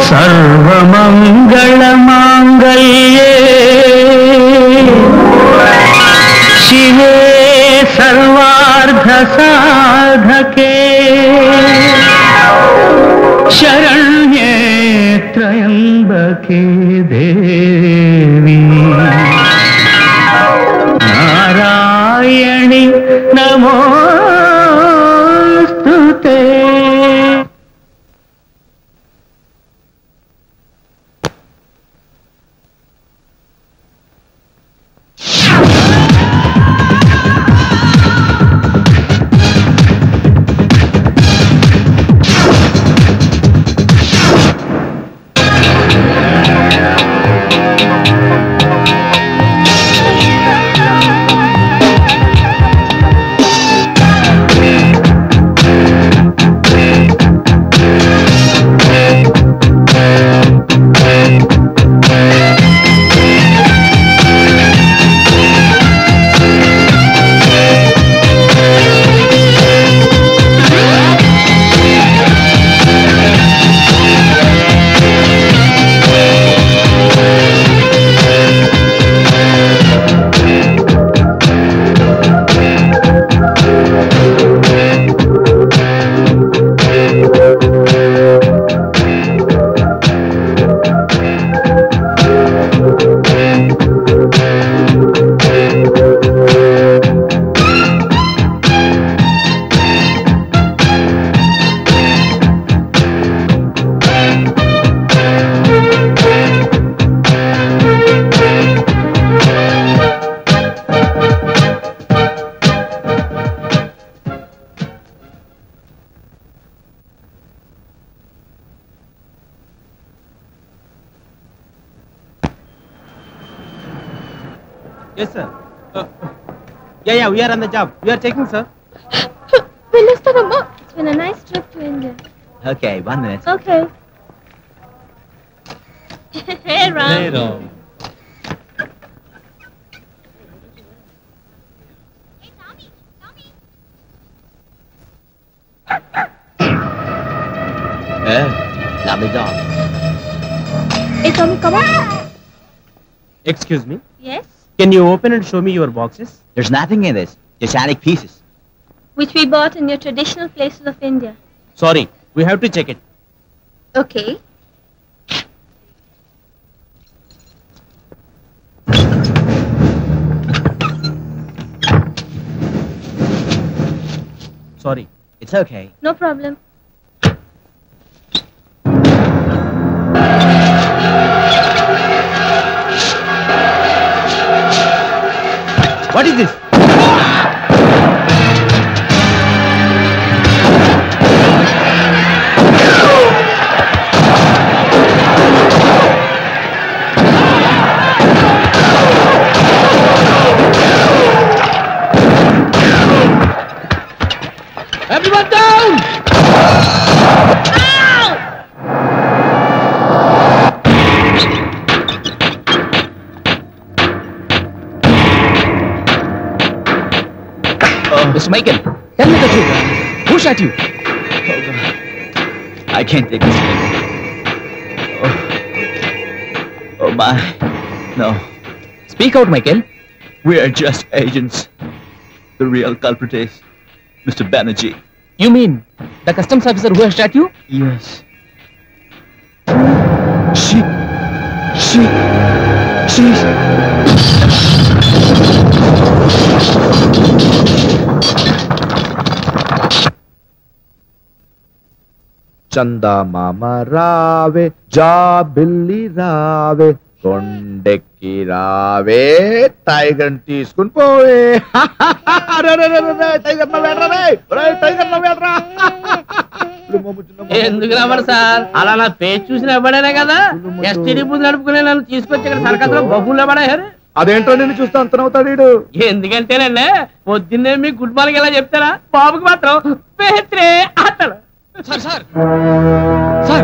సర్వమంగళమాంగళ్యే శివే సర్వార్ధ సాధకే శరణ్యే త్రయంబకే దేవి నారాయణి నమోస్తుతే Yes, sir. Uh, yeah, yeah, we are on the job. We are checking, sir. వెళ్ళొస్తానమ్మా it's been nice trip to India Okay, one minute. Okay hey Ram Later. Eh, lovely dog. Hey Tommy come Excuse me. yes Can you open and show me your boxes? There's nothing in this. Just antique pieces. which we bought in your traditional places of India Sorry, we have to check it. okay Sorry. It's okay. no problem What is this? Everyone down! Mr. Michael, Tell me the truth. Who shot you? Oh, God. I can't take this anymore. Oh. oh, my. No. Speak out, Michael. We are just agents. The real culprit is Mr. Banerjee. You mean the customs officer who has shot you? Yes. She. She. She's. చందమామ రావే జాబిల్లి రావే కొండెక్కి రావే tiger తీసుకుని పోవే అరే, అరే, అరే, అరే, టైగర్ నవ్వేడ్రా రే. ఒరేయ్, టైగర్ నవ్వేడ్రా. ఎందుకు రావాలి సార్ అలా నా పేజ్ చూసిన ఇవ్వడేనే కదా ఎస్టీడీ బూత్ నడుపుకునే నన్ను తీసుకొచ్చి ఇక్కడ సర్కస్ లో బొబ్బుల్లో పడేశారు అదేంటో నేను చూస్తే అంత నవ్వుతాడు వీడు ఎందుకంటేనండి పొద్దున్నే మీకు గుడ్ మార్నింగ్ ఎలా చెప్తారా బాబుకి మాత్రం పేత్రే అంటాడు సార్ సార్ సార్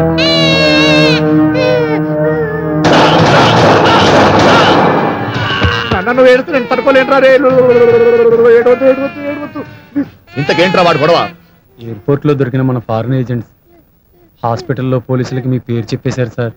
నన్ను ఏడుతూ నేను తట్టుకోలేనురా రే ఏడవద్దు ఏడవద్దు ఏడవద్దు ఇంతకేంట్రా వాడు గొడవ ఎయిర్పోర్ట్ లో దొరికిన మన ఫారెన్ ఏజెంట్స్ హాస్పిటల్లో పోలీసులకి మీ పేరు చెప్పేశారు సార్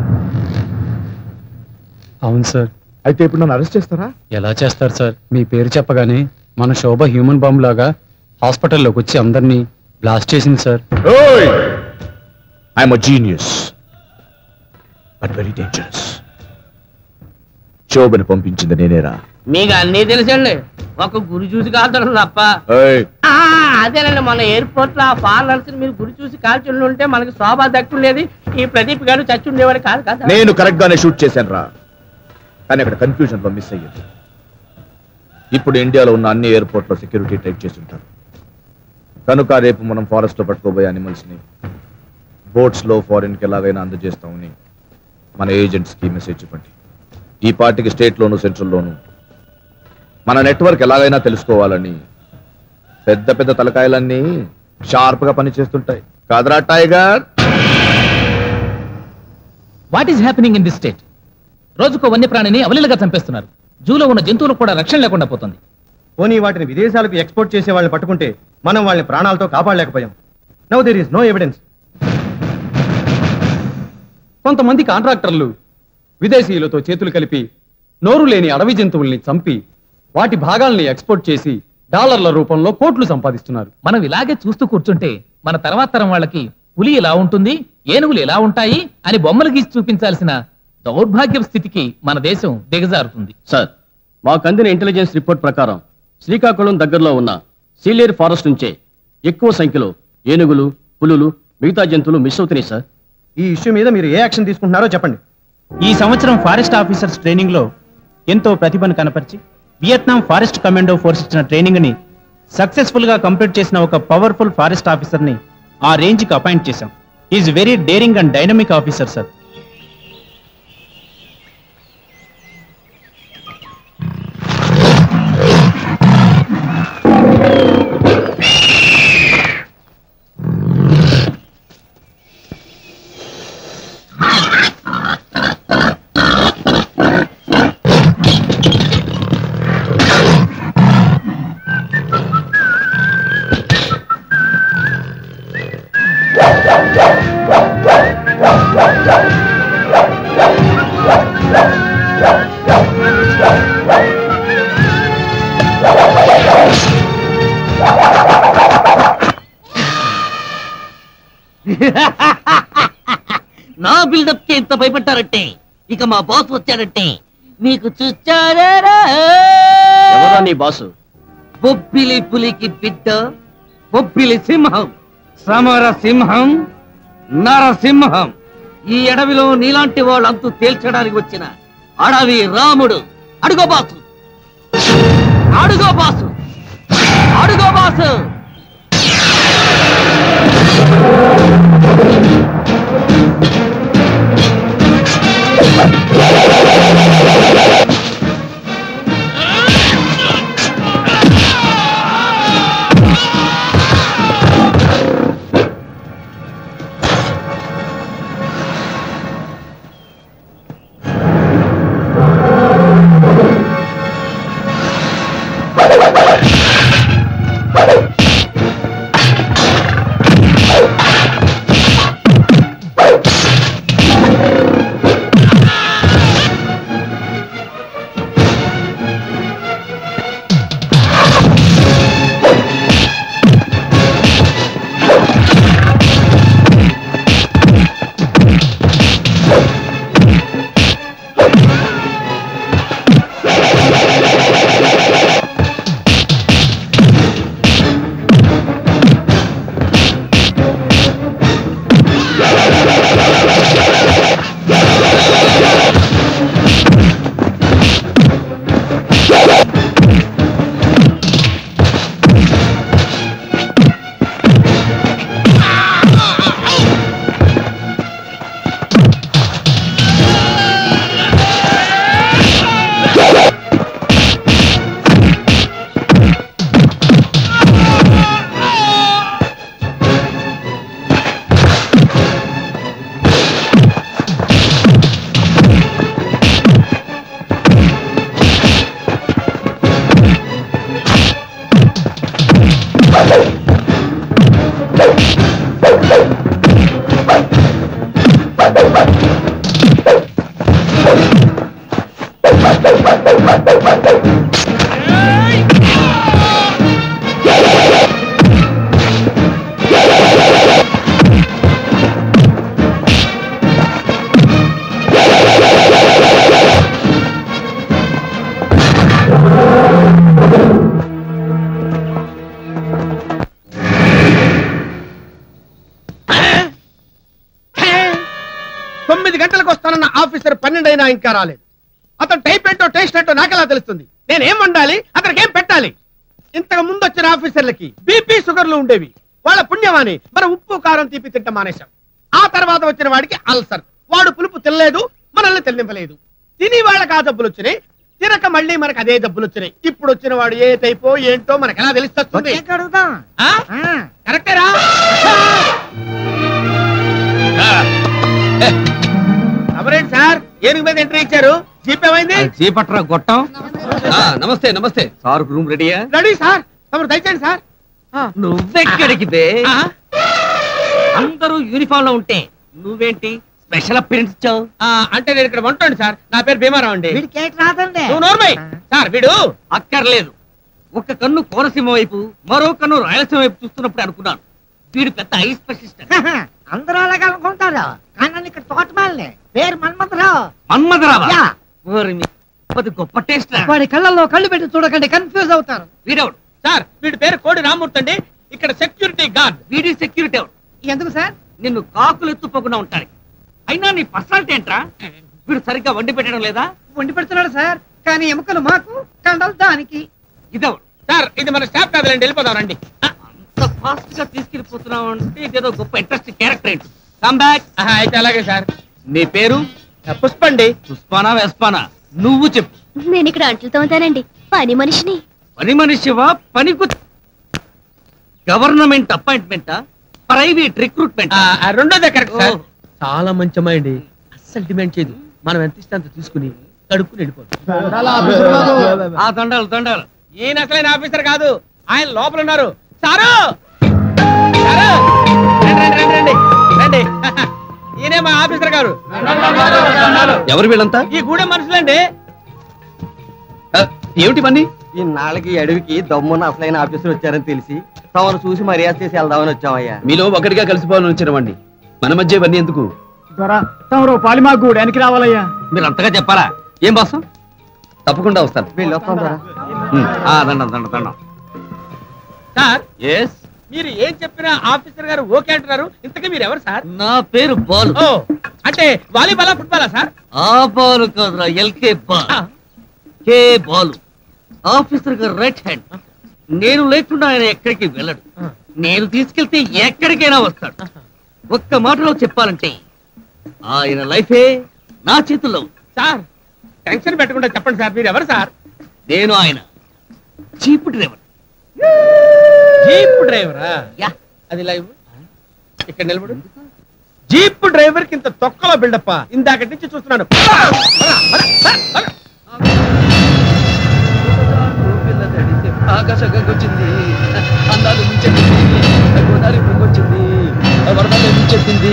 అవును సార్ అయితే ఇప్పుడు నన్ను అరెస్ట్ చేస్తారా ఎలా చేస్తారు సార్ మీ పేరు చెప్పగానే మన శోభ హ్యూమన్ బాంబ్ లాగా హాస్పిటల్లోకి వచ్చి అందరినీ బ్లాస్ట్ చేసింది sir I'm a genius but very dangerous శోభని పంపించింది నేనేరా మీకు అన్నీ తెలుసండి ఒక గురి చూసి కాల్చడం తప్ప ఏయ్, ఆ, అదేనండి మన ఎయిర్పోర్ట్ లో ఆ ఫారినర్స్ మీరు గురి చూసి కాల్చుండి ఉంటే మనకి శోభ దక్కుండేది ఈ ప్రదీప్ గారు చచ్చి ఉండేవాడు కాదు కదా నేను కరెక్ట్ గానే షూట్ చేశాను రా కానీ అక్కడ కన్ఫ్యూజన్ లో మిస్ అయ్యింది ఇప్పుడు ఇండియాలో ఉన్న అన్ని ఎయిర్పోర్ట్ లో సెక్యూరిటీ టైట్ చేసి ఉంటారు కనుక రేపు మనం ఫారెస్ట్ లో పట్టుకోబోయే అనిమల్స్ ని బోట్స్ లో ఫారిన్ కి ఎలాగైనా అందజేస్తామని మన ఏజెంట్స్ కి మెసేజ్ ఇవ్వండి ఈ పార్టీకి స్టేట్ లోను సెంట్రల్ లోను మన నెట్వర్క్ ఎలాగైనా తెలుసుకోవాలని పెద్ద పెద్ద తలకాయలన్నీ షార్ప్ గా పనిచేస్తుంటాయి కాదరా tiger what is happening in this state రోజుకో వన్యప్రాణిని అవలీలగా చంపేస్తున్నారు జూలో ఉన్న జంతువులకు కూడా రక్షణ లేకుండా పోతుంది పోనీ వాటిని విదేశాలకు ఎక్స్పోర్ట్ చేసే వాళ్ళని పట్టుకుంటే మనం వాళ్ళని ప్రాణాలతో కాపాడలేకపోయాం now there is no evidence కొంతమంది కాంట్రాక్టర్లు విదేశీయులతో చేతులు కలిపి నోరు లేని అడవి జంతువుల్ని చంపి వాటి భాగాల్ని ఎక్స్పోర్ట్ చేసి డాలర్ల రూపంలో కోట్లు సంపాదిస్తున్నారు మనం ఇలాగే చూస్తూ కూర్చుంటే మన తర్వాత తరం వాళ్ళకి పులి ఎలా ఉంటుంది ఏనుగులు ఎలా ఉంటాయి అని బొమ్మలు గీసి చూపించాల్సిన దౌర్భాగ్య స్థితికి మన దేశం దిగజారుతుంది సార్ మాకు అందిన ఇంటెలిజెన్స్ రిపోర్ట్ ప్రకారం శ్రీకాకుళం దగ్గరలో ఉన్న సీలేరు ఫారెస్ట్ నుంచే ఎక్కువ సంఖ్యలో ఏనుగులు పులులు మిగతా జంతువులు మిస్ అవుతున్నాయి సార్ ఈ ఇష్యూ మీద మీరు ఏ యాక్షన్ తీసుకుంటున్నారో చెప్పండి ఈ సంవత్సరం ఫారెస్ట్ ఆఫీసర్స్ ట్రైనింగ్ లో ఎంతో ప్రతిభను కనపరిచి వియత్నాం ఫారెస్ట్ కమాండో ఫోర్స్ ఇచ్చిన ట్రైనింగ్ ని సక్సెస్ఫుల్ గా కంప్లీట్ చేసిన ఒక పవర్ఫుల్ ఫారెస్ట్ ఆఫీసర్ ని ఆ రేంజ్ కి అపాయింట్ చేశాం is very daring and dynamic officer sir నా బిల్డప్ కి ఇంత భయపడ్డారంటే ఇక మా బాస్ వచ్చాడంటే మీకు చూచారా ఎవరా నీ బాసు బొబ్బిలి పులికి బిడ్డ బొబ్బిలి సింహం సమర సింహం నరసింహం ఈ అడవిలో నీలాంటి వాళ్ళంతూ తేల్చడానికి వచ్చిన అడవి రాముడు అడుగో బాసు అడుగో బాసు అడుగో బాసు ఆ తొమ్మిది గంటలకు వస్తానన్న ఆఫీసర్ పన్నెండు అయినా ఇంకా రాలేదు అతను టైప్ ఏంటో టేస్ట్ ఏంటో నాకెలా తెలుస్తుంది నేనేం వండాలి అతనికి ఏం పెట్టాలి ఇంతకు ముందు వచ్చిన ఆఫీసర్లకి బీపీ షుగర్లు ఉండేవి వాళ్ళ పుణ్యమాని మన ఉప్పు కారం తీపి తింట మానేశాం ఆ తర్వాత వచ్చిన వాడికి అల్సర్ వాడు పులుపు తినలేదు మనల్ని తిన్నింపలేదు తిని వాళ్ళకి ఆ జబ్బులు వచ్చినాయి తినక మళ్ళీ మనకు అదే జబ్బులు వచ్చినాయి ఇప్పుడు వచ్చిన వాడు ఏ టైపో ఏంటో మనకు ఎలా తెలుస్తుంది ఆ? కరెక్టేరా ఎవరేంటి సార్ ఏనుగు మీద ఎంట్రీ ఇచ్చారు జీప్ ఏమైంది చేపట్రా గొట్టం ఆ, నమస్తే నమస్తే సార్ రూమ్ రెడీయా రెడీ సార్ తమరు దయచేయండి సార్ ఆ. నువ్వెక్కడికి బే ఆ? అందరూ యూనిఫామ్ లో ఉంటే నువ్వేంటి స్పెషల్ అపీరెన్స్ ఇచ్చావు ఆ, అంటే నేను ఇక్కడ వంటండి సార్ నా పేరు భీమారావు అండి రాదండి నువ్వు నోర్మై సార్ వీడు అక్కర్లేదు ఒక కన్ను కోనసీమ వైపు మరో కన్ను రాయలసీమ వైపు చూస్తున్నప్పుడు అనుకున్నాను వీడు పెద్ద ఐ స్పెషలిస్ట్ అందరూ అలాగే అనుకుంటారు కానీ నన్ను ఇక్కడ తోటమాలనే పేరు మన్మథరావు మన్మధరావా యా. ఓరి నీ అది గొప్ప టేస్ట్ వాడి కళ్ళల్లో కళ్ళు పెట్టి చూడకండి కన్ఫ్యూజ్ అవుతారు వీడెవడు సార్ వీడి పేరు కోడి రామూర్తి అండి ఇక్కడ సెక్యూరిటీ గార్డ్ వీడి సెక్యూరిటీ ఎవడు ఎందుకు సార్ నిన్ను కాకులు ఎత్తుపోకుండా ఉంటాడు అయినా నీ పర్సనాలిటీ ఏంట్రా వీడు సరిగ్గా వండి పెట్టడం లేదా వండి పెడుతున్నాడు సార్ కానీ ఎముకలు మాకు కండలు దానికి ఇదెవడు సార్ ఇది మన స్టాఫ్ కాదులేండి వెళ్ళిపోదాం రండి ఆ, అంత ఫాస్ట్ గా తీసుకెళ్లిపోతున్నావు అంటే ఇదేదో గొప్ప ఇంట్రెస్ట్ క్యారెక్టర్ ఏంటి కమ్ బ్యాక్ ఆహా, అయితే అలాగే సార్ నీ పేరు ఆ, పుష్పండి పుష్పానా వెస్పానా నువ్వు చెప్పు నేను ఇక్కడ అంట్లు తోముతానండి పని మనిషిని పని మనిషివా పనికు గవర్నమెంట్ అపాయింట్మెంటా ప్రైవేట్ రిక్రూట్మెంట్ ఆ, ఆ, రెండోదే కరెక్ట్ సార్ ఓ. చాలా మంచి అమ్మాయి అస్సలు డిమాండ్ చేయదు మనం ఎంత ఇస్తే అంత తీసుకుని కడుక్కుని వెళ్ళిపోతాం ఆ దండాలు దండాలు ఈయన అసలైన ఆఫీసర్ కాదు ఆయన లోపల ఉన్నారు సారు సారు రండి రండి రండి రండి రండి ఈయనే మా ఆఫీసర్ గారు ఎవరు వీళ్ళంతా ఈ గూడెం మనుషులండి ఆ, ఏమిటి పని ఈ నాళ్ళకి ఈ అడవికి దమ్మున్న అసలైన ఆఫీసర్ వచ్చారని తెలిసి తమను చూసి మర్యాద చేసి వెళ్దామని వచ్చామయ్యా మీలో ఒకటిగా కలిసిపోవాలని వచ్చినవండి మన మధ్య ఇవన్నీ ఎందుకు తమరు పాలిమా గూడానికి రావాలయ్యా మీరు అంతగా చెప్పాలా ఏం బాసం తప్పకుండా వస్తాను వెళ్ళొస్తాం ధర ఉమ్, ఆ, దండం దండం దండం సార్ ఎస్ మీరు ఏం చెప్పినా ఆఫీసర్ గారు ఓకే అంటున్నారు ఇంతకీ మీరు ఎవరు సార్ నా పేరు బాలు ఓ అంటే వాలీబాలా ఫుట్బాలా సార్ ఆ బాలు కాదురా ఎల్కే బాల్ ఆ, కే బాలు ఆఫీసర్ గారు రైట్ హ్యాండ్ నేను లేకుండా ఆయన ఎక్కడికి వెళ్ళడు నేను తీసుకెళ్తే ఎక్కడికైనా వస్తాడు ఒక్క మాటలో చెప్పాలంటే ఆయన లైఫే నా చేతుల్లో ఉంది. సార్ టెన్షన్ పెట్టకుండా చెప్పండి సార్ మీరు ఎవరు సార్ నేను ఆయన చీప్ డ్రైవర్ జీప్ డ్రైవరా యా అది లైవ్ ఇక్కడ నిలబడు జీప్ డ్రైవర్ కి ఇంత తొక్కలో బిల్డప్ప ఇందాక నుంచి చూస్తున్నాను ఆకాశ వచ్చింది అందాలు ముంచెత్తింది గోదావరి పొంగొచ్చింది వరదలు ముంచెత్తింది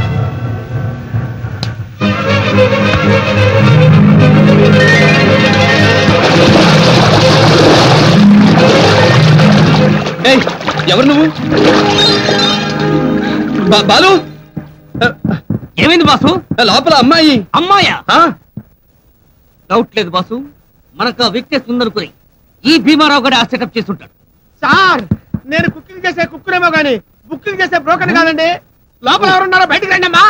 ఏయ్, ఎవరు నువ్వు బా- బాలు ఏమైంది బాసు లోపల అమ్మాయి అమ్మాయా డౌట్ లేదు బాసు మనకు ఆ వీక్నెస్ ఉందనుకుని ఈ భీమారావు కూడా ఆ సెటప్ చేసి ఉంటాడు సార్ నేను కుకింగ్ చేసే కుక్కునేమో గానీ బుకింగ్ చేసే బ్రోకర్ కాదండి లోపల ఎవరున్నారో బయటికి రండి అమ్మా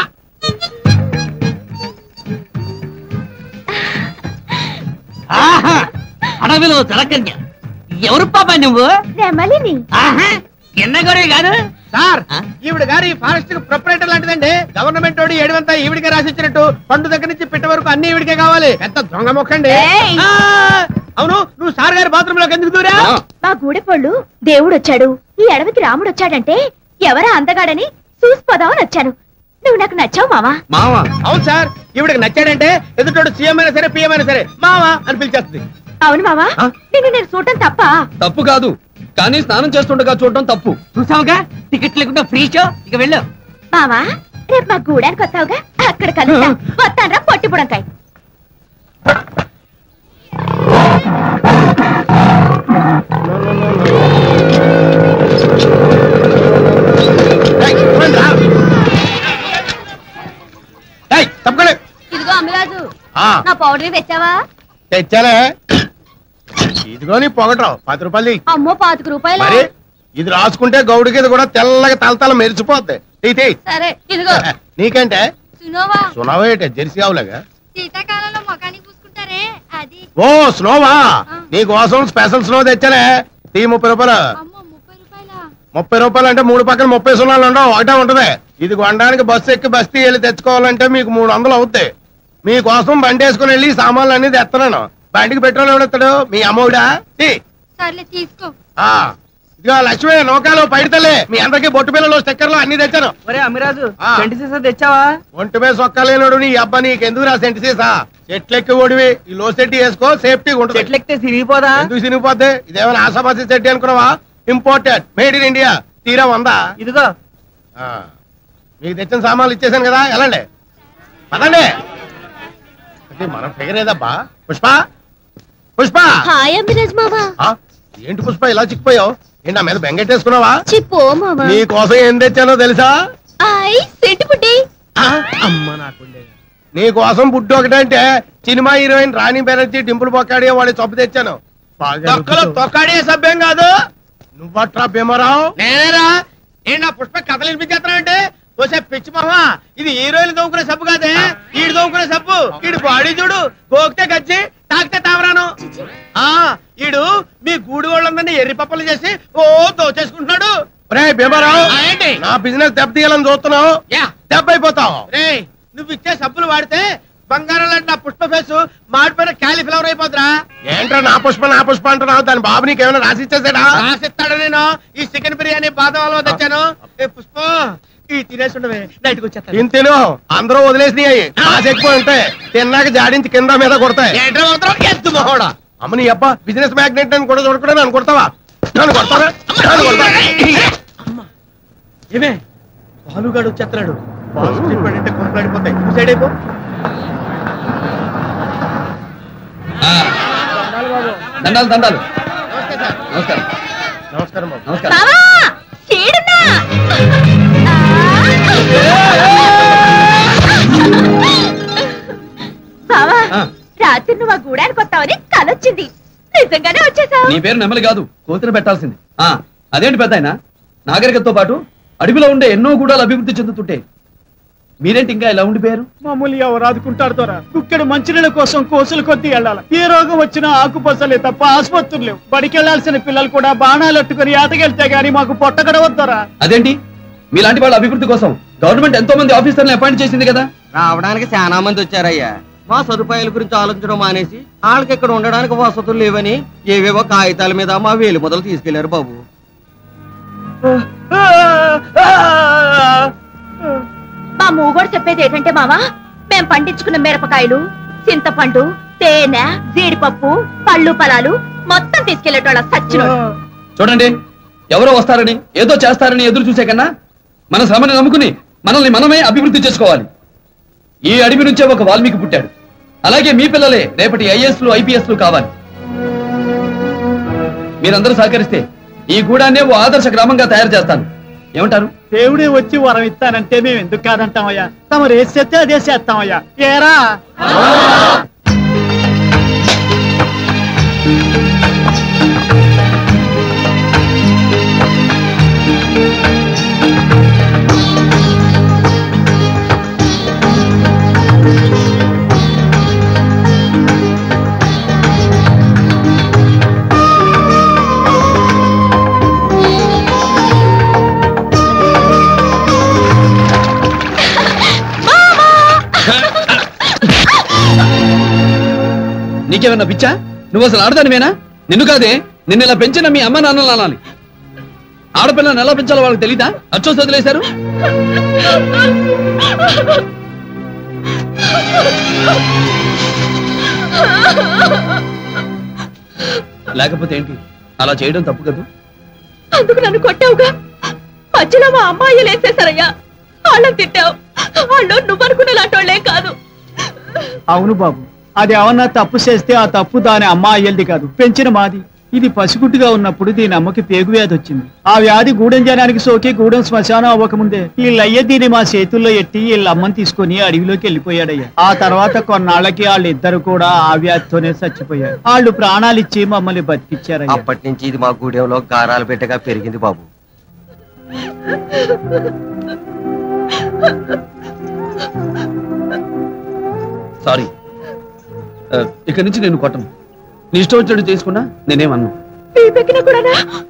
ఆహా అడవిలో జలకన్య ఎవరు పాప నువ్వు రమలిని ఆహా ఎన్నగొరే కాదు సార్ ఆ? ఈవిడ గారి ఫారెస్ట్ ప్రొపరేటర్ లాంటిదండి గవర్నమెంట్ వాడు ఏడువంతా ఈవిడికే రాసిచ్చినట్టు పండు దగ్గర నుంచి పిట్ట వరకు అన్ని ఈవిడికే కావాలి పెద్ద దొంగ మొక్కండి ఏయ్! ఆ, అవును నువ్వు సార్ గారి బాత్రూమ్ లోకి ఎందుకు దూరా ఆ, మా గూడెపోళ్ళు దేవుడు వచ్చాడు ఈ అడవికి రాముడు వచ్చాడంటే ఎవరా అందగాడని చూసిపోదామని వచ్చాను నువ్వు నాకు నచ్చావు మావా మావా అవును సార్ ఈవిడికి నచ్చాడంటే ఎదుటోడు సీఎం అయినా సరే పిఎం అయినా సరే మావా అని పిలిచేస్తుంది అవును మావా ఆ? నిన్ను నేను చూడటం తప్ప తప్పు కాదు కానీ స్నానం చేస్తుండగా చూడటం తప్పు చూసావుగా టికెట్ లేకుండా ఫ్రీ షో ఇక వెళ్ళు మావా రేపు మా గూడానికి వస్తావుగా అక్కడ కలుద్దాం వస్తానరా పొట్టి పుడంకాయ పౌడర్ తెచ్చావా తెచ్చాలే ఇదిగో నీ పొగటం పది రూపాయలు ఇయ్యి. అమ్మో పాతిక రూపాయలు మరి ఇది రాసుకుంటే గౌడికి ఇది కూడా తెల్లగా తలతల మెరిసిపోద్ది తీ తీ. సరే ఇదిగో నీకంటే సునోవా సునవేటే జెర్సీ ఆవులాగా శీతాకాలంలో మొఖానికి పూసుకుంటారే అది ఓ స్నోవా నీ కోసం స్పెషల్ స్నో తెచ్చానే తీ ముప్పై రూపాయలు ముప్పై రూపాయలు అంటే మూడు పక్కన ముప్పై సున్నాలు ఉండవు ఒకటే ఉంటది ఇది కొనడానికి బస్సు ఎక్కి బస్తీ వెళ్ళి తెచ్చుకోవాలంటే మీకు మూడు వందలు అవుతాయి మీకోసం బండి వేసుకుని వెళ్ళి ఈ సామాన్లు అన్ని తెస్తున్నాను బండికి పెట్రోల్ ఎవడెత్తాడు మీ అమ్మవుడా తీ. సర్లే తీసుకో ఆ ఇదిగో లక్ష్మి నౌకాలు పైడితలే మీ అందరికి బొట్టు పిల్లలు స్టిక్కర్లు అన్ని తెచ్చాను ఒరే అమ్మిరాజు ఆ. ట్వంటీ సీసా తెచ్చావా ఒంటి మీద సొక్కలేనోడు నీ అబ్బా నీకు ఎందుకు రా సెంటి సీసా చెట్లెక్కి ఓడివి ఈ లో సెట్టి వేసుకో సేఫ్టీ ఉంటుంది చెట్లెక్కితే సిరిగిపోదా ఎందుకు సినిగిపోద్ది ఇదేమైనా ఆశాపాసి సెట్టి అనుకున్నావా ఇంపోర్టెడ్ మేడ్ ఇన్ ఇండియా తీరా వందా ఇదిగో ఆ, మీకు తెచ్చిన సామాన్లు ఇచ్చేసాను కదా వెళ్ళండి పదండి అంటే మన ఫిగర్ ఏదబ్బా పుష్ప పుష్ప హాయ్ అమ్మిరాజ్ మావా ఆ, ఏంటి పుష్ప ఇలా చిక్కిపోయావు ఏంటి నా మీద బెంగెట్టేసుకున్నావా చిప్పో మావా నీ కోసం ఏం తెచ్చానో తెలుసా ఐ సెంటు పుట్టి అమ్మ నాకుండే నీ కోసం బుడ్డు ఒకటంటే సినిమా హీరోయిన్ రాణి బెనర్జీ డింపుల్ బొక్కాడి వాడి చొప్పు తెచ్చాను తొక్కలో తొక్కాడే సభ్యం కాదు నువ్వట్రా భీమరావు నేనేరా ఏంటి నా పుష్ప కథలు వినిపించేస్తున్నావంటే ఓసే పిచ్చి మహా ఇది హీరోయిన్ దోముకునే సబ్బు కాదే ఈడు దోముకునే సబ్బు ఈడు బాడీ చూడు గోకితే గజ్జి తాకితే తావరాను ఆ ఈడు మీ గూడి వాళ్ళందరినీ ఎర్రి పప్పలు చేసి ఓ దోచేసుకుంటున్నాడు రే భీమరావు ఏంటి నా బిజినెస్ దెబ్బతీయాలని చూస్తున్నావు దెబ్బ అయిపోతావు రే నువ్వు ఇచ్చే సబ్బులు వాడితే బంగారం లాంటి నా పుష్ప ఫేస్ మాడిపోయిన క్యాలీఫ్లవర్ అయిపోతురా ఏంట్రా నా పుష్ప నా పుష్ప అంటున్నావు దాని బాబు నీకు ఏమైనా రాసి ఇచ్చేసాడా రాసిస్తాడు నేను ఈ చికెన్ బిర్యానీ బాదం హల్వా తెచ్చాను ఏ పుష్ప ఈ తినేసి ఉండవే నైట్కి వచ్చేస్తాను తిని తిను అందరూ వదిలేసినాయి ఎక్కువ ఉంటాయి తిన్నాక జాడించి కింద మీద కొడతాయి ఎద్దు మొహోడా అమ్మ నీ అబ్బా బిజినెస్ మ్యాగ్నెట్ అని కూడా చూడకుండా నన్ను కొడతావా నన్ను కొడతావా నన్ను కొడతావా ఏమే బాలుగాడు వచ్చేస్తున్నాడు బాలు స్లిప్ పడింటే కొనపడిపోతాయి సైడ్ అయిపో దండాలు దండాలు నమస్తే సార్ నమస్కారం నమస్కారం బాబు నమస్కారం బావా చీడున్నా బావా ఆ. రాత్రి నువ్వు ఆ గూడానికి వస్తావని కలొచ్చింది నిజంగానే వచ్చేసావు నీ పేరు నెమలి కాదు కోతిని పెట్టాల్సింది ఆ అదేంటి పెద్ద ఆయన నాగరికతతో పాటు అడవిలో ఉండే ఎన్నో గూడాలు అభివృద్ధి చెందుతుంటే మీరేంటి ఇంకా ఇలా ఉండిపోయారు మామూలు ఎవరు ఆదుకుంటారు దొరా కుక్కడు మంచినీళ్ళ కోసం కోసులు కొద్ది వెళ్ళాలి ఏ రోగం వచ్చినా ఆకుపసలే తప్ప ఆసుపత్రులు లేవు బడికి వెళ్లాల్సిన పిల్లలు కూడా బాణాలు అట్టుకుని ఆటకెళ్తే గానీ మాకు పొట్టగడవద్దరా అదేంటి మీలాంటి వాళ్ళ అభివృద్ధి కోసం గవర్నమెంట్ ఎంతో మంది ఆఫీసర్లను అపాయింట్ చేసింది కదా రావడానికి చాలా మంది వచ్చారయ్యా మా సదుపాయాల గురించి ఆలోచించడం మానేసి వాళ్ళకి ఇక్కడ ఉండడానికి వసతులు లేవని ఏవేవో కాగితాల మీద మా వేలు మొదలు తీసుకెళ్లారు బాబు మా మూగోడు చెప్పేది ఏంటంటే మావా మేం పండించుకున్న మిరపకాయలు చింతపండు తేనె జీడిపప్పు పళ్ళు ఫలాలు మొత్తం తీసుకెళ్లేటోళ్ళ సచ్చినోడు చూడండి ఎవరో వస్తారని ఏదో చేస్తారని ఎదురు చూసే కన్నా మన శ్రమని నమ్ముకుని మనల్ని మనమే అభివృద్ధి చేసుకోవాలి ఈ అడవి నుంచే ఒక వాల్మీకి పుట్టాడు అలాగే మీ పిల్లలే రేపటి ఐఏఎస్లు ఐపీఎస్లు కావాలి మీరందరూ సహకరిస్తే ఈ గూడాన్నే ఓ ఆదర్శ గ్రామంగా తయారు చేస్తాను ఏమంటారు దేవుడే వచ్చి వరం ఇస్తానంటే మేము ఎందుకు కాదంటామయ్యా తమరు ఏది చేస్తే అదే చేస్తామయ్యా ఏరా నీకేమన్నా పిచ్చా నువ్వు అసలు ఆడదానివేనా నిన్ను కాదే నిన్ను ఇలా పెంచిన మీ అమ్మ నాన్నలు అనాలి ఆడపిల్లని ఎలా పెంచాలో వాళ్ళకి తెలీదా అచ్చో వదిలేశారు లేకపోతే ఏంటి అలా చేయడం తప్పు కదా అందుకు నన్ను కొట్టావుగా మధ్యలో మా అమ్మాయి లేసేసారయ్యా వాళ్ళని తిట్టావు వాళ్ళు నువ్వు అనుకున్న లాంటోళ్లే కాదు అవును బాబు అది ఏమన్నా తప్పు చేస్తే ఆ తప్పు దాని అమ్మ అయ్యల్ది కాదు పెంచిన మాది ఇది పసిగుడ్డుగా ఉన్నప్పుడు దీని అమ్మకి పేగు వ్యాధి వచ్చింది ఆ వ్యాధి గూడెం జనానికి సోకి గూడెం శ్మశానం అవ్వకముందే వీళ్ళయ్య దీన్ని మా చేతుల్లో ఎట్టి వీళ్ళ అమ్మని తీసుకొని అడవిలోకి వెళ్ళిపోయాడయ్యా ఆ తర్వాత కొన్నాళ్ళకి వాళ్ళిద్దరు కూడా ఆ వ్యాధితోనే చచ్చిపోయారు వాళ్ళు ప్రాణాలు ఇచ్చి మమ్మల్ని బతికిచ్చారయ్యా అప్పటి నుంచి ఇది మా గూడెంలో గారాల బిడ్డగా పెరిగింది బాబు సారీ ఇక్కడి నుంచి నేను కొట్టను నీ ఇష్టం వచ్చినట్టు చేసుకున్నా నేనేమన్నా కూడానా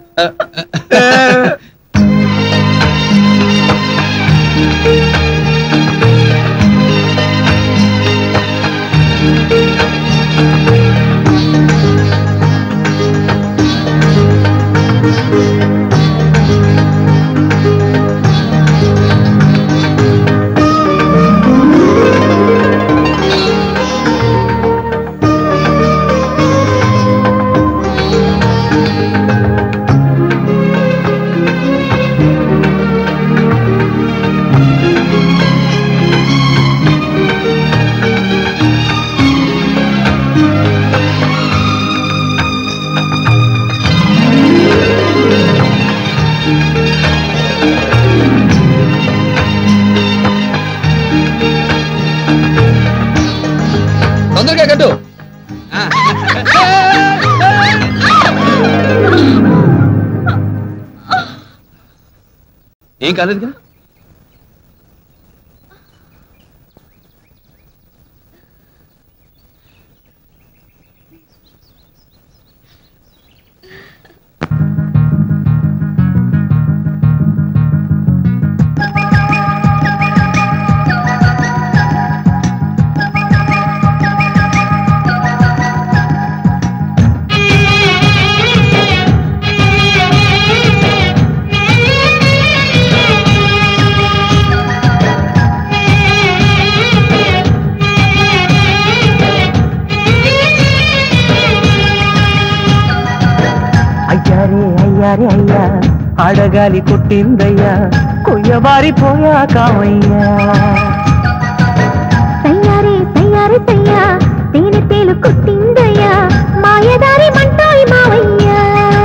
తొందరగా కట్టు ఏం కాలేదు కదా అయ్యారే అయ్యారే అయ్యా అడగాలి కొట్టిందయ్యా కొయ్యబారిపోయా కామయ్యా తయ్యారే తయ్యారే తయ్యా తేనె తేలు కుట్టిందయ్యా మాయదారి మంటోయ్ మావయ్యా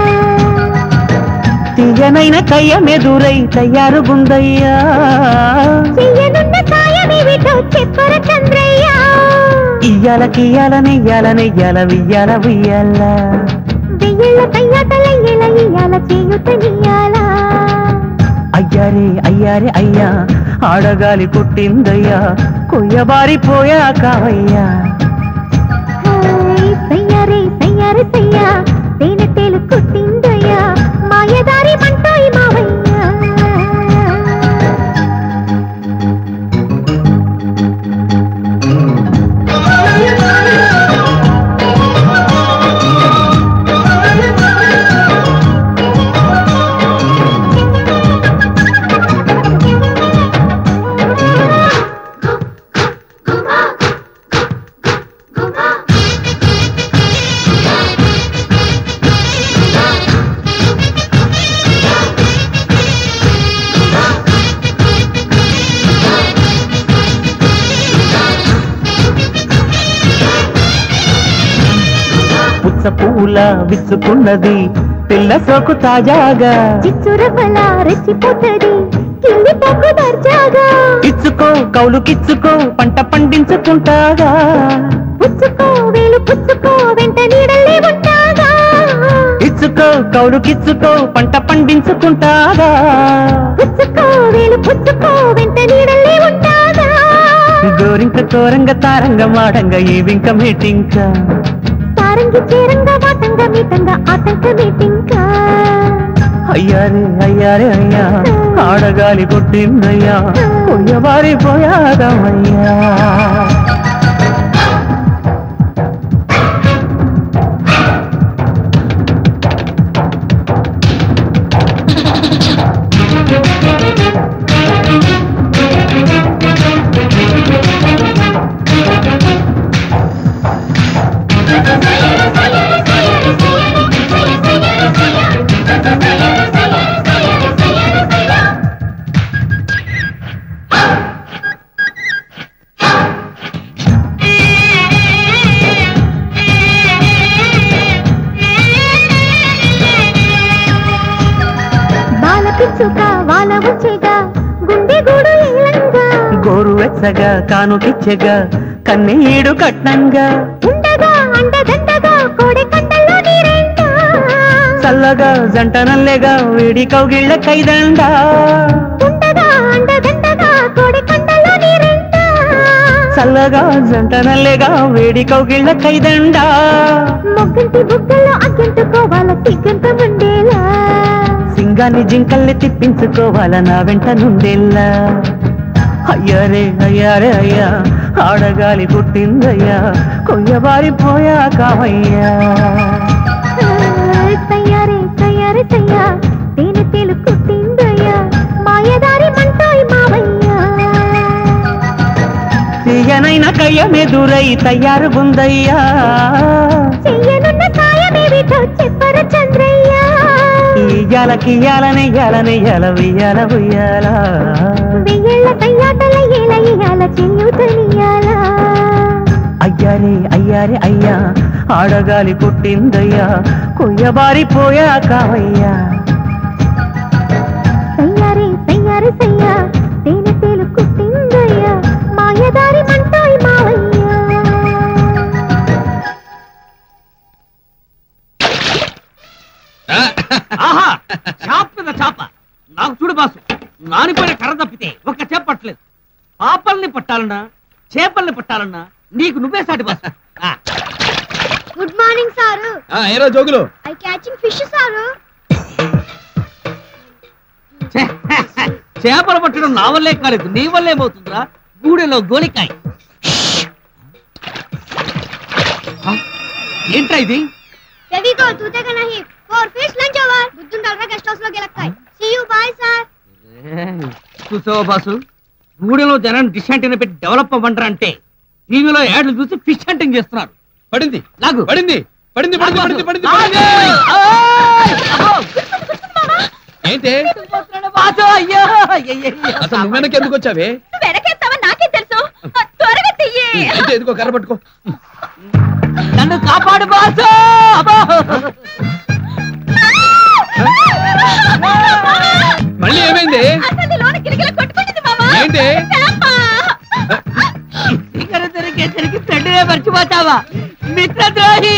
తీయనైన కయ్యమెదురై తయారుగుందయ్యా చెయ్యనున్న సాయమేమిటో చెప్పర చంద్రయ్య ఇయ్యాల కియ్యాల నెయ్యాల నెయ్యాల వియ్యాల వియ్యాల వెయ్యేళ్ళ కయ్యాటలయ్యేల ఇయ్యాల చేయుత నీయాలా అయ్యారే అయ్యారే అయ్యా ఆడగాలి కొట్టిందయ్యా కొయ్యబారిపోయా కావయ్యా హాయ్, తయ్యారే తయ్యారే తయ్యా తేనె తేలు కుట్టిందయ్యా మాయదారి మంటోయ్ మావయ్యా పుచ్చ పూల విచ్చుకున్నది పిల్ల సోకు తాజాగా చిచ్చురవ్వల రెచ్చిపోతది కింది పొక్కు దర్జాగా ఇచ్చుకో కౌలుకిచ్చుకో పంట పండించుకుంటాగా పుచ్చుకో వేలు పుచ్చుకో వెంట నీడల్లే ఉంటాగా ఇచ్చుకో కౌలుకిచ్చుకో పంట పండించుకుంటాగా పుచ్చుకో వేలు పుచ్చుకో వెంట నీడల్లే ఉంటాగా గోరింక కోరంగ తారంగ మాడంగ ఈ వింక మీటింక సారంగి చేరంగా వాటంగా మీటంగా ఆటంక మీటింకా అయ్యారే అయ్యారే అయ్యా ఆడగాలి కొట్టిందయ్యా కొయ్యవారి పోయాదమయ్యా చుక వాల వచ్చేగా గుండె గూడు ఇలంగా గోరు వెచ్చగా కానుకిచ్చగా కన్నీడు కట్నంగా ఉండగా అండదండగా కోడి కండల్లో నీరెంట చల్లగా జంట నల్లెగా వేడి కౌగిళ్ళ కైదండా ఉండగా అండదండగా కోడి కండల్లో నీరెంట చల్లగా జంట నల్లెగా వేడి కౌగిళ్ళ కైదండా మొగ్గంటి బుగ్గల్లో అగ్గంటుకోవాల సిగ్గంత ఉండేలా సింగాన్ని జింకల్ని తిప్పించుకోవాల నా వెంట నుండెల్లా అయ్యారే అయ్యారే అయ్యా ఆడగాలి పుట్టిందయ్యా కొయ్యబారిపోయా కావయ్యా తయారే తయారే తయ్యా తేనె తేలు కుట్టిందయ్యా మాయదారి మంటాయి మావయ్యా తీయనైన కయ్యమెదురై తయారుగుందయ్యా చెయ్యనున్న సాయమేమిటో చెప్పర చంద్రయ్య ఇయ్యాలకియ్యాలని ఇయ్యాలని వియ్యాల ఉయ్యాల వెయ్యేళ్ళ కయ్యాటల ఏల ఇయ్యాల చెయ్యూతనియాల అయ్యారే అయ్యారే అయ్యా ఆడగాలి పుట్టిందయ్యా కొయ్యబారిపోయా కావయ్యా తయారే తయారే సయ్యా తేనె తేలు కుట్టిందయ్యా మాయదారి మంటాయి మావయ్యా ఆహా చాప మీద చాప నాకు చూడు బాసు నానిపోయిన కర్ర తప్పితే ఒక్క చేప పట్టలేదు పాపల్ని పట్టాలన్నా చేపల్ని పట్టాలన్నా నీకు నువ్వే సాటి బాసు ఆ, గుడ్ మార్నింగ్ సారు ఏరా Jogulu I catching fish sir చేపలు పట్టడం నా వల్లే కాలేదు నీ వల్లే పోతుందిరా గూడెలో గోలికాయ ఆ, ఏంట్రా ఇది ఫెవికో తూతేగా నహి ఫోర్ ఫిష్ లంచ్ ఓవర్ గుర్తుండాలరా గెస్ట్ హౌస్ లో గెలక్కాయ్ సీ యు బాయ్ సార్ చూసావా బాసు గూడెలో జనాన్ని డిష్ హంటింగ్ పెట్టి డెవలప్ అవ్వంటారా అంటే టీవీలో యాడ్లు చూసి ఫిష్ హంటింగ్ చేస్తున్నారు పడింది లాగు పడింది పడింది పడింది పడింది పడింది పడింది ఏంటి బాసు అయ్యో అయ్యయ్యయ్యో. అసలు నువ్వు వెనక్కి ఎందుకు వచ్చావే వెనకెత్తావా నాకే తెలుసు త్వరగా చెయ్యి అయితే ఎందుకో కర్ర పట్టుకో నన్ను కాపాడు బాసు అబ్బో. మళ్ళీ ఏమైంది అసలు లోన గిలగిల కొట్టుకుంటుంది మామా ఏంటి ఇక్కడ దొరికేసరికి ఫ్రెండ్నే మర్చిపోతావా మిత్రద్రోహి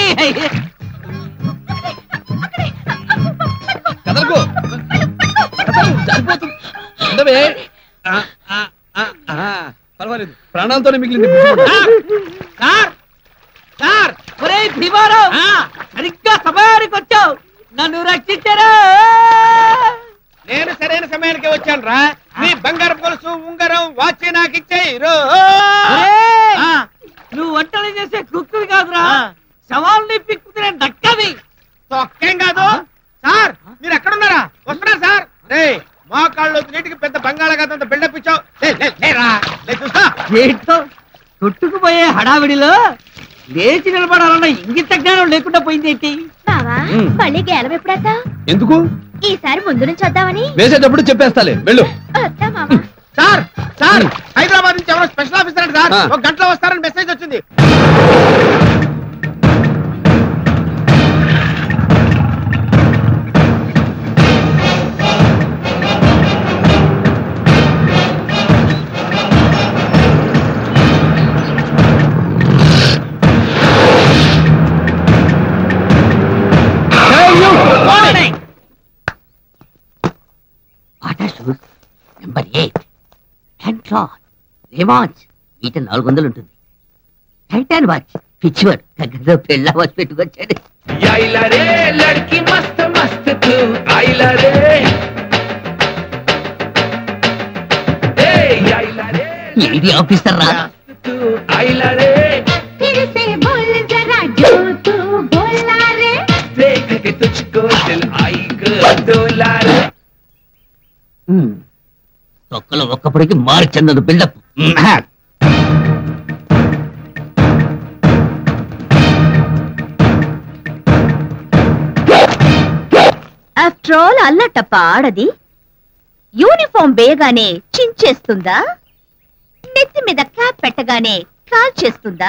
కదలకు కదలు, సరిపోతుంది ఉండవే ఆ, ఆ, ఆ, ఆ, పర్వాలేదు ప్రాణాలతోనే మిగిలింది సార్ సార్ ఒరే భీమారావు సరిగ్గా సమయానికి వచ్చావు నన్ను రక్షించరా నేను సరైన సమయానికి వచ్చాను రా నీ బంగారం కొలుసు ఉంగరం వాచి నాకు ఇచ్చేయి రో ఒరేయ్, నువ్వు వంటలు చేసే కుక్కువి కాదురా శవాల్ని పిక్కుతున్న నక్కవి తొక్కేం కాదు సార్ మీరు ఎక్కడున్నారా వస్తున్నా సార్ రే మా కాళ్ళు నీటికి పెద్ద బంగాళాఖాతంత బిల్డప్ ఇచ్చావు లే, లే, లేరా లే చూస్తా ఏంటో కొట్టుకుపోయే హడావిడిలో లేచి నిలబడాలన్న ఇంగిత జ్ఞానం లేకుండా పోయిందేంటి బావా ఉమ్. మళ్ళీ గేలం ఎప్పుడేద్దాం ఎందుకు ఈసారి ముందు నుంచి వద్దామని వేసేటప్పుడు చెప్పేస్తాలే వెళ్ళు వద్దా మామా సార్ సార్ హైదరాబాద్ నుంచి ఎవరో స్పెషల్ ఆఫీసర్ అంట సార్ ఆ. ఒక గంటలో వస్తారని మెసేజ్ వచ్చింది water shoes number eight hand రేవాంచ్ వీట నాలుగు వందలు ఉంటుంది టైటాన్ వాచ్ పిచ్చివాడు దగ్గరలో పెళ్ళ వాచ్ పెట్టుకొచ్చాడు लड़की मस्त मस्त तू आईला रे ఏది ఆఫీసర్ రా तू आईला रे फिर से बोल जरा जो तू बोला रे देख के तुझको दिल आई डोला रे ఒక్కలో ఒక్కప్పటికి మారి చెందదు బిల్డప్ ఆఫ్టర్ ఆల్ అల్లటప్ప ఆడది యూనిఫామ్ వేయగానే చించేస్తుందా నెత్తి మీద క్యాప్ పెట్టగానే కాల్ చేస్తుందా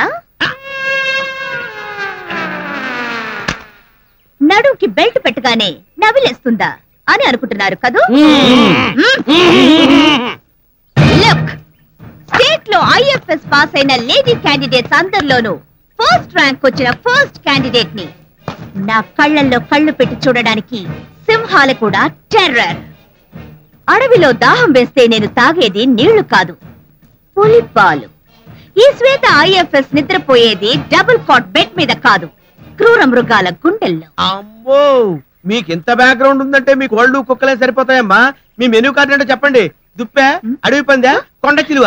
నడుంకి బెల్ట్ పెట్టగానే నవిలేస్తుందా అని అనుకుంటున్నారు కదూ లుక్ స్టేట్ లో ఐఎఫ్ఎస్ పాస్ అయిన లేడీ క్యాండిడేట్స్ అందరిలోనూ ఫస్ట్ ర్యాంక్ వచ్చిన ఫస్ట్ క్యాండిడేట్ ని నా కళ్ళల్లో కళ్ళు పెట్టి చూడడానికి సింహాలు కూడా టెర్రర్ అడవిలో దాహం వేస్తే నేను తాగేది నీళ్లు కాదు పులిపాలు ఈ శ్వేత ఐఎఫ్ఎస్ నిద్రపోయేది డబుల్ కాట్ బెడ్ మీద కాదు క్రూర మృగాల గుండెల్లో అమ్మో మీకు ఇంత బ్యాక్గ్రౌండ్ ఉందంటే మీకు ఒళ్ళు కుక్కలే సరిపోతాయమ్మా మీ మెనూ కార్డు ఏంటో చెప్పండి దుప్పే అడవి పందా కొండ చిలువ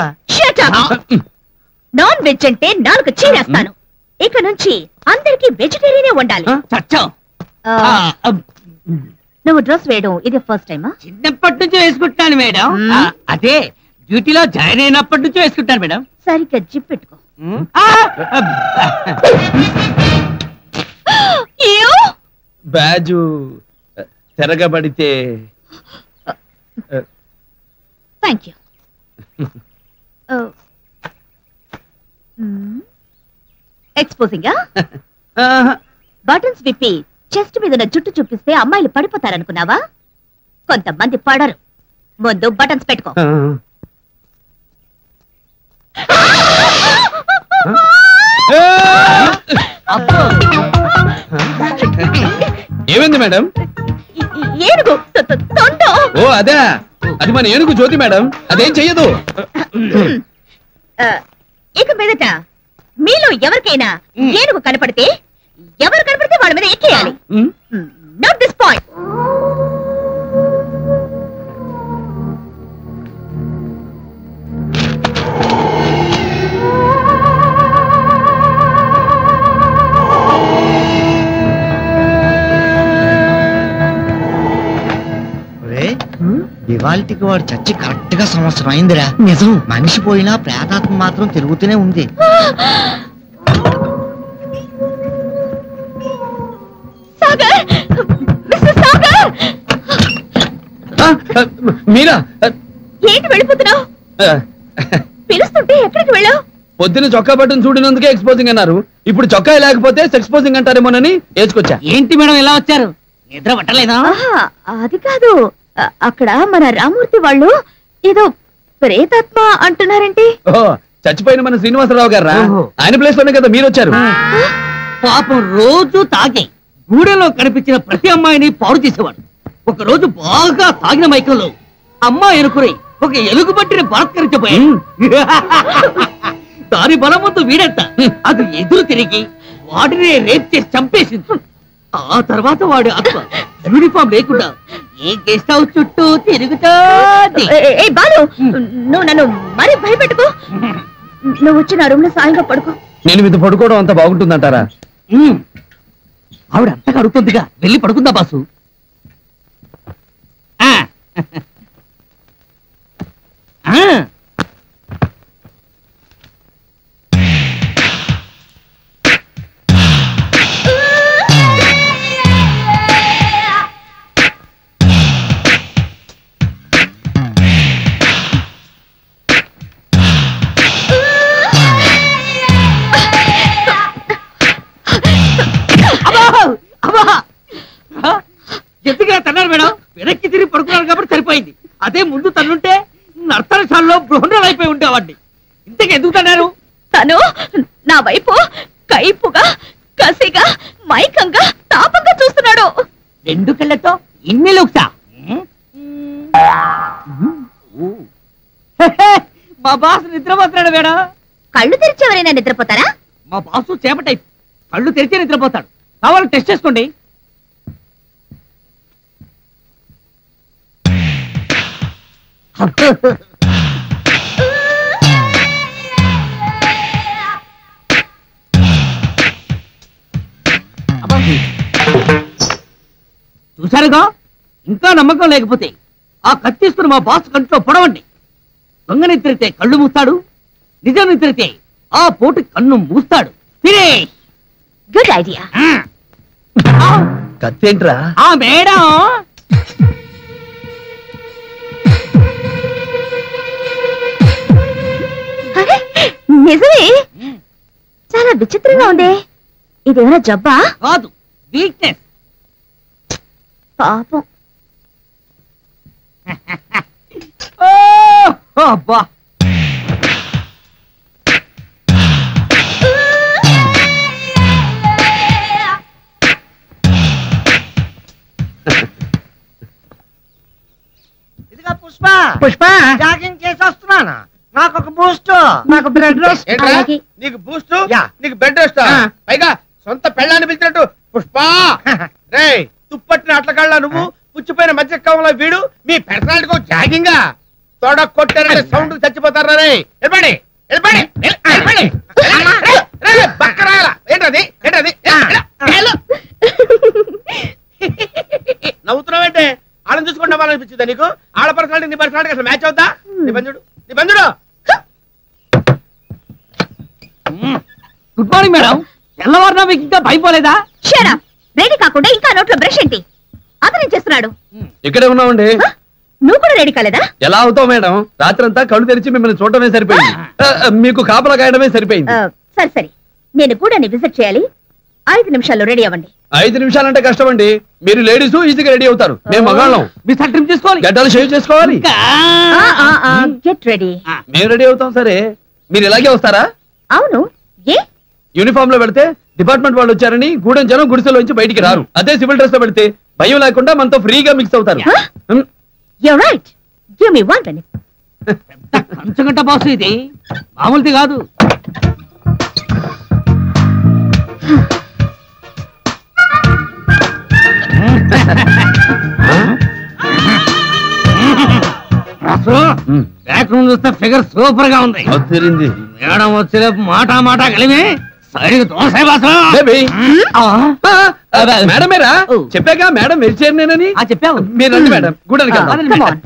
నాన్ వెజ్ అంటే నాలుగు చీరేస్తాను ఇక నుంచి అందరికి వెజిటేరియనే ఉండాలి ఆ, నువ్వు డ్రెస్ వేయడం ఇది ఫస్ట్ టైమా చిన్నప్పటి నుంచి వేసుకుంటున్నాను మేడం ఆ, అదే డ్యూటీలో జాయిన్ అయినప్పటి నుంచి వేసుకుంటాను మేడం సరిగ్గా జిప్ పెట్టుకో బ్యాజు తిరగబడితే థ్యాంక్ యూ ఎక్స్పోజింగ్ బటన్స్ విప్పి చెస్ట్ మీద ఉన్న జుట్టు చూపిస్తే అమ్మాయిలు పడిపోతారనుకున్నావా కొంతమంది పడరు ముందు బటన్స్ పెట్టుకో ఏమైంది మేడం ఏనుగు తొ- తొ- తొండం ఓ అదే అది మన ఏనుగు జ్యోతి మేడం అదేం చెయ్యదు ఆ, ఇక మీదట మీలో ఎవరికైనా ఏనుగు కనపడితే ఎవరు కనపడితే వాళ్ళ మీద ఎక్కేయాలి నోట్ దిస్ పాయింట్ ఇవాళకి వాడు చచ్చి కరెక్ట్ గా సంవత్సరం అయిందిరా నిజం మనిషి పోయినా ప్రేతాత్మ మాత్రం తిరుగుతూనే ఉంది సాగర్ మిస్టర్ సాగర్ మీరా ఏంటి వెళ్ళిపోతున్నావు పిలుస్తుంటే ఎక్కడికి వెళ్ళావు పొద్దున చొక్కా బట్టను చూడినందుకే ఎక్స్పోజింగ్ అన్నారు ఇప్పుడు చొక్కా లేకపోతే ఎక్స్పోజింగ్ అంటారేమోనని వేసుకొచ్చా ఏంటి మేడం ఇలా వచ్చారు నిద్ర పట్టలేదా ఆహా, అది కాదు అ- అక్కడ మన రామూర్తి వాళ్ళు ఏదో ప్రేతాత్మ అంటున్నారేంటి ఓ చచ్చిపోయిన మన శ్రీనివాసరావు గారా ఓహో. ఆయన ప్లేస్ లోనే కదా మీరు వచ్చారు పాపం రోజు తాగి గూడెలో కనిపించిన ప్రతి అమ్మాయిని పాడు చేసేవాడు ఒక రోజు బాగా తాగిన మైకంలో అమ్మాయి ఎనుకుని ఒక ఎలుగు పట్టిన బలత్కరించబోయాడు దాని బలం ముందు వీడంత అది ఎదురు తిరిగి వాడినే రేప్ చేసి చంపేసింది ఆ తర్వాత వాడి ఆత్మ యూనిఫామ్ లేకుండా ఏ గెస్ట్ హౌస్ చుట్టూ తిరుగుతాది ఏ- ఏ బాలు నువ్వు నన్ను మరీ భయపెట్టుకో నువ్వు వచ్చి నా రూమ్ లో సాయంగా పడుకో నేను మీతో పడుకోవడం అంత బాగుంటుందంటారా ఉమ్. ఆవిడ అంతగా అడుగుతుందిగా వెళ్ళి పడుకుందా బాసు ఆ. ఆ. అబ్బా! అబ్బా! ఆ? ఎందుకురా తన్నారు మేడం వెనక్కి తిరిగి పడుకున్నాను కాబట్టి సరిపోయింది అదే ముందు తన్నుంటే నర్తనశాలలో బృహణాలు అయిపోయి ఉండేవాడిని ఇంతకు ఎందుకు తన్నారు తను నా వైపు కైపుగా కసిగా మైకంగా తాపంగా చూస్తున్నాడు రెండు కళ్ళతో ఇన్ని లుక్సా మా బాస్ నిద్రపోతున్నాడు మేడం కళ్ళు తెరిచి ఎవరైనా నిద్రపోతారా మా బాసు చేప టైప్ కళ్ళు తెరిచే నిద్రపోతాడు కావాలి టెస్ట్ చేసుకోండి అబ్బా. చూశారుగా ఇంకా నమ్మకం లేకపోతే ఆ కత్తిస్తున్న మా బాస్ కంట్లో పొడవండి దొంగ నిద్రితే కళ్ళు మూస్తాడు నిజం నిద్రితే ఆ పోటు కన్ను మూస్తాడు ఫినిష్ గుడ్ ఐడియా కత్తేంట్రా ఆ మేడం అరే, నిజమే చాలా విచిత్రంగా ఉంది ఇదేమైనా జబ్బా కాదు వీక్నెస్ పాపం ఓ, అబ్బా ఇదిగా పుష్ప పుష్ప జాగింగ్ చేసి వస్తున్నాను నాకు ఒక బూస్ట్ నాకు బ్రెడ్ రోస్ట్ ఏంట్రా? నీకు బూస్ట్ నీకు బెడ్ రెస్ట్ పైగా సొంత పెళ్ళాన్ని పిలిచినట్టు పుష్ప రే తుప్పట్టిన అట్లకాళ్ళ నువ్వు పుచ్చిపోయిన మధ్య కాలంలో వీడు మీ పర్సనాలిటీ జాగింగ్ తోడ కొట్టారంటే సౌండ్ చచ్చిపోతారా రే వెళ్ళిపోండి వెళ్ళిపోండి వెళ్- వెళ్ళిపోండి రే, రే, రే, బక్కరాయల ఏంటది ఏంటది వెళ్ళు. నవ్వుతున్నావేంటే ఆడని చూసుకుంటే అనిపించిందా నీకు ఆడ పర్సనాలిటీ నీ పర్సనాలిటీ అసలు మ్యాచ్ అవుతా నీ బంధుడు నీ బంధుడు గుడ్ మార్నింగ్ మేడం తెల్లవారునా మీకు ఇంకా భయపోలేదా షరా రెడీ కాకుండా ఇంకా నోట్లో బ్రష్ ఏంటి అతనేం చేస్తున్నాడు ఇక్కడే ఉన్నామండి నువ్వు కూడా రెడీ కాలేదా ఎలా అవుతావు మేడం రాత్రంతా కళ్ళు తెరిచి మిమ్మల్ని చూడటమే సరిపోయింది ఆ, ఆ, మీకు కాపలా కాయడమే సరిపోయింది ఆ, సరే సరే నేను గూడాన్ని విజిట్ చేయాలి ఐదు నిమిషాల్లో రెడీ అవ్వండి ఐదు నిమిషాలంటే కష్టం అండి మీరు లేడీస్ ఈజీగా రెడీ అవుతారు మేము మగాళ్ళం మీ సట్రిమ్ చేసుకోవాలి గడ్డలు షేవ్ చేసుకోవాలి గెట్ రెడీ మేము రెడీ అవుతాం సరే మీరు ఇలాగే వస్తారా అవును ఏ యూనిఫామ్ లో పెడితే డిపార్ట్మెంట్ వాళ్ళు వచ్చారని గూడెం జనం గుడిసెలోంచి బయటికి రారు అదే సివిల్ డ్రెస్ లో పెడితే భయం లేకుండా మనతో ఫ్రీగా మిక్స్ అవుతారు um, you right give me one minute కంచగంట బాసు ఇది మామూలుది కాదు రాసు బ్యాక్ రూమ్ చూస్తే ఫిగర్ సూపర్ గా ఉంది అదిరింది మేడం వచ్చేలోపు మాట మాట కలిమి సరిగ్గా దోస బాసు బేబీ. మేడమేరా చెప్పాక మేడం మెరిచేరినేనని చెప్పావు మీరు రండి మేడం గూడానికి వెళ్దాం. Come on.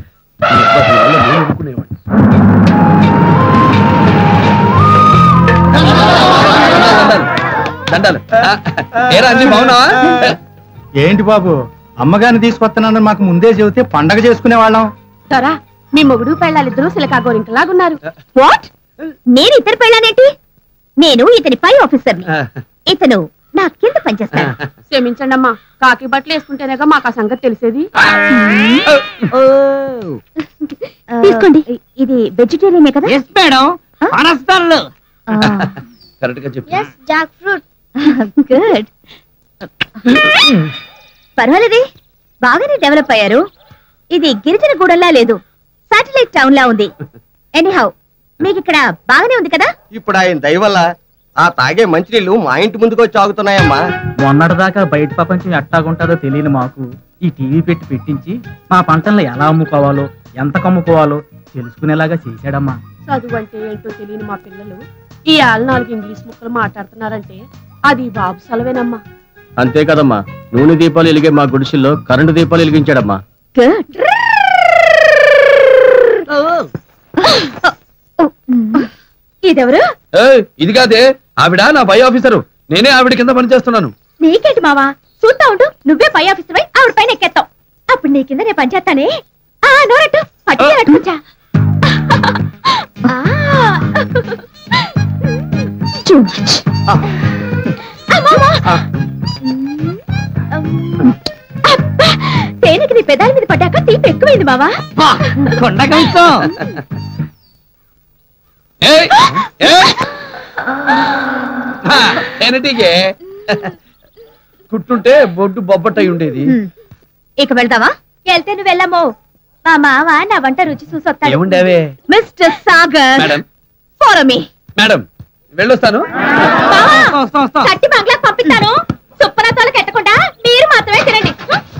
దండాలు, దండాలు ఆ, ఏరా అన్ని బాగున్నావా ఏంటి బాబు అమ్మగారిని తీసుకొస్తున్నానని మాకు ముందే చెబితే పండగ చేసుకునే వాళ్ళం సరా మీ మొగుడు పెళ్ళాలిద్దరూ సిలకా గోరింకలాగున్నారు వాట్ నేను ఇద్దరు పెళ్ళానేంటి నేను ఇతని పై ఆఫీసర్ని ఇతను నా కింద పనిచేస్తాడు క్షమించండి అమ్మా కాకి బట్టలు వేసుకుంటేనేగా మాకు ఆ సంగతి తెలిసేది తీసుకోండి ఇది వెజిటేరియనే కదా ఎస్ మేడం పనస్తాను కరెక్ట్ గా చెప్పు జాక్ ఫ్రూట్ గుడ్ పర్వాలేదే బాగానే డెవలప్ అయ్యారు ఇది గిరిజన గూడల్లా లేదు సాటిలైట్ టౌన్ లా ఉంది ఎనీహౌ మీకు ఇక్కడ బాగానే ఉంది కదా ఇప్పుడు ఆయన దయ వల్ల ఆ తాగే మంచినీళ్ళు మా ఇంటి ముందుకు వచ్చి ఆగుతున్నాయమ్మా మొన్నటిదాకా బయట ప్రపంచం ఎట్టాగుంటుందో తెలియని మాకు ఈ టీవీ పెట్టి పెట్టించి మా పంటలను ఎలా అమ్ముకోవాలో ఎంత కమ్ముకోవాలో తెలుసుకునేలాగా చేశాడమ్మా చదువు అంటే ఏంటో తెలియని మా పిల్లలు ఈ ఆళ్ళ నాలుగు ఇంగ్లీష్ ముక్కలు మాట్లాడుతున్నారంటే అది బాబు సెలవేనమ్మా అంతే కదమ్మా నూనె దీపాలు వెలిగే మా గుడిసెల్లో కరెంటు దీపాలు వెలిగించాడమ్మా గుడ్ ఇదెవరు ఏయ్, ఇది కాదే ఆవిడ నా పై ఆఫీసరు నేనే ఆవిడ కింద పనిచేస్తున్నాను నీకేంటి మావా చూస్తా ఉండు నువ్వే పై ఆఫీసర్ పై ఆవిడ పైన ఎక్కేస్తావు అప్పుడు నీ కింద నేను పనిచేస్తానే ఆ నోరట్టు పట్టుకే అట్టుకుంటా Too much. ఆ, మావా. అబ్బా, తేనెకి నీ పెదాల మీద పడ్డాక తీపి ఎక్కువైంది మావా కొండకంతో ఏయ్, ఏయ్. ఆ, ఏనటికే కుట్టుంటే బొడ్డు బొబ్బట్టయి ఉండేది ఇక వెళ్దావా వెళ్తే నువ్వు వెళ్ళమో మా మావ నా వంట రుచి చూసొస్తాడు ఏముండేవే mister Sagar madam follow me madam వెళ్ళొస్తాను కట్టి బంగ్లా పంపిస్తాను సుప్పలతోలు కట్టకుండా మీరు మాత్రమే తినండి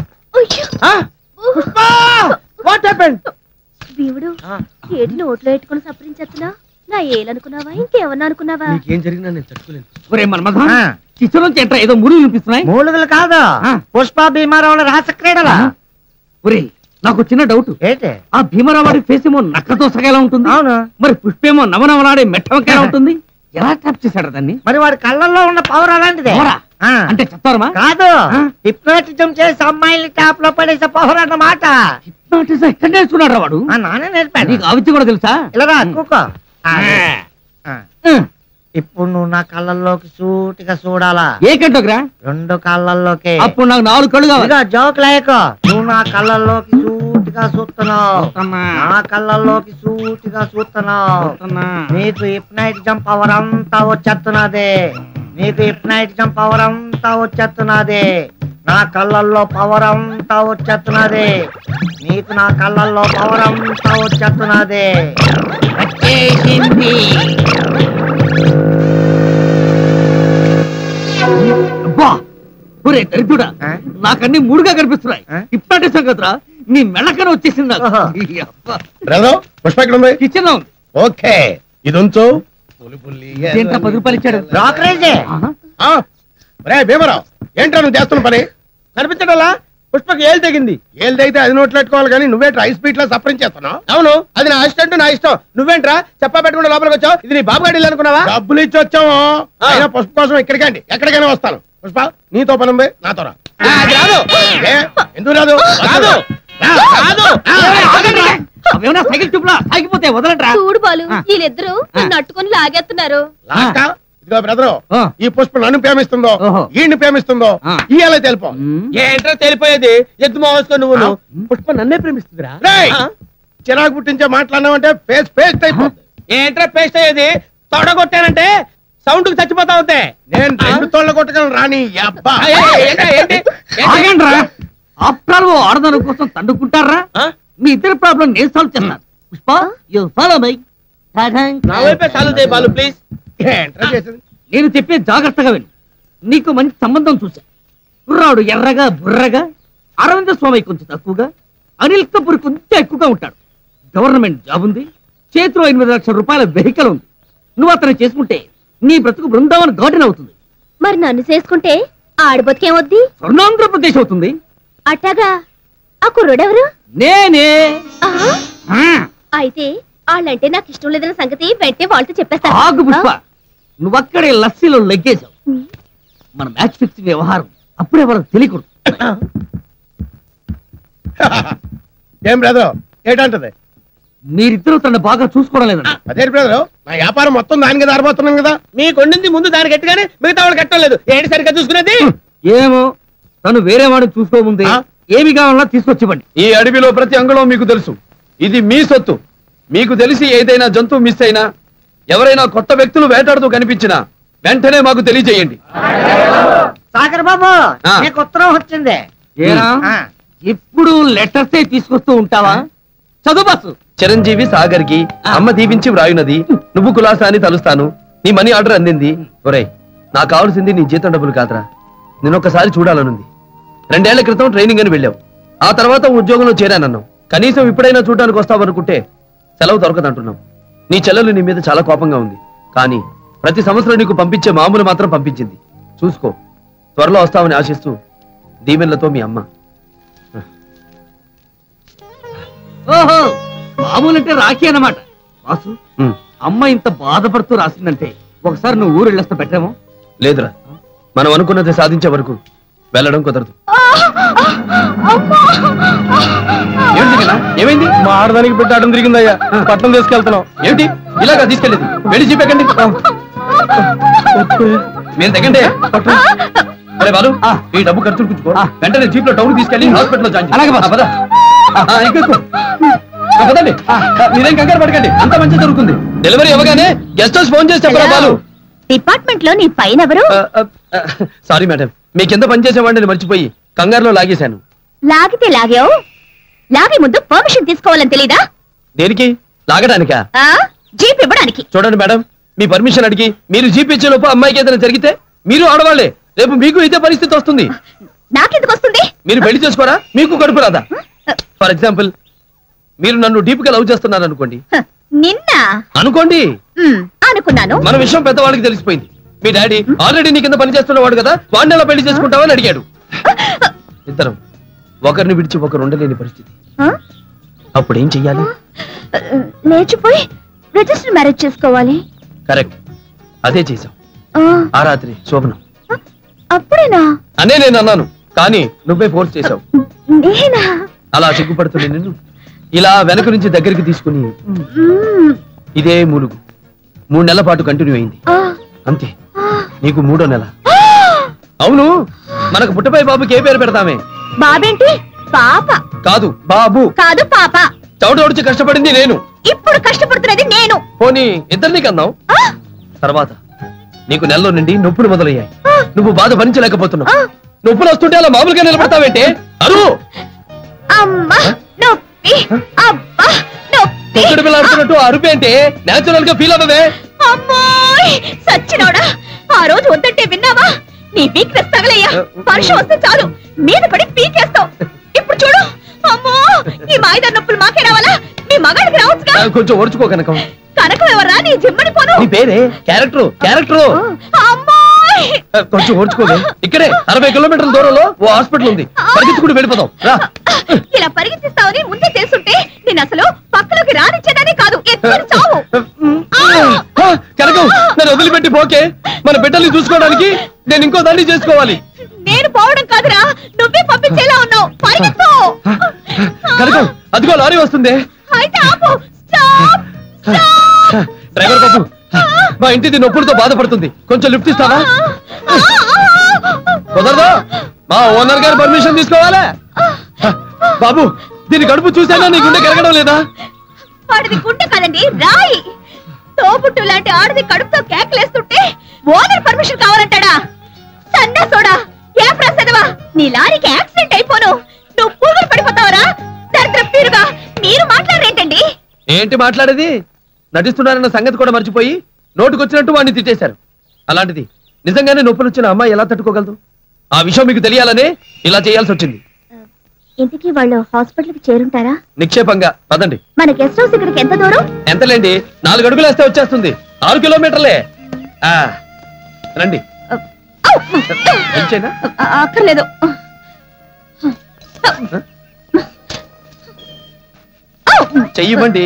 వాట్ హ్యాపెండ్ దేవుడు ఏడు నోట్లో పెట్టుకుని సపరించేస్తున్నా నా ఏలనుకున్నావా ఇంకేమన్నా అనుకున్నావా నీకేం జరిగినా నేను తట్టుకోలేను ఒరే మన్మథ కిచెన్ నుంచి ఎంటర్ ఏదో మురుగు వినిపిస్తున్నాయి మూలుగులు కాదు పుష్ప భీమారావుల రాసక్రీడలా ఒరే నాకు చిన్న డౌట్ ఏంటి ఆ భీమరావు వాడి ఫేస్ ఏమో నక్కతో సగేలా ఉంటుంది అవును మరి పుష్పేమో నవనవలాడే మెట్టవకేలా ఉంటుంది ఎలా ట్రాప్ చేశాడు దాన్ని మరి వాడి కళ్ళల్లో ఉన్న పవర్ అలాంటిదే పవరా? ఆ. అంటే చెప్తారమ్మా కాదు హిప్నోటిజం చేసి అమ్మాయిని టాప్ లో పడేసే పవర్ అన్నమాట హిప్నాటిజం ఎక్కడ నేర్చుకున్నాడు వాడు ఆ నాన్న నేర్పాడు నీకు ఆ విద్య కూడా తెలుసా ఇలా రా కూకో ఆ, ఆ. ఇప్పుడు నువ్వు నా కళ్ళల్లోకి సూటిగా చూడాలా ఏ కంటోగ్రా రెండు కళ్ళల్లోకి అప్పుడు నాకు నాలుగు కళ్ళు కావాలి ఇదిగో జోక్ లేక నువ్వు నా కళ్ళల్లోకి సూటిగా సూటిగా చూస్తున్నావు నా కళ్ళల్లోకి సూటిగా చూస్తున్నావు నీకు హిప్నైటిజం పవర్ అంతా వచ్చేస్తున్నది నీకు హిప్నైటిజం పవర్ అంతా వచ్చేస్తున్నది నా కళ్ళల్లో పవర్ అంతా వచ్చేస్తున్నది నీకు నా కళ్ళల్లో పవర్ అంతా వచ్చేస్తున్నది వచ్చేసింది అబ్బా ఒరే దరిద్రుడా నాకన్నీ మూడుగా కనిపిస్తున్నాయి ఇప్పటి సంగతిరా నీ మెళ్ళకన వచ్చేసింది నాకు ఈ అబ్బా. బ్రదర్ పుష్ప ఇక్కడ ఉంది కిచెన్ లో ఉంది ఓకే ఇది ఉంచు ఇదేంట్రా పది రూపాయలు ఇచ్చాడు బ్రోకరేజే రే భీమరావు ఏంట్రా నువ్వు చేస్తున్న పని కనిపించడలా పుష్పకి ఏళ్ళు తెగింది ఏళ్ళు తెగితే అది నోట్లు పెట్టుకోవాలి కానీ నువ్వేంట్రా హై స్పీడ్ లో సఫరింగ్ చేస్తున్నావు అవును అది నా అసిస్టెంట్ నా ఇష్టం నువ్వేంట్రా చెప్పా పెట్టుకుంటే లోపలికి వచ్చావు ఇది నీ బాబు గాడి అనుకున్నావా డబ్బులు ఇచ్చి వచ్చాము అయినా పుష్ప కోసం ఇక్కడికండి ఎక్కడికైనా వస్తాను పుష్ప నీతో పని ఉంది నాతో రా అది రాదు ఏ, ఎందుకు రాదు రాదు రా, రాదు అవేమన్నా సైకిల్ ట్యూబ్లా ఆగిపోతే వదలంట్రా చూడు బాలు వీళ్ళిద్దరూ నిన్ను అట్టుకొని లాగేస్తున్నారు లాక్కా? ఇదిగో బ్రదరు ఈ పుష్ప నన్ను ప్రేమిస్తుందో ఈయన్ని ప్రేమిస్తుందో ఇయాలే తెలుపు ఏంట్రా తెలిపోయేది ఎద్దు మోసుకొని నువ్వు పుష్ప నన్నే ప్రేమిస్తుందిరా చిరాకు పుట్టించే మాట్లాడినావంటే ఫేస్ పేస్ట్ అయిపోతుంది ఏంట్రా పేస్ట్ అయ్యేది తొడగొట్టానంటే సౌండ్ కి చచ్చిపోతా ఉంటే నేను రెండు తోళ్ళ కొట్టగలను రాని ఈ అబ్బా ఆగండ్రా ఆఫ్టర్ ఆల్ ఓ ఆడదాని కోసం తండుకుంటారా మీ ఇద్దరి ప్రాబ్లం నేను సాల్వ్ చేస్తాను పుష్ప యు ఫాలో మై నా వైపే చాలు చేయి బాలు ప్లీజ్ ఏంట్రా చేసేది నేను చెప్పే జాగ్రత్తగా విను నీకు మంచి సంబంధం చూసా కుర్రాడు ఎర్రగా బుర్రగా అరవింద స్వామి కొంచెం తక్కువగా అనిల్ కపూర్ కొంచెం ఎక్కువగా ఉంటాడు గవర్నమెంట్ జాబ్ ఉంది చేతిలో ఎనిమిది లక్షల రూపాయల వెహికల్ ఉంది నువ్వు అతను చేసుకుంటే నీ బ్రతుకు బృందావన్ గార్డెన్ అవుతుంది మరి నన్ను చేసుకుంటే ఆడబతికేమొద్ది స్వర్ణాంధ్రప్రదేశ్ అవుతుంది అట్టాగా ఆ కుర్రోడెవరు నేనే అయితే వాళ్ళంటే నాకు ఇష్టం లేదన్న సంగతి వెంటనే వాళ్ళతో చెప్పేస్తాను ఆగు పుష్ప నువ్వక్కడే లస్సీలో లెగ్గేశావు మన మ్యాచ్ ఫిక్సింగ్ వ్యవహారం అప్పుడే వాళ్ళకి తెలియకూడదు ఏం బ్రదర్ ఏంటంటది మీరిద్దరూ తన బాగా చూసుకోవడం లేదండి అదే బ్రదర్ నా వ్యాపారం మొత్తం దానికి దారిపోతున్నాం కదా మీకు వండింది ముందు దానికి ఎట్టుగానే మిగతా వాళ్ళు కట్టలేదు ఏంటి సరిగ్గా చూసుకునేది ఏమో తను వేరే వాడిని చూసుకోముందే ఏమి కావాలన్నా తీసుకొచ్చివ్వండి ఈ అడవిలో ప్రతి అంగుళం మీకు తెలుసు ఇది మీ సొత్తు మీకు తెలిసి ఏదైనా జంతువు మిస్ అయినా ఎవరైనా కొత్త వ్యక్తులు వేటాడుతూ కనిపించినా వెంటనే మాకు తెలియజేయండి సాగర్ బాబు ఆ. నీకు ఉత్తరం వచ్చింది ఏరా ఆ. ఇప్పుడు లెటర్సే తీసుకొస్తూ ఉంటావా చదువు బస్సు చిరంజీవి సాగర్ కి అమ్మ దీవించి వ్రాయునది నువ్వు కులాసా అని తలుస్తాను నీ మనీ ఆర్డర్ అందింది ఒరేయ్ నాకు కావాల్సింది నీ జీతం డబ్బులు కాదురా నేను ఒక్కసారి చూడాలనుంది రెండేళ్ల క్రితం ట్రైనింగ్ అని వెళ్ళావు ఆ తర్వాత ఉద్యోగంలో చేరానన్నావు కనీసం ఇప్పుడైనా చూడడానికి వస్తావు అనుకుంటే సెలవు దొరకదంటున్నావు నీ చెల్లెలు నీ మీద చాలా కోపంగా ఉంది కానీ ప్రతి సంవత్సరం నీకు పంపించే మామూలు మాత్రం పంపించింది చూసుకో త్వరలో వస్తామని ఆశిస్తూ దీవెనలతో మీ అమ్మ ఓహో మామూలు అంటే రాఖీ అన్నమాట వాసు ఉమ్. అమ్మ ఇంత బాధపడుతూ రాసిందంటే ఒకసారి నువ్వు ఊరు వెళ్ళొస్తా పెట్టాము లేదురా మనం అనుకున్నది సాధించే వరకు వెళ్ళడం కుదరదు ఏంటి జగన్నా? ఏమైంది మా ఆడదానికి పెట్టి అడ్డం తిరిగిందయ్యా పట్టణం తీసుకెళ్తున్నాం ఏమిటి ఇలాగా తీసుకెళ్ళేది వెళ్ళి చూపెక్కండి మీరు తగ్గండి అరే బాలు ఈ డబ్బు ఖర్చులు కూర్చుకో వెంటనే జీప్ లో టౌన్ తీసుకెళ్ళి హాస్పిటల్ లో జాయిన్ అలాగే పద ఆ, ఇంకెక్కు. ఆ, పదండి ఆ, మీరేం కంగారు పడకండి అంత మంచి జరుగుతుంది డెలివరీ ఇవ్వగానే గెస్ట్ హౌస్ ఫోన్ చేసి చెప్పరా బాలు డిపార్ట్మెంట్ లో నీ పైన ఎవరు సారీ మేడం మీ కింద పనిచేసేవాడిని మర్చిపోయి కంగారులో లాగేశాను లాగితే లాగావు లాగే ముందు పర్మిషన్ తీసుకోవాలని తెలీదా దేనికి లాగడానికా ఆ? జీప్ ఇవ్వడానికి చూడండి మేడం మీ పర్మిషన్ అడిగి మీరు జీప్ ఇచ్చే లోపు అమ్మాయికి ఏదైనా జరిగితే మీరు ఆడవాళ్లే రేపు మీకు ఇదే పరిస్థితి వస్తుంది నాకెందుకు వస్తుంది మీరు పెళ్లి చేసుకోరా మీకు కడుపు రాదా ఫర్ ఎగ్జాంపుల్ మీరు నన్ను డీప్ గా లవ్ చేస్తున్నారు అనుకోండి నిన్న అనుకోండి ఉమ్, అనుకున్నాను మన విషయం పెద్దవాళ్ళకి తెలిసిపోయింది మీ డాడీ ఆల్రెడీ నీ కింద పని చేస్తున్నవాడు కదా వాడిని ఎలా పెళ్లి చేసుకుంటావని అడిగాడు ఇద్దరం ఒకరిని విడిచి ఒకరు ఉండలేని పరిస్థితి ఆ? అప్పుడు ఏం చెయ్యాలి లేచిపోయి రిజిస్టర్ మ్యారేజ్ చేసుకోవాలి కరెక్ట్ అదే చేశాం ఆ, ఆ రాత్రి శోభనం అప్పుడేనా అనే నేను అన్నాను కానీ నువ్వే ఫోర్స్ చేశావు నేనా అలా సిగ్గుపడుతున్న నిన్ను ఇలా వెనక నుంచి దగ్గరికి తీసుకుని మ్మ్. ఇదే మూలుగు మూడు నెలల పాటు కంటిన్యూ అయింది ఆ, అంతే నీకు మూడో నెల అవును మనకు పుట్టపై బాబుకి ఏ పేరు పెడతామే బాబేంటి పాప కాదు బాబు కాదు పాప చవిట ఒడిచి కష్టపడింది నేను ఇప్పుడు కష్టపడుతున్నది నేను పోనీ ఇద్దరిని కన్నావు తర్వాత నీకు నెలలో నుండి నొప్పులు మొదలయ్యాయి నువ్వు బాధ భరించలేకపోతున్నావు నొప్పులు వస్తుంటే అలా మామూలుగా నిలబడతావేంటే అరు అమ్మా నొప్పి అబ్బా నొప్పి తొక్కుడు పిల్ల ఆడుతున్నట్టు అరుపేంటే నేచురల్ గా ఫీల్ అవ్వవే అమ్మోయ్ సచ్చినోడా ఆ రోజు వద్దంటే విన్నావా నీ వీక్నెస్ తగలయ్యా వర్షం వస్తే చాలు మీద పడి పీకేస్తావు ఇప్పుడు చూడు అమ్మో ఈ మాయిదా నొప్పులు మాకే రావాలా మీ మగాడికి రావచ్చుగా ఆ, కొంచెం ఓర్చుకో కనకం కనకం ఎవర్రా నీ జిమ్మడి పోను నీ పేరే క్యారెక్టర్ క్యారెక్టర్ అమ్మోయ్ కొంచెం ఓర్చుకోవే ఇక్కడే అరవై కిలోమీటర్ల దూరంలో ఓ హాస్పిటల్ ఉంది పరిగెత్తుకుంటూ వెళ్ళిపోదాం రా ఇలా పరిగెత్తిస్తావని ముందే తెలుసుంటే నేను అసలు పక్కలోకి రానిచ్చేదాన్ని కాదు ఎత్తుకొని చావు ఆ, కనకం నన్ను వదిలిపెట్టి పోకే మన బిడ్డల్ని చూసుకోవడానికి నేను ఇంకో దాన్ని చేసుకోవాలి నేను పోవడం కాదురా నువ్వే పంపించేలా ఉన్నావు పరిగెత్తు కనకం అదిగో లారీ వస్తుంది అయితే ఆపు స్టాప్ డ్రైవర్ బాబు మా ఇంటిది నొప్పులతో బాధపడుతుంది కొంచెం లిఫ్ట్ ఇస్తావా కుదరదు మా ఓనర్ గారు పర్మిషన్ తీసుకోవాలా బాబు దీని కడుపు చూసానా నీ గుండె కరగడం లేదా వాడిది గుండె కదండి రాయి తోబుట్టు లాంటి ఆడది కడుపుతో కేకలేస్తుంటే ఓనర్ పర్మిషన్ కావాలంటాడా సన్నా సోడా ఏ ప్రసాదవా నీ లారీకి యాక్సిడెంట్ అయిపోను నువ్వు పువ్వులు పడిపోతావరా దరిద్ర పీరుగా మీరు మాట్లాడరేంటండి ఏంటి మాట్లాడేది నటిస్తున్నారన్న సంగతి కూడా మర్చిపోయి నోటుకొచ్చినట్టు వాడిని తిట్టేశారు అలాంటిది నిజంగానే నొప్పులు వచ్చిన అమ్మాయి ఎలా తట్టుకోగలదు ఆ విషయం మీకు తెలియాలనే ఇలా చేయాల్సి వచ్చింది ఇంతకీ వాళ్ళు హాస్పిటల్ కి చేరుంటారా నిక్షేపంగా పదండి మన గెస్ట్ హౌస్ ఇక్కడికి ఎంత దూరం ఎంతలేండి నాలుగు అడుగులు వేస్తే వచ్చేస్తుంది ఆరు కిలోమీటర్లే ఆ రండి అంతేనా అ- అక్కర్లేదు చెయ్యివ్వండి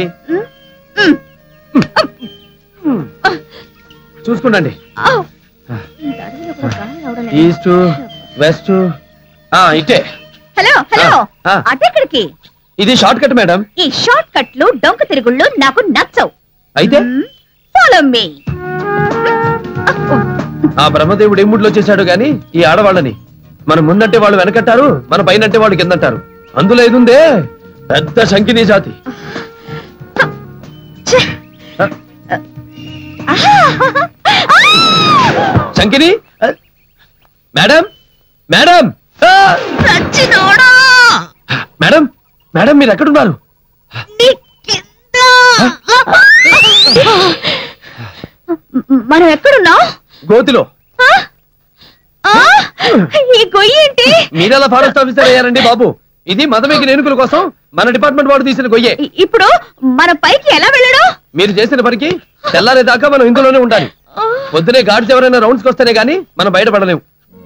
చూసుకుండండి ఈస్ట్ వెస్ట్ ఆ ఇటే హలో హలో ఆ. అటెక్కడికి ఇది షార్ట్ కట్ మేడం ఈ షార్ట్ కట్లు డొంక తిరుగుళ్ళు నాకు నచ్చవు అయితే ఫాలో మీ ఆ బ్రహ్మదేవుడు ఏ మూడ్లో చేశాడు గాని ఈ ఆడవాళ్ళని మన ముందంటే వాళ్ళు వెనకట్టారు మన పైనంటే వాళ్ళు కిందంటారు అందులో ఏదుందే పెద్ద శంకిని జాతి శంకిని ఆ, మేడం మేడం ఆ, మేడం మేడం మీరు ఎక్కడున్నారు మనం ఎక్కడున్నాం గోతిలో ఈ గొయ్యి ఏంటి మీరెలా ఫారెస్ట్ ఆఫీసర్ అయ్యారండి బాబు ఇది మదమెక్కిన ఏనుగుల కోసం మన డిపార్ట్మెంట్ వాడు తీసిన గొయ్యే ఇ- ఇప్పుడు మన పైకి ఎలా వెళ్ళడం మీరు చేసిన పనికి తెల్లారేదాకా మనం ఇందులోనే ఉండాలి పొద్దునే గాడ్స్ ఎవరైనా రౌండ్స్ వస్తేనే గానీ మనం బయటపడలేము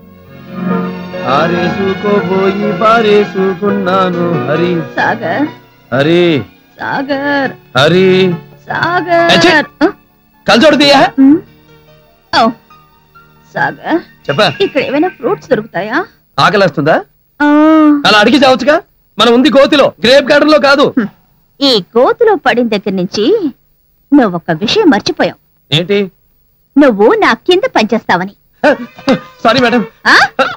ఆరేసుకోబోయి పారేసుకున్నాను హరి సాగర్ హరి సాగర్ హరి సాగర్ కలిచోడు తీయా ఓ, సాగర్ చెప్పా ఇక్కడ ఏమైనా ఫ్రూట్స్ దొరుకుతాయా ఆకలేస్తుందా ఆ, అలా అడిగి చావచ్చుగా మనం ఉంది గోతిలో గ్రేప్ గార్డెన్ లో కాదు ఈ గోతులో పడిన దగ్గర నుంచి నువ్వు ఒక విషయం మర్చిపోయావు ఏంటి నువ్వు నా కింద పనిచేస్తావని సారీ మేడం ఆ?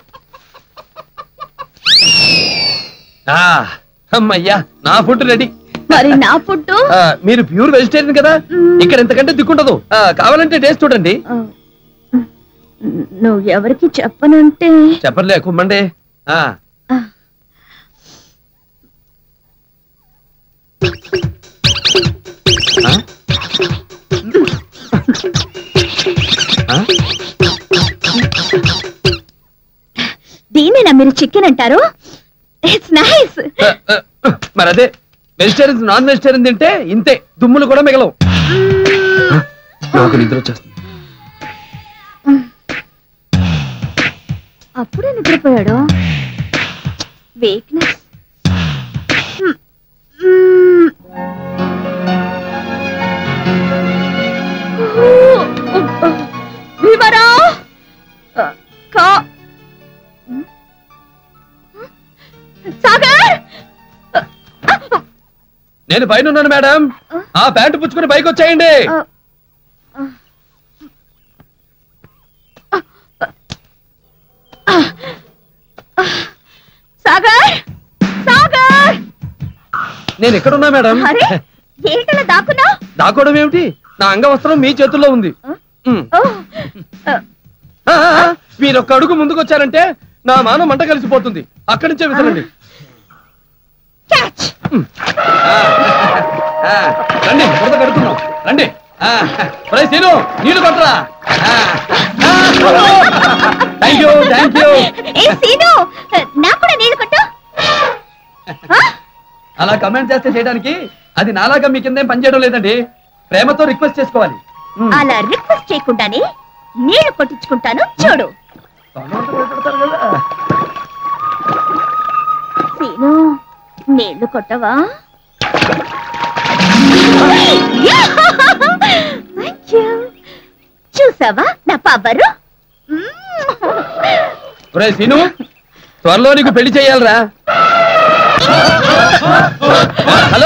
ఆ, అమ్మయ్యా నా ఫుడ్ రెడీ మరి నా ఫుడ్ ఆ, మీరు ప్యూర్ వెజిటేరియన్ కదా ఇక్కడ ఎంతకంటే దిక్కుంటదు ఆ, కావాలంటే టేస్ట్ చూడండి నువ్వు ఎవరికి చెప్పనంటే చెప్పర్లే కుమ్మండి ఆ, ఆ? ఆ? దీనేనా మీరు చికెన్ అంటారు ఇట్స్ నైస్ ఆ, ఆ, మరి అదే వెజిటేరియన్ నాన్ వెజిటేరియన్ తింటే ఇంతే దుమ్ములు కూడా మిగలవు నాకు నిద్ర వచ్చేస్తుంది అప్పుడే నిద్రపోయాడు వీక్నెస్ భీమరా కా సాగర్ నేను పైన ఉన్నాను మేడం ఆ ప్యాంటు పుచ్చుకుని పైకి వచ్చేయండి సాగర్ సాగర్ నేను ఎక్కడున్నా మేడం అరే ఏంటలా దాక్కున్నావు దాకోవడం ఏమిటి నా అంగవస్త్రం మీ చేతుల్లో ఉంది ఉమ్. ఆ, ఆ, ఆ, మీరు ఒక్క అడుగు ముందుకు వచ్చారంటే నా మానం మంట కలిసిపోతుంది అక్కడి నుంచే విసరండి ఉమ్. ఆ, ఆ, రండి బురద కడుతున్నాం రండి ఆ, ఒరేయ్ సీను నీళ్లు కొట్టరా థ్యాంక్ యూ థ్యాంక్ యూ ఏ సీను నాకు కూడా నీళ్ళు కొట్టు అలా కమెంట్ చేస్తే చేయడానికి అది నాలాగా మీ కిందేం పనిచేయడం లేదండి ప్రేమతో రిక్వెస్ట్ చేసుకోవాలి ఉమ్. అలా రిక్వెస్ట్ చేయకుండానే నీళ్లు కొట్టించుకుంటాను చూడు సీను నీళ్లు కొట్టవా Thank you. చూసావా నా పవరు ఒరేయ్ సీను త్వరలో నీకు పెళ్లి చేయాలరా హలో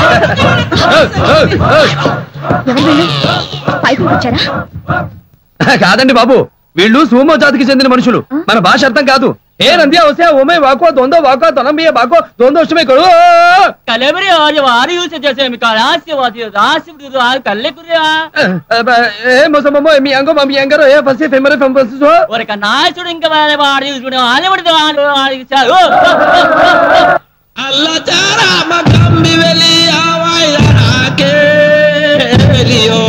పైకి వచ్చారా కాదండి బాబు వీళ్ళు సూమో జాతికి చెందిన మనుషులు మన భాష అర్థం కాదు ఏ నందియా వస్తే ఓమే వాకో దొందో వాకో తొనంబియ బాకో దొందోష్టమే కొడు కలబరి వారి యూస్ చేసే మీకు రాసి వాది రాసి కల్లె కురియా ఏ మొసమో మీ అంగో మమ్మీ అంగరో ఏ ఫస్ట్ ఫెమరే ఫెంపస్ సో ఒరక నాచుడు ఇంకా వాడి వాడి యూస్ ఆని పడితే వాడు అల్లా చారా మగంబి వెలి ఆవాయరాకే లియో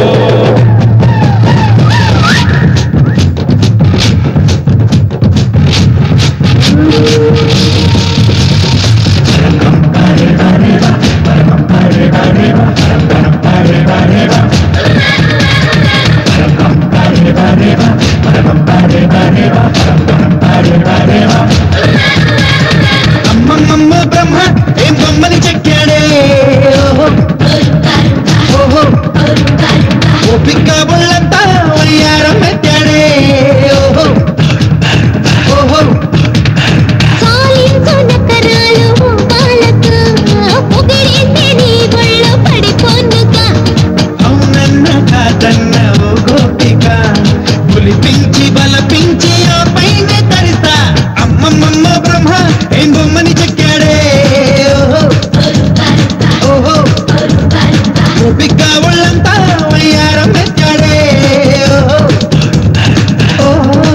అమ్మమ్మ బ్రహ్మ ఏం బొమ్మని చెక్కాడే ఓహో. ఓహో. ఓపిక బుల్లంతా వయ్యారం ఎత్తాడే ఓహో. ఓహో. కాలించు నకరాలు వాళ్ళకు పొగిడేస్తే నీ ఒళ్ళో పడిపోనుగా అవునన్న కాదన్న ఓ గోపిక పులిపించి బలపించి ఆ పైన తరిస్తా అమ్మమ్మమ్మ బ్రహ్మ ఏం బొమ్మని చెక్కాడే ఓహో. ఓహో ఓపిక ఒళ్ళంతా వయ్యారం ఎత్తాడే ఓహో. ఓహో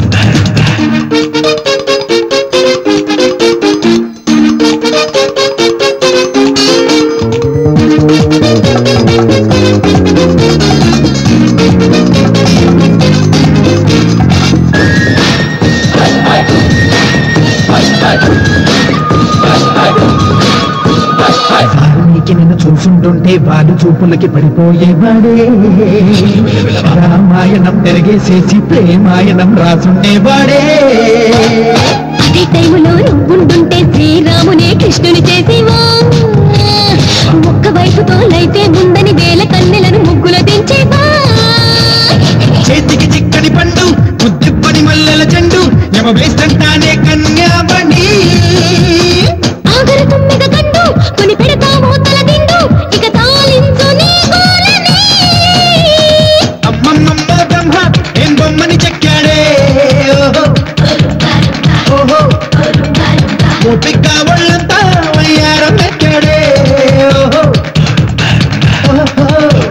వాల్మీకి నిన్ను చూసుంటుంటే వాళ్ళు చూపులకి పడిపోయేవాడే రామాయణం తిరిగేసేసి ప్రేమాయణం రాసుండేవాడే అదే టైములో నువ్వుంటుంటే శ్రీరామునే కృష్ణుని చేసేవా ఒక్క వైపుతో లైతే ముందని వేల కన్నెలను ముగ్గుల దించేవా చేతికి చిక్కని పండు ముద్దిప్పని మల్లెల చెండు యమ వేస్తంటానే కన్యామణి ఆగర తొమ్మిద కండు కొని పెడతాము తల దిండు ఇక తాలించు నీ గోలని అమ్మమ్మమ్మ బ్రహ్మ ఏం బొమ్మని చెక్కాడే ఓహో. ఓహో ఓపిక ఒళ్ళంతా వయ్యారం ఎక్కాడే ఓహో. ఓహో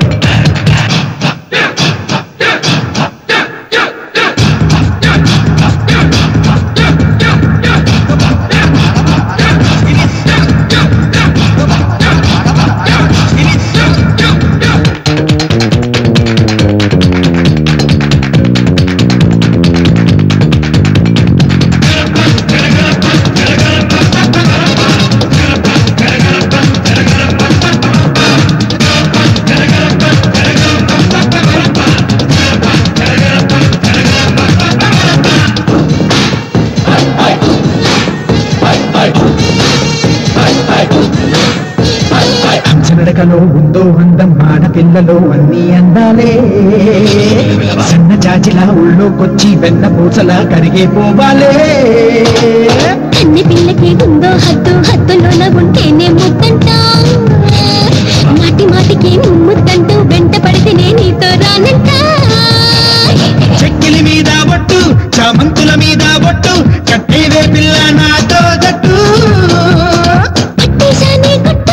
హంసనడకలో ఉందో అందం ఆడపిల్లలో అన్ని అందాలే సన్న జాజిలా ఉళ్ళోకొచ్చి వెన్న పూసలా కరిగే పోవాలే కన్ని పిల్లకి ఉందో హద్దు హద్దులోన ఉంటేనే ముద్దంట మాటి మాటికి ముద్దంటూ వెంట పడితేనే నీతో రానంట చెక్కిలి మీద బొట్టు చామంతుల మీద బొట్టు కట్టేవే పిల్ల నాతో జట్టు పట్టేశానే కొట్టు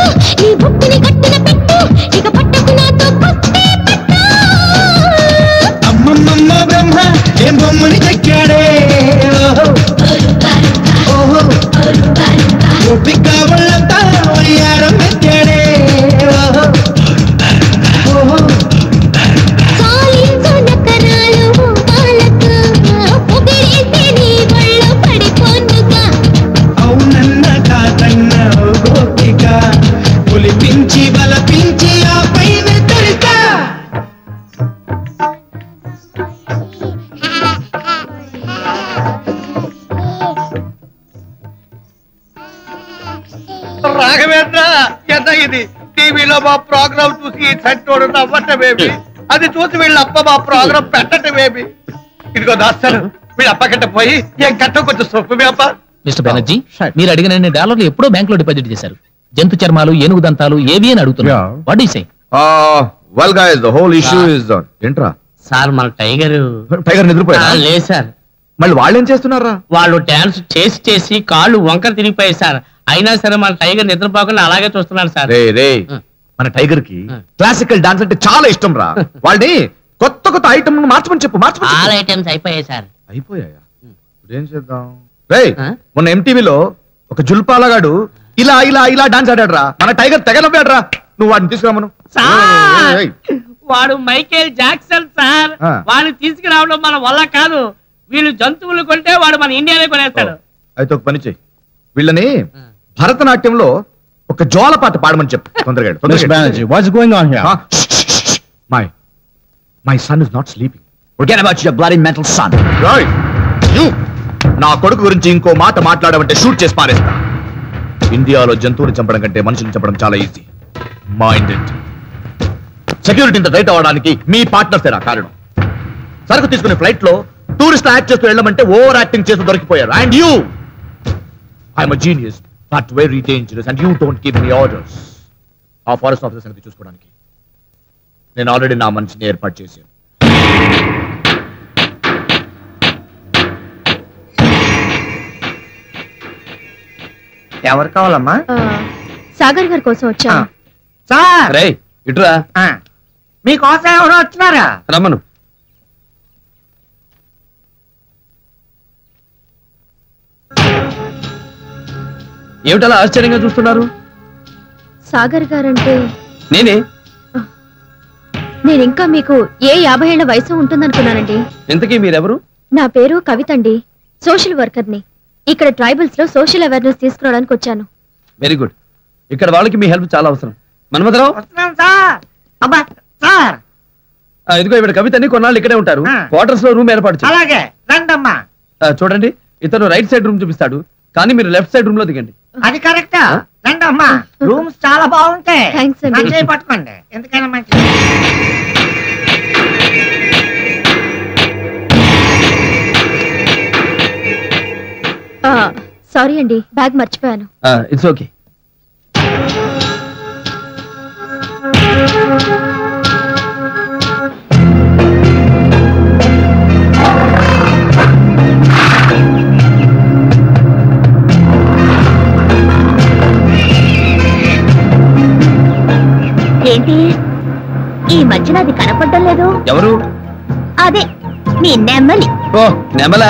ఏంట్రా ఎంత ఇది టీవీలో మా ప్రోగ్రామ్ చూసి ఈ చట్టోడు నవ్వటమేమి అది చూసి వీళ్ళ అప్ప మా ప్రోగ్రామ్ పెట్టటమేమి ఇదిగో దాస్తారు వీళ్ళ అప్ప కట్ట పోయి ఏం కట్ట కొంచెం సొప్పు మీ అప్ప మిస్టర్ బెనర్జీ మీరు అడిగిన డాలర్లు ఎప్పుడో బ్యాంక్ లో డిపాజిట్ చేశారు జంతు చర్మాలు ఏనుగు దంతాలు ఏవి అని అడుగుతున్నారు what is well guys the whole issue is ఏంట్రా సార్ మన టైగర్ టైగర్ నిద్రపోయా లేదు సార్ మళ్ళీ వాళ్ళు ఏం చేస్తున్నారా వాళ్ళు డాన్స్ చేసి చేసి కాళ్ళు వంకర తిరిగిపోయాయి సార్ అయినా సరే మన టైగర్ నిద్రపోకుండా అలాగే చూస్తున్నాడు సార్ రే రే మన టైగర్ కి క్లాసికల్ డాన్స్ అంటే చాలా ఇష్టం రా వాళ్ళని కొత్త కొత్త ఐటమ్ మార్చమని చెప్పు మార్చమని ఆల్ చెప్పు. ఐటమ్స్ అయిపోయాయి సార్ అయిపోయాయా ఇప్పుడు ఏం చేద్దాం రే మొన్న ఎంటీవీలో ఒక జుల్పాలగాడు ఇలా ఇలా ఇలా డాన్స్ ఆడాడు రా మన టైగర్ తెగ నవ్వాడు రా నువ్వు వాడిని తీసుకురామను సార్ ఏయ్, వాడు మైకేల్ జాక్సన్ సార్ ఆ. వాడిని తీసుకురావడం మన వల్ల కాదు వీళ్ళు జంతువులు కొంటే వాడు మన ఇండియానే కొనేస్తాడు అయితే ఒక పని చెయ్యి వీళ్ళని భరతనాట్యంలో ఒక జోల పాట పాడమని చెప్పు తొందరగా Mr. Banerjee, what's going on here? My my son is not sleeping Forget about your bloody mental son. నా కొడుకు గురించి ఇంకో మాట మాట్లాడమంటే షూట్ చేసి పారేస్తా ఇండియాలో జంతువుని చంపడం కంటే మనుషుల్ని చంపడం చాలా ఈజీ మైండ్ ఇట్ సెక్యూరిటీ ఇంత టైట్ అవ్వడానికి మీ పార్ట్నర్స్ నా కారణం సరుకు తీసుకునే ఫ్లైట్ లో టూరిస్ట్ యాక్ట్ చేస్తూ వెళ్ళమంటే ఓవర్ యాక్టింగ్ చేస్తూ దొరికిపోయారు and you I'm genius but very dangerous and you don't give me orders ఆ ఫారెస్ట్ ఆఫీసర్ సంగతి చూసుకోవడానికి నేను ఆల్రెడీ నా మనిషిని ఏర్పాటు చేశాను ఎవరు కావాలమ్మా సాగర్ గారి కోసం వచ్చా సార్ రే ఇటురా మీకోసం ఎవరో వచ్చినారా రమ్మను ఏమిటలా ఆశ్చర్యంగా చూస్తున్నారు సాగర్ గారంటే నేనే నేను ఇంకా మీకు ఏ యాభై ఏళ్ల వయసు ఉంటుందనుకున్నానండి ఇంతకీ మీరెవరు నా పేరు కవిత అండి సోషల్ వర్కర్ని ఇక్కడ ట్రైబల్స్ లో సోషల్ అవేర్నెస్ తీసుకురావడానికి వచ్చాను వెరీ గుడ్ ఇక్కడ వాళ్ళకి మీ హెల్ప్ చాలా అవసరం మన్మథరావు వస్తున్నాం సార్ అబ్బా సార్ ఆ, ఇదిగో ఇక్కడ కవితని కొన్నాళ్ళు ఇక్కడే ఉంటారు క్వార్టర్స్ లో రూమ్ ఏర్పాటు చేయి. అలాగే రండమ్మా ఆ, చూడండి ఇతను రైట్ సైడ్ రూమ్ చూపిస్తాడు కానీ మీరు లెఫ్ట్ సైడ్ రూమ్ లో దిగండి అది కరెక్టా రండమ్మా రూమ్స్ చాలా బాగుంటాయి Thanks అండి. నా చేయి పట్టుకోండి ఎందుకైనా మంచిది సారీ అండి బ్యాగ్ మర్చిపోయాను ఇట్స్ ఓకే ఏంటి ఈ మధ్యన అది కనపడడం లేదు ఎవరు అదే మీ నెమ్మలి ఓ నెమలా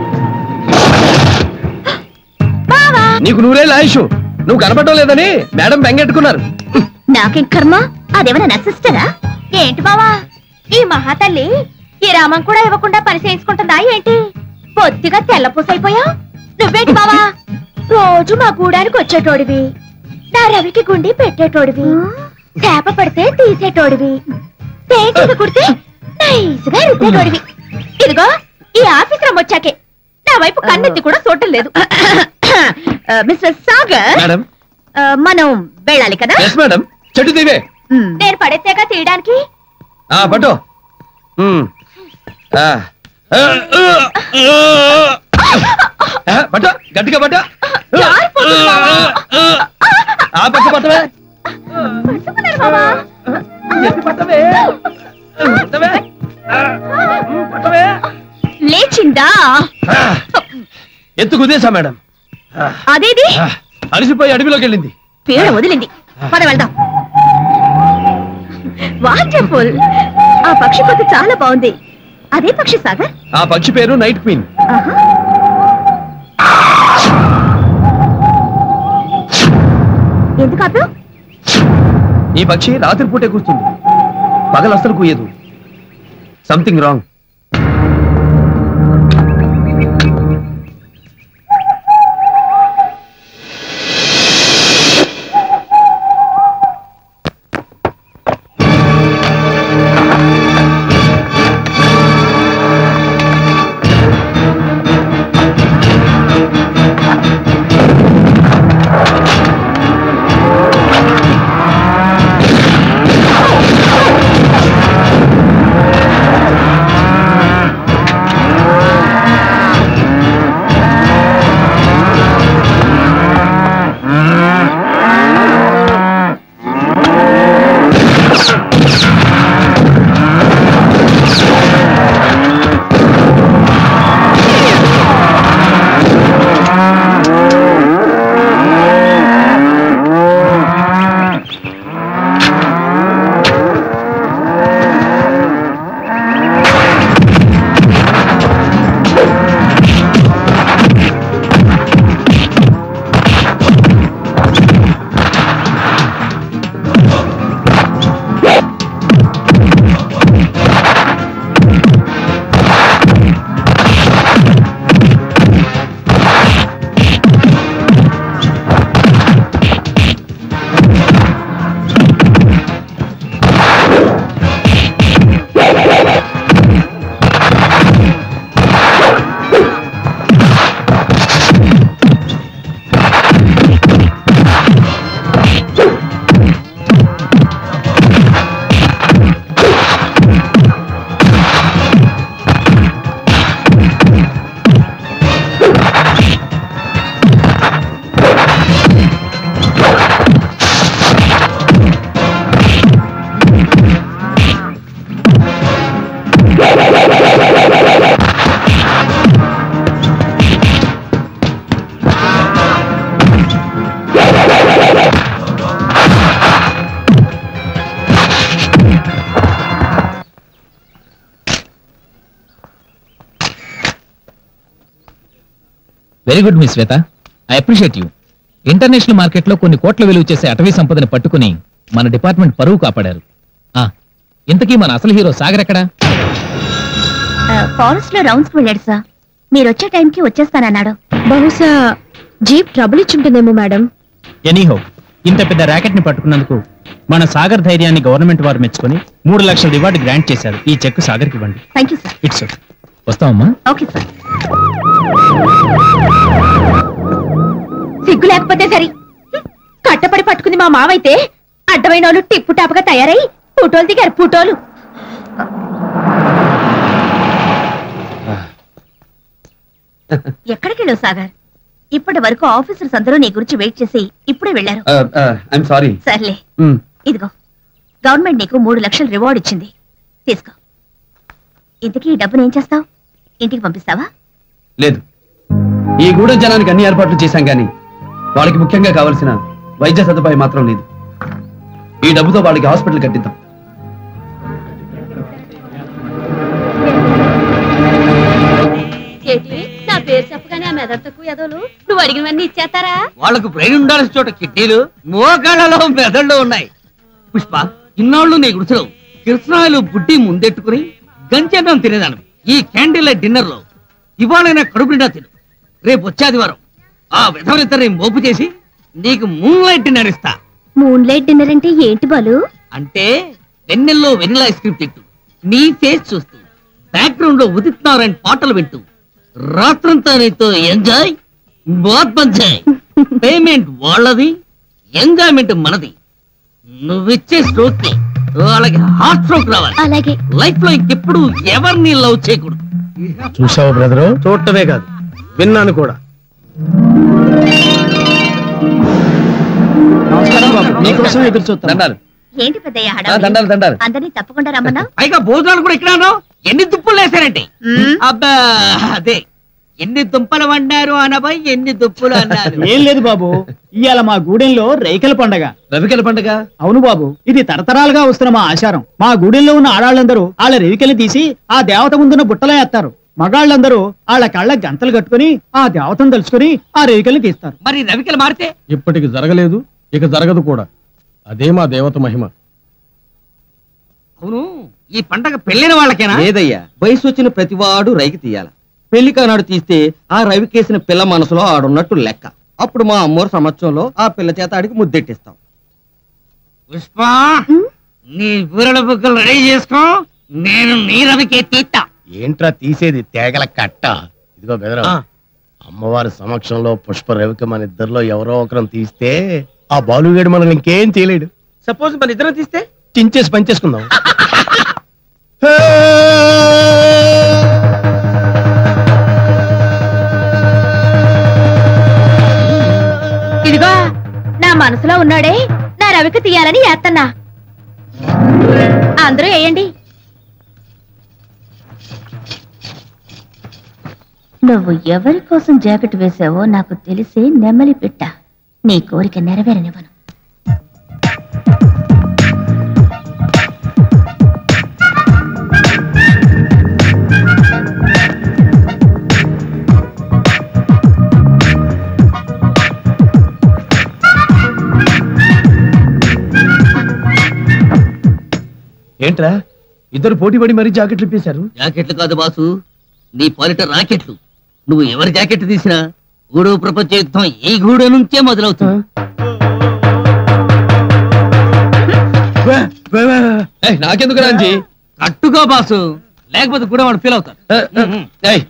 నీకు నూరే లాయుషు నువ్వు కనపడటం లేదని మేడం బెంగెట్టుకున్నారు నాకేం కర్మ అదేమన్నా నా సిస్టరా ఏంటి బావా ఈ మహాతల్లి ఈ రామం కూడా ఇవ్వకుండా పని చేయించుకుంటుందా ఏంటి పొద్దుగా తెల్లపూసైపోయా నువ్వేంటి బావా రోజు మా గూడానికి వచ్చేటోడివి నా రవికి గుండి పెట్టేటోడివి చేప పడితే తీసేటోడివి తేజీగా కుడితే నైస్గా రుద్దేటోడివి ఇదిగో ఈ ఆఫీస్ రమ్ వచ్చాకే నా వైపు కన్నెత్తి కూడా చూడటం లేదు ఆ, మిస్టర్ సాగర్ మేడం ఆ, మనం వెళ్ళాలి కదా ఎస్ మేడం చెట్టు దివే నేను పడేత్తేగా తీయడానికి ఆ పట్టు ఉమ్. ఆ. ఆ, పట్టు గట్టిగా పట్టు ఆ పట్టు పట్టవే ఎత్తి పట్టవే పట్టవే పట్టవే లేచిందా ఎత్తు కుదేసా మేడం అదేది ఆ, అలసిపోయి అడవిలోకి వెళ్ళింది పీడ వదిలింది పద వెళ్దాం వాండర్ఫుల్ ఆ పక్షి కొత్త చాలా బాగుంది అదే పక్షి సాగర్ ఆ పక్షి పేరు నైట్ క్వీన్ ఆహా. ఎందుకు ఆపావు ఈ పక్షి రాత్రిపూటే కూస్తుంది పగలు అస్సలు కూయదు సంథింగ్ రాంగ్ ఆ వెరీ గుడ్ మీ Shweta I appreciate you international మార్కెట్లో కొన్ని కోట్ల విలువ చేసే అటవీ సంపదని పట్టుకుని మన డిపార్ట్మెంట్ పరువు కాపాడారు ఆ ఇంతకీ మన అసలు హీరో సాగర్ ఎక్కడా ఫారెస్ట్ లో రౌండ్స్ కి వెళ్ళాడు సార్ మీరు వచ్చే టైంకి వచ్చేస్తానన్నాడు బహుశా జీప్ ట్రబుల్ ఇచ్చుంటుందేమో మేడం ఎనీహో ఇంత పెద్ద ర్యాకెట్ ని పట్టుకున్నందుకు మన సాగర్ ధైర్యాన్ని గవర్నమెంట్ వారు మెచ్చుకొని మూడు లక్షల రివార్డు గ్రాంట్ చేశారు ఈ చెక్ సాగర్కి ఇవ్వండి thank you sir it's okay వస్తామమ్మా ఓకే సార్ సిగ్గు లేకపోతే సరి కట్టపడి పట్టుకుంది మా మావైతే అడ్డమైన వాళ్ళు టిప్పు టాపుగా తయారై ఫోటోలు దిగారు ఫోటోలు ఎక్కడికి వెళ్ళావు సాగర్ ఇప్పటి వరకు ఆఫీసర్స్ అందరూ నీ గురించి వెయిట్ చేసి ఇప్పుడే వెళ్ళారు ఐఎమ్ సారీ సర్లే ఇదిగో గవర్నమెంట్ నీకు మూడు లక్షలు రివార్డ్ ఇచ్చింది తీసుకో ఇంతకీ ఈ డబ్బును ఏం చేస్తావు ఇంటికి పంపిస్తావా లేదు ఈ గూడెం జనానికి అన్ని ఏర్పాట్లు చేశాం కానీ వాళ్ళకి ముఖ్యంగా కావాల్సిన వైద్య సదుపాయం మాత్రం లేదు ఈ డబ్బుతో వాళ్ళకి హాస్పిటల్ కట్టిద్దాం ఏంటి నా పేరు చెప్పగానే ఆ మెదడు తక్కువ ఎదవలు నువ్వు అడిగినవన్నీ ఇచ్చేస్తారా వాళ్ళకు బ్రెయిన్ ఉండాల్సిన చోట కిడ్నీలు మోకాళ్ళలో మెదళ్ళు ఉన్నాయి పుష్ప ఇన్నాళ్ళు నీ గుడిసెలో కృష్ణాయలు బుడ్డి ముందెట్టుకుని గంజన్నం తినేదాను ఈ క్యాండిల్ లైట్ డిన్నర్ లో ఇవాళైనా కడుపు నిండా తిను రేపు వచ్చే ఆదివారం ఆ విధవరిద్దరిని మోపు చేసి నీకు మూన్ లైట్ డిన్నర్ ఇస్తా మూన్ లైట్ డిన్నర్ అంటే ఏంటి బాలు అంటే వెన్నెల్లో వెన్నెల ఐస్ క్రీమ్ తింటూ నీ ఫేస్ చూస్తూ బ్యాక్గ్రౌండ్ లో ఉదిత్ నారాయణ పాటలు వింటూ రాత్రంతా నీతో ఎంజాయ్ బాత్ పంచాయ్ పేమెంట్ వాళ్ళది ఎంజాయ్మెంట్ మనది నువ్విచ్చే స్ట్రోక్ కి వాళ్ళకి హార్ట్ స్ట్రోక్ రావాలి అలాగే లైఫ్ లో ఇంకెప్పుడు ఎవరిని లవ్ చేయకూడదు చూసావా బ్రదరు చూడటమే కాదు విన్నాను కూడా మీకోసం ఎదురు చూస్తాం దండాలు ఏంటి పెద్దయ్య ఆ, హడావిడి? దండాలు దండాలు అందరినీ తప్పకుండా రమ్మన్నా పైగా భోజనాలు కూడా ఇక్కడ అన్నావు ఎన్ని దుప్పులు వేశారంటే అబ్బా అదే ఎన్ని దుంపలు వండారు అనబై ఎన్ని దుప్పులు అన్నారు ఏం లేదు బాబు ఇవాళ మా గూడెంలో రైకల పండగ రవికల పండగ అవును బాబు ఇది తరతరాలుగా వస్తున్న మా ఆచారం మా గూడెంలో ఉన్న ఆడాళ్ళందరూ వాళ్ళ రేవికలు తీసి ఆ దేవత ముందున్న బుట్టలో వేస్తారు మగాళ్ళందరూ వాళ్ళ కళ్ళ గంతలు కట్టుకుని ఆ దేవతను తలుచుకుని ఆ రేవికల్ని తీస్తారు మరి రవికలు మారితే ఇప్పటికి జరగలేదు ఇక జరగదు కూడా అదే మా దేవత మహిమ అవును ఈ పండగ పెళ్ళైన వాళ్ళకేనా లేదయ్యా వయసు వచ్చిన ప్రతివాడు రైకి తీయాల పెళ్లి కానాడు తీస్తే ఆ రవికేసిన పిల్ల మనసులో ఆడున్నట్టు లెక్క అప్పుడు మా అమ్మోరు సంవత్సరంలో ఆ పిల్ల చేత ఆడికి ముద్దెట్టిస్తాం పుష్ప నీ బూరెల బుగ్గలు రెడీ చేసుకో నేను నీ రవికే తీస్తా ఏంట్రా తీసేది తేగల కట్ట ఇదిగో బెదరం అమ్మవారి సమక్షంలో పుష్ప రవిక మన ఇద్దరిలో ఎవరో ఒకరం తీస్తే ఆ బాలుగాడు మనల్ని ఇంకేం చేయలేడు సపోజ్ మన ఇద్దరం తీస్తే చించేసి పనిచేసుకుందాం ఇదిగో నా మనసులో ఉన్నాడే నా రవికి తీయాలని వేస్తన్నా అందరూ వేయండి నువ్వు ఎవరి కోసం జాకెట్ వేసావో నాకు తెలిసి నెమ్మలి పెట్ట నీ కోరిక నెరవేరనివ్వను ఏంట్రా ఇద్దరు పోటీ పడి మరీ జాకెట్లు ఇప్పేశారు జాకెట్లు కాదు బాసు నీ పాలిట రాకెట్లు నువ్వు ఎవరి జాకెట్ తీసినా గూడు ప్రపంచ యుద్ధం ఈ గూడు నుంచే మొదలవుతుంది ఏయ్, నాకెందుకు రాంజీ కట్టుకో బాసు లేకపోతే కూడా వాడు ఫీల్ అవుతాడు ఏయ్,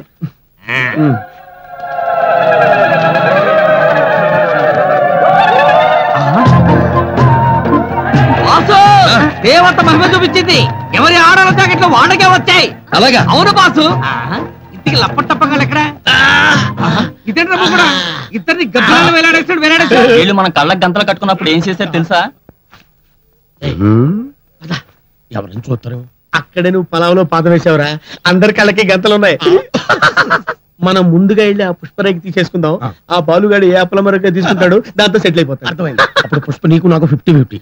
బాసు దేవత మహిమ చూపించింది ఎవరి ఆడాల జాకెట్లు వాళ్ళకే వచ్చాయి అలాగా అవును బాసు ఇంటికి లప్పటప్పగా ఎక్కడ ఇదేంటి కూడా ఇద్దరిని గబ్బరాలు వేలాడేస్తాడు వేలాడేస్తాడు వీళ్ళు మన కళ్ళకి గంతలు కట్టుకున్నప్పుడు ఏం చేశారు తెలుసా ఎవరిని చూస్తారు అక్కడే నువ్వు పొలంలో పాదం వేసావురా అందరి కళ్ళకి గంతలు ఉన్నాయి మనం ముందుగా వెళ్ళి ఆ పుష్పరేఖ తీసేసుకుందాం ఆ బాలుగాడు ఏ అప్పల మరొక తీసుకుంటాడు దాంతో సెటిల్ అయిపోతాడు అర్థమైంది అప్పుడు పుష్ప నీకు నాకు ఫిఫ్టీ ఫిఫ్టీ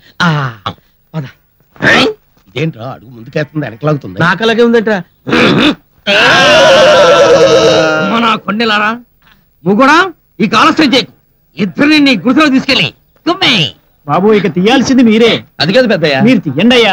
ఇదేంట్రా అడుగు ముందుకేస్తుంది వెనకలాగుతుంది నాకు అలాగే ఉందంట మన కొండెలారా ముగుడా ఈ కాలస్ట్రం చేయకు ఇద్దరిని నీ గుడిసెలో తీసుకెళ్ళి కుమ్మే బాబు ఇక తీయాల్సింది మీరే అది కాదు పెద్దయ్య మీరు తీయండి అయ్యా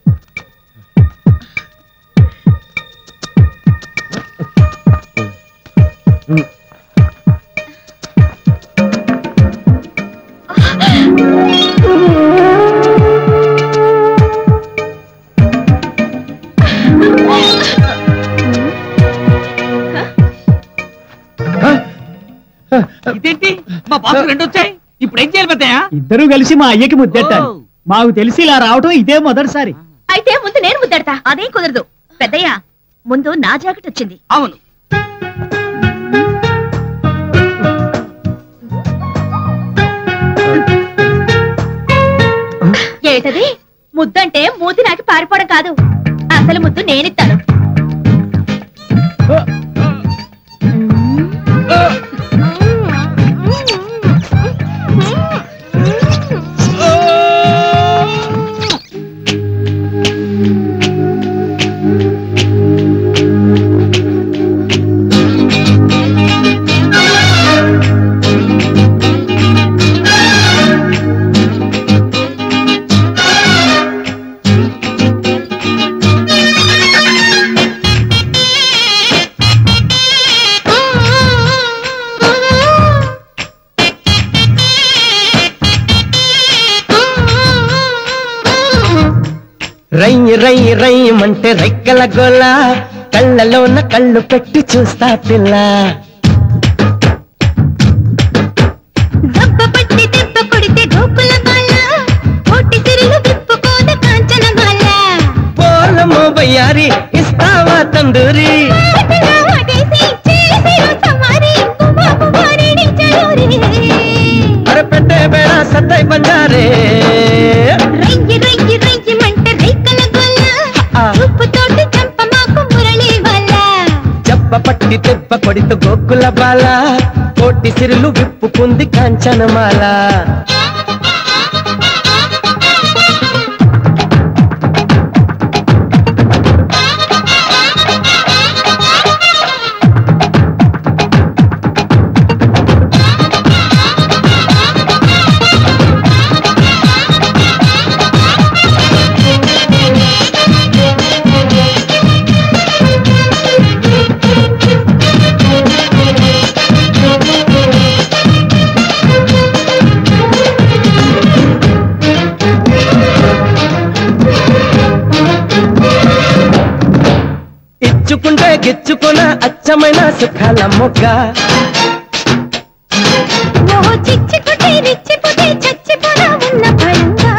ఇదేంటి మా బాసు రెండు వచ్చాయి ఇప్పుడు ఏం చేయాలి పెద్దయ్య ఇద్దరు కలిసి మా అయ్యకి ముద్దెట్టాలి మాకు తెలిసి ఇలా రావటం ఇదే మొదటిసారి అయితే ముందు నేను ముద్దడతా అదేం కుదరదు పెద్దయ్య ముందు నా జాకెట్ వచ్చింది అవును ఏటది ముద్దంటే మూతి నాకి పారిపోవడం కాదు అసలు ముద్దు నేనిస్తాను రై రై రయ్యమంటే రెక్కల గోల కళ్ళలోన కళ్ళు పెట్టి చూస్తా పిల్ల దెబ్బ పట్టి దెబ్బ కొడితే గోకుల బాల కోటి సిరులు విప్పుకోద కాంచన మాల పోలమో బయ్యారి ఇస్తావా తందూరి ఆటగా ఆడేసి చేసిరు సమారి కుమా కుమారిని చలోరి అర పెట్టే బేడ సత్తై బంజారే రంగి రంగి రంగి మంటే రేకల గొల్ల ఉప్పు తోటి చంప మాకు మురళి వల్ల చెప్ప పట్టి దెబ్బ కొడితే గోకుల బాల కోటి సిరులు విప్పుకుంది కాంచనమాల ఇచ్చుకుంటే గిచ్చుకున్న అచ్చమైన సుఖాల మొగ్గ ఓ చిచ్చిపోతే రిచ్చిపోతే చచ్చిపోనా ఉన్న భయంగా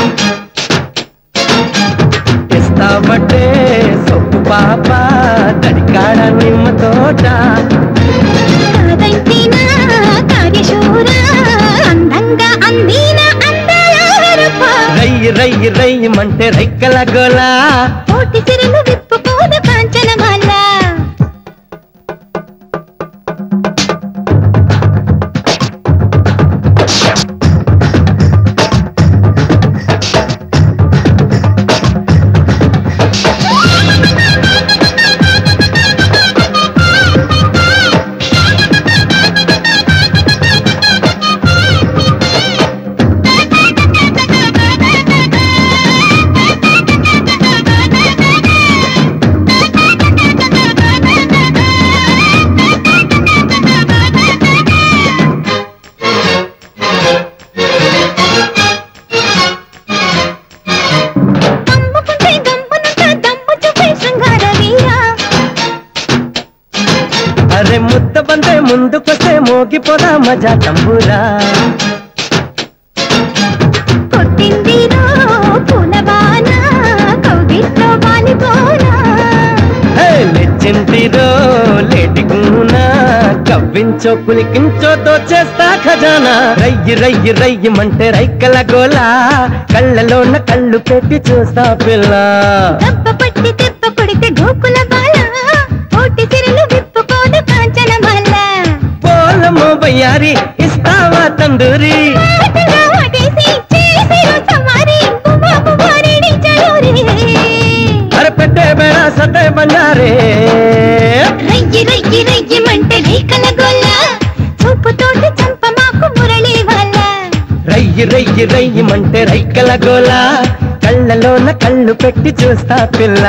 ఇస్తావటే సొప్పు పాప తడికాడ నిమ్మ తోట కాదంటినా కార్యశూర అందంగా అందిన అందాల రూప రయ్యి రయ్యి రయ్యమంటే రెక్కల గోల కోటి సిరులు విప్పుకోదు కాంచనమాల కమ్ముకుంటే గమ్మునుంట దమ్ము చూపే శృంగార వీరా అరే ముద్ద బందే ముందుకొస్తే మోగిపోదా మజా తంబూరా కొట్టిందిరో పూలబాన కౌగిట్లో వాలిపోనా హే, లెచ్చింటిరో లేటి కూనా కవ్వించో కులికించో దోచేస్తా ఖజానా రయ్యి రయ్యి రయ్యమంటే రైకల గోలా కళ్ళలోన కళ్ళు పెట్టి చూస్తా పిల్ల దెబ్బ పట్టి దెబ్బ కొడితే గోకుల బాల కోటి సిరులు విప్పుకోదు కాంచనమాల పోలమో బయ్యారి ఇస్తావా తందూరి ఆటగా ఆడేసి చేసిరు సమారి కుమా కుమారిని చలోరి అరే పెట్టే బేడ సతే బంజారే రయ్యి రయ్యి రయ్యమంటే రేకల గొల్ల రెయ్యి రెయ్యి రెయ్యమంటే రైకల గోల కళ్ళలోన కళ్ళు పెట్టి చూస్తా పిల్ల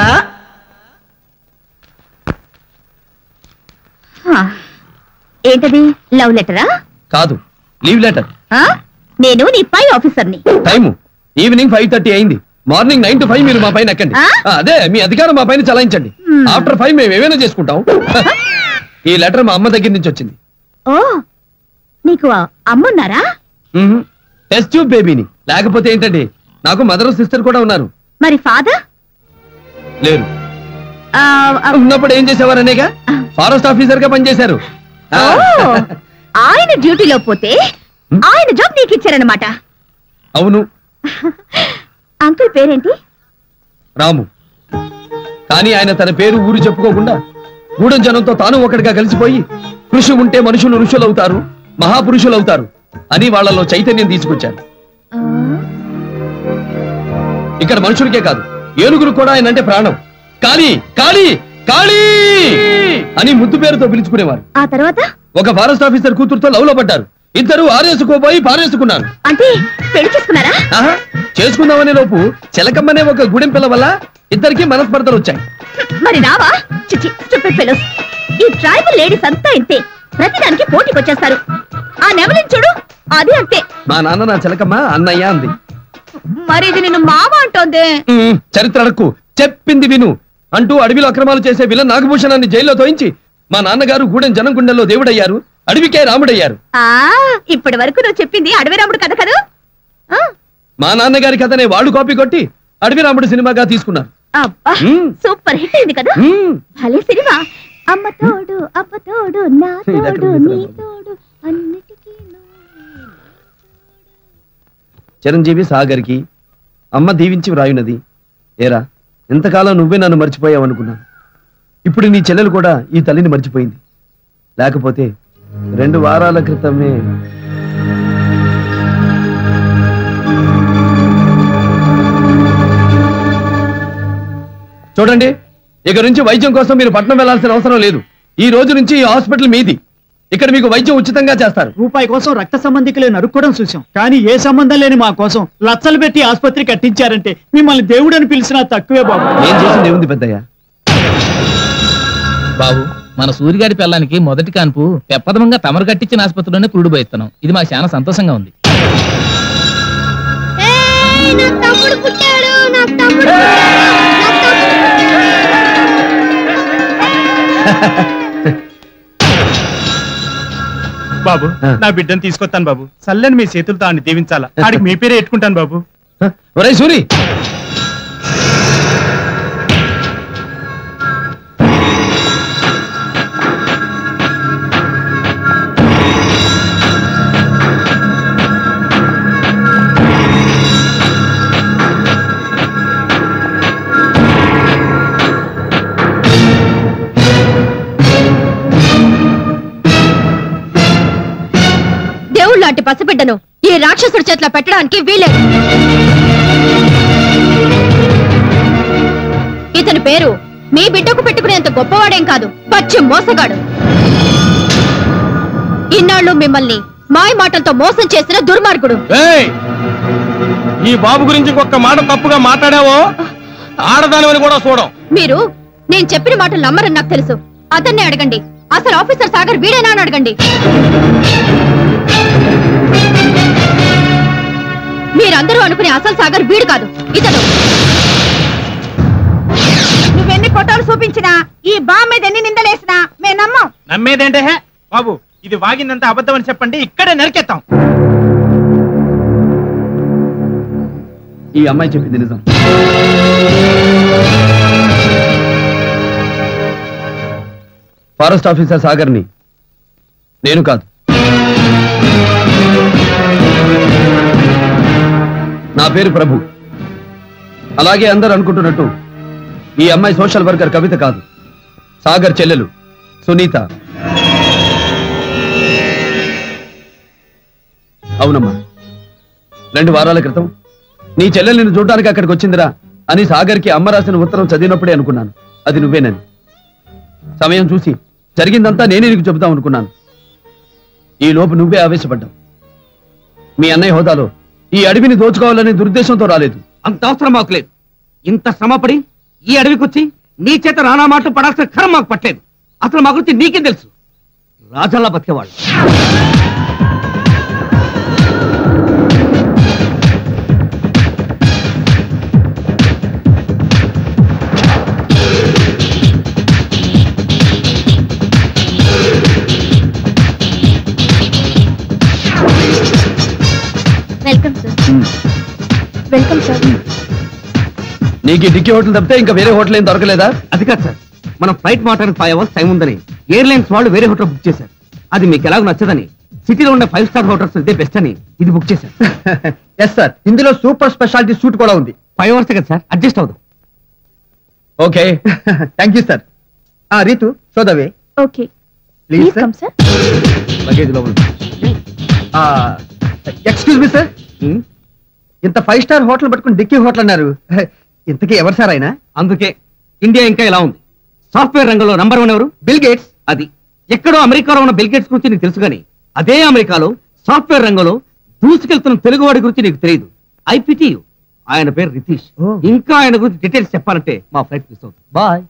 హా. ఏంటది లవ్ లెటరా కాదు లీవ్ లెటర్ ఆ? నేను నీ పై ఆఫీసర్ని టైము ఈవినింగ్ ఫైవ్ థర్టీ అయింది మార్నింగ్ నైన్ టు ఫైవ్ మీరు మా పైన ఎక్కండి ఆ? ఆ, అదే మీ అధికారం మా పైన చలాయించండి Hmm. ఆఫ్టర్ ఫైవ్ మేము ఏమైనా చేసుకుంటాం ఈ లెటర్ మా అమ్మ దగ్గర నుంచి వచ్చింది ఓ నీకు అమ్మున్నారా టెస్ట్ ట్యూబ్ బేబీని లేకపోతే ఏంటండి నాకు మదర్ సిస్టర్ కూడా ఉన్నారు మరి ఫాదర్ లేరు ఉన్నప్పుడు ఏం చేసేవారనేగా ఫారెస్ట్ ఆఫీసర్ గా పనిచేశారు ఆ. ఆయన డ్యూటీలో పోతే ఆయన జాబ్ నీకు ఇచ్చారనమాట అవును అంకుల్ పేరేంటి రాము కానీ ఆయన తన పేరు ఊరు చెప్పుకోకుండా గూడెం జనంతో తాను ఒకటిగా కలిసిపోయి కృషి ఉంటే మనుషులు ఋషులు అవుతారు మహాపురుషులు అవుతారు అని వాళ్ళలో చైతన్యం తీసుకొచ్చారు ఇక్కడ మనుషులకే కాదు ఏనుగురు కూడా ఆయన అంటే ప్రాణం కాళీ కాళీ కాళీ అని ముద్దు పేరుతో పిలుచుకునేవారు ఆ తర్వాత ఒక ఫారెస్ట్ ఆఫీసర్ కూతురుతో లవ్ లో పడ్డారు ఇద్దరు ఆరేసుకోబోయి పారేసుకున్నారు అంటే పెళ్లి చేసుకున్నారా ఆహా, చేసుకుందామనే లోపు చిలకమ్మనే ఒక గుడెం పిల్ల వల్ల ఇద్దరికి మనస్పర్ధలు వచ్చాయి మరి రావా చిచి స్టూపిడ్ ఫెలోస్ ఈ ట్రైబల్ లేడీస్ అంతా ఇంతే ప్రతిదానికి పోటీకి వచ్చేస్తారు ఆ నెమలిని చూడు అది అంతే మా నాన్న నా చిలకమ్మ అన్నయ్య అంది మరి ఇది నిన్ను మామ అంటోంది ఉమ్, చరిత్ర అడక్కు చెప్పింది విను అంటూ అడవిలో అక్రమాలు చేసే విల నాగభూషణాన్ని జైల్లో తోయించి మా నాన్నగారు గూడెం జనం గుండెల్లో దేవుడయ్యారు అడవికే రాముడయ్యారు ఆ ఇప్పటి వరకు నువ్వు చెప్పింది అడవి రాముడు కథ కదూ మా నాన్నగారి కథనే వాడు కాపీ కొట్టి అడవి రాముడు సినిమాగా తీసుకున్నారు అబ్బా మ్మ్. సూపర్ హిట్ అయింది కదా మ్మ్. భలే సినిమా అమ్మ తోడు అప్ప తోడు నా తోడు నీ తోడు అన్నిటికీ చిరంజీవి సాగర్కి అమ్మ దీవించి వ్రాయునది ఏరా ఎంతకాలం నువ్వే నన్ను మర్చిపోయావు అనుకున్నాను ఇప్పుడు నీ చెల్లెలు కూడా ఈ తల్లిని మర్చిపోయింది లేకపోతే రెండు వారాల క్రితమే చూడండి ఇక నుంచి వైద్యం కోసం మీరు పట్నం వెళ్లాల్సిన అవసరం లేదు ఈ రోజు నుంచి ఈ హాస్పిటల్ మీది ఇక్కడ మీకు వైద్యం ఉచితంగా చేస్తారు రూపాయి కోసం రక్త సంబంధికులే నరుక్కోవడం చూసాం కానీ ఏ సంబంధం లేని మా కోసం లచ్చలు పెట్టి ఆసుపత్రి కట్టించారంటే మిమ్మల్ని దేవుడని పిలిచినా తక్కువే బాబు ఏం చేసింది ఏముంది పెద్దయ్య బాబు మన సూర్యగాడి పిల్లానికి మొదటి కాన్పు పెప్పదమంగా తమరు కట్టించిన ఆసుపత్రిలోనే కురుడు పోయిస్తున్నాం ఇది మాకు చాలా సంతోషంగా ఉంది తమ్ముడు పుట్టాడు నాకు తమ్ముడు బాబు నా బిడ్డను తీసుకొస్తాను బాబు చల్లని మీ చేతులతో ఆయన దీవించాలా ఆడికి మీ పేరే ఎట్టుకుంటాను బాబు ఒరే సూరి దేవుడు లాంటి పసిబిడ్డను ఈ రాక్షసుడి చేతిలో పెట్టడానికి వీలేదు ఇతని పేరు మీ బిడ్డకు పెట్టుకునేంత గొప్పవాడేం కాదు పచ్చి మోసగాడు ఇన్నాళ్ళు మిమ్మల్ని మాయ మాటలతో మోసం చేసిన దుర్మార్గుడు ఏయ్! ఈ బాబు గురించి ఇంకొక మాట తప్పుగా మాట్లాడావో ఆడదానివని కూడా చూడం మీరు నేను చెప్పిన మాటలు నమ్మరని నాకు తెలుసు అతన్నే అడగండి అసలు ఆఫీసర్ సాగర్ వీడేనా అని అడగండి మీరందరూ అనుకునే అసలు సాగర్ వీడు కాదు ఇతను నువ్వెన్ని ఫోటోలు చూపించినా ఈ బామ్మ మీద ఎన్ని నిందలేసినా మేము నమ్మం నమ్మేదేంటే హే బాబు ఇది వాగిందంతా అబద్ధం అని చెప్పండి ఇక్కడే నరికెత్తాం ఈ అమ్మాయి చెప్పింది నిజం ఫారెస్ట్ ఆఫీసర్ సాగర్ని నేను కాదు నా పేరు ప్రభు అలాగే అందరు అనుకుంటున్నట్టు ఈ అమ్మాయి సోషల్ వర్కర్ కవిత కాదు సాగర్ చెల్లెలు సునీత అవునమ్మా రెండు వారాల క్రితం నీ చెల్లెలు నిన్ను చూడడానికి అక్కడికి వచ్చిందిరా అని సాగర్కి అమ్మ రాసిన ఉత్తరం చదివినప్పుడే అనుకున్నాను అది నువ్వేనని సమయం చూసి జరిగిందంతా నేనే నీకు చెబుతాం అనుకున్నాను ఈ లోపు నువ్వే ఆవేశపడ్డావు మీ అన్నయ్య హోదాలో ఈ అడవిని దోచుకోవాలనే దురుద్దేశంతో రాలేదు అంత అవసరం మాకు లేదు ఇంత శ్రమపడి ఈ అడవికి వచ్చి నీ చేత నానా మాటలు పడాల్సిన కరం మాకు పట్టలేదు అసలు మా గురించి నీకేం తెలుసు రాజాలా బతికేవాళ్ళు వెల్కమ్ సార్ వెల్కమ్ సార్ నీకు ఈ డిక్కీ హోటల్ తప్పితే ఇంకా వేరే హోటల్ ఏం దొరకలేదా అది కాదు సార్ మనం ఫ్లైట్ మాట్లాడిన ఫైవ్ అవర్స్ టైం ఉందని ఎయిర్లైన్స్ వాళ్ళు వేరే హోటల్ బుక్ చేశారు అది మీకు ఎలాగో నచ్చదని సిటీలో ఉన్న ఫైవ్ స్టార్ హోటల్స్ ఇదే బెస్ట్ అని ఇది బుక్ చేశారు ఎస్ సార్ ఇందులో సూపర్ స్పెషాలిటీ సూట్ కూడా ఉంది ఫైవ్ అవర్స్ కదా సార్ అడ్జస్ట్ అవుదాం ఓకే థ్యాంక్ యూ సార్ ఆ రీతు సోదవే okay please please sir come sir luggage లోపల ఎక్స్క్యూజ్ మీ సార్ ఇంత ఫైవ్ స్టార్ హోటల్ పట్టుకుని డిక్కీ హోటల్ అన్నారు ఇంతకీ ఎవరు సార్ ఆయన అందుకే ఇండియా ఇంకా ఇలా ఉంది సాఫ్ట్వేర్ రంగంలో నంబర్ వన్ ఎవరు బిల్ గేట్స్ అది ఎక్కడో అమెరికాలో ఉన్న బిల్ గేట్స్ గురించి నీకు తెలుసు కానీ అదే అమెరికాలో సాఫ్ట్వేర్ రంగంలో దూసుకెళ్తున్న తెలుగువాడి గురించి నీకు తెలియదు ఐపీటీ ఆయన పేరు రితీష్ ఇంకా ఆయన గురించి డీటెయిల్స్ చెప్పాలంటే మా ఫ్లైట్ మిస్ అవుతుంది bye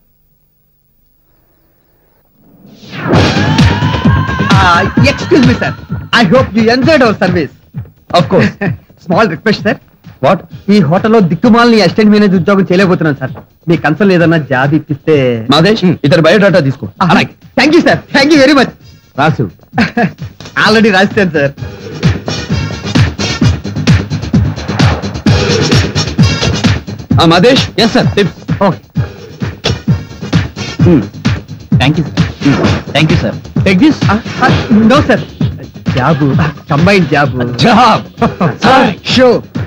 excuse me sir I hope you enjoyed our service of course small request sir what ఈ హోటల్లో దిక్కుమాలని అసిస్టెంట్ మేనేజర్ ఉద్యోగం చేయలేకపోతున్నాను సార్ మీ కన్సల్ ఏదన్నా జాబ్ ఇప్పిస్తే మాదేశ్ ఇతని బయోడాటా తీసుకో అలాగే thank you sir thank you very much రాసు ఆల్రెడీ రాస్తాను సార్ ఆ Madesh yes sir tips okay thank you thank you sir take this no sir job combine job job show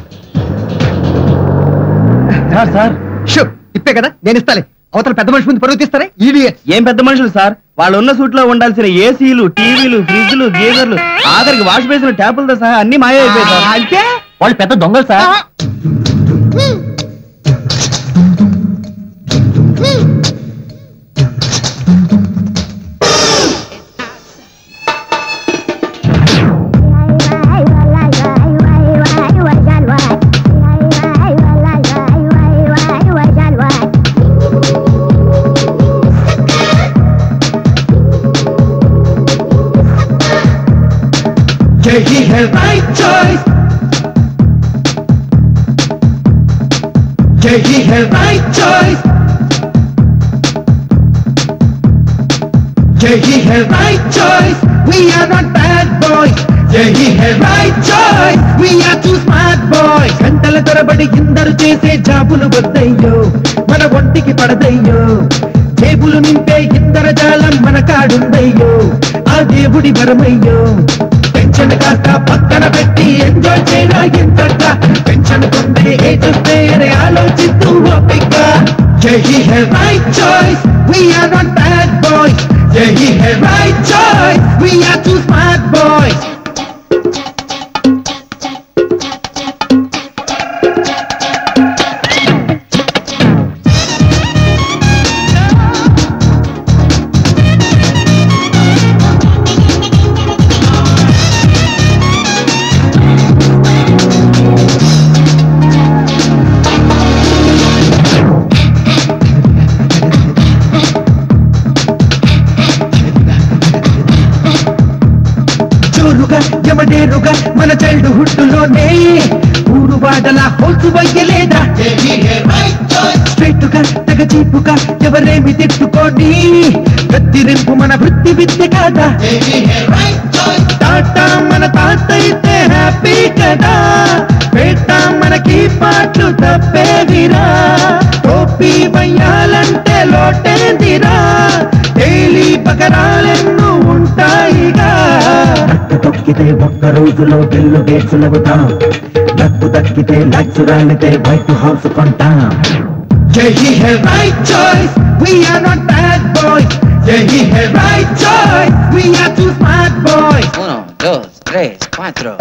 sir sir show ఇప్పే కదా నేను ఇస్తాలే అవతల పెద్ద మనిషి ముందు పరుగు తీస్తారే ఈడియట్ ఏం పెద్ద మనుషులు సార్ వాళ్ళు ఉన్న సూట్ లో ఉండాల్సిన ఏసీలు టీవీలు ఫ్రిడ్జ్లు గీజర్లు ఆఖరికి వాష్ బేసిన్ ట్యాపులతో సహా అన్ని మాయ అయిపోయాయి సార్ అంటే వాళ్ళు పెద్ద దొంగలు సార్ यही है राइट चॉइस यही है राइट चॉइस यही है right choice we are not bad boys यही है right choice we are too smart boys గంటల తరబడి ఇందరు చేసే జాబులు వద్దయ్యో మన ఒంటికి పడదయ్యో జేబులు నింపే ఇందర జాలం మన కాడుందయ్యో ఆ దేవుడి వరమయ్యో టెన్షన్ కాస్త పక్కన పెట్టి ఎంజాయ్ చేయరా ఎంతగా టెన్షన్ పొందే ఏజ్ వస్తే అని ఆలోచిస్తూ ఓపిక యహీ హై right choice we are not bad boys యహీ హై right choice we are too smart boys జోరుగా యమడేరుగా మన చైల్డ్ హుడ్ లోనే ఊరు వాడల హోల్సు వయ్యలేదా స్ట్రైట్ గా తెగ చీపుగా ఎవరేమి తిట్టుకోని కత్తిరింపు మన వృత్తి విద్య కాదా టాటా మన తాత అయితే హ్యాపీ కదా పేట మనకి పాటలు తప్పేదిరా టోపీ వయ్యాలంటే లోటేదిరా డైలీ పకరాలెన్నో ఉంటాయిగా నట్టు తొక్కితే ఒక్క రోజులో బిల్లు గేట్స్ అవుతాం నట్టు దక్కితే లక్ష రాలితే వైట్ హౌస్ కొంటాం यही है right choice we are not bad boys यही है right choice we are too smart boys Uno, dos, tres, cuatro.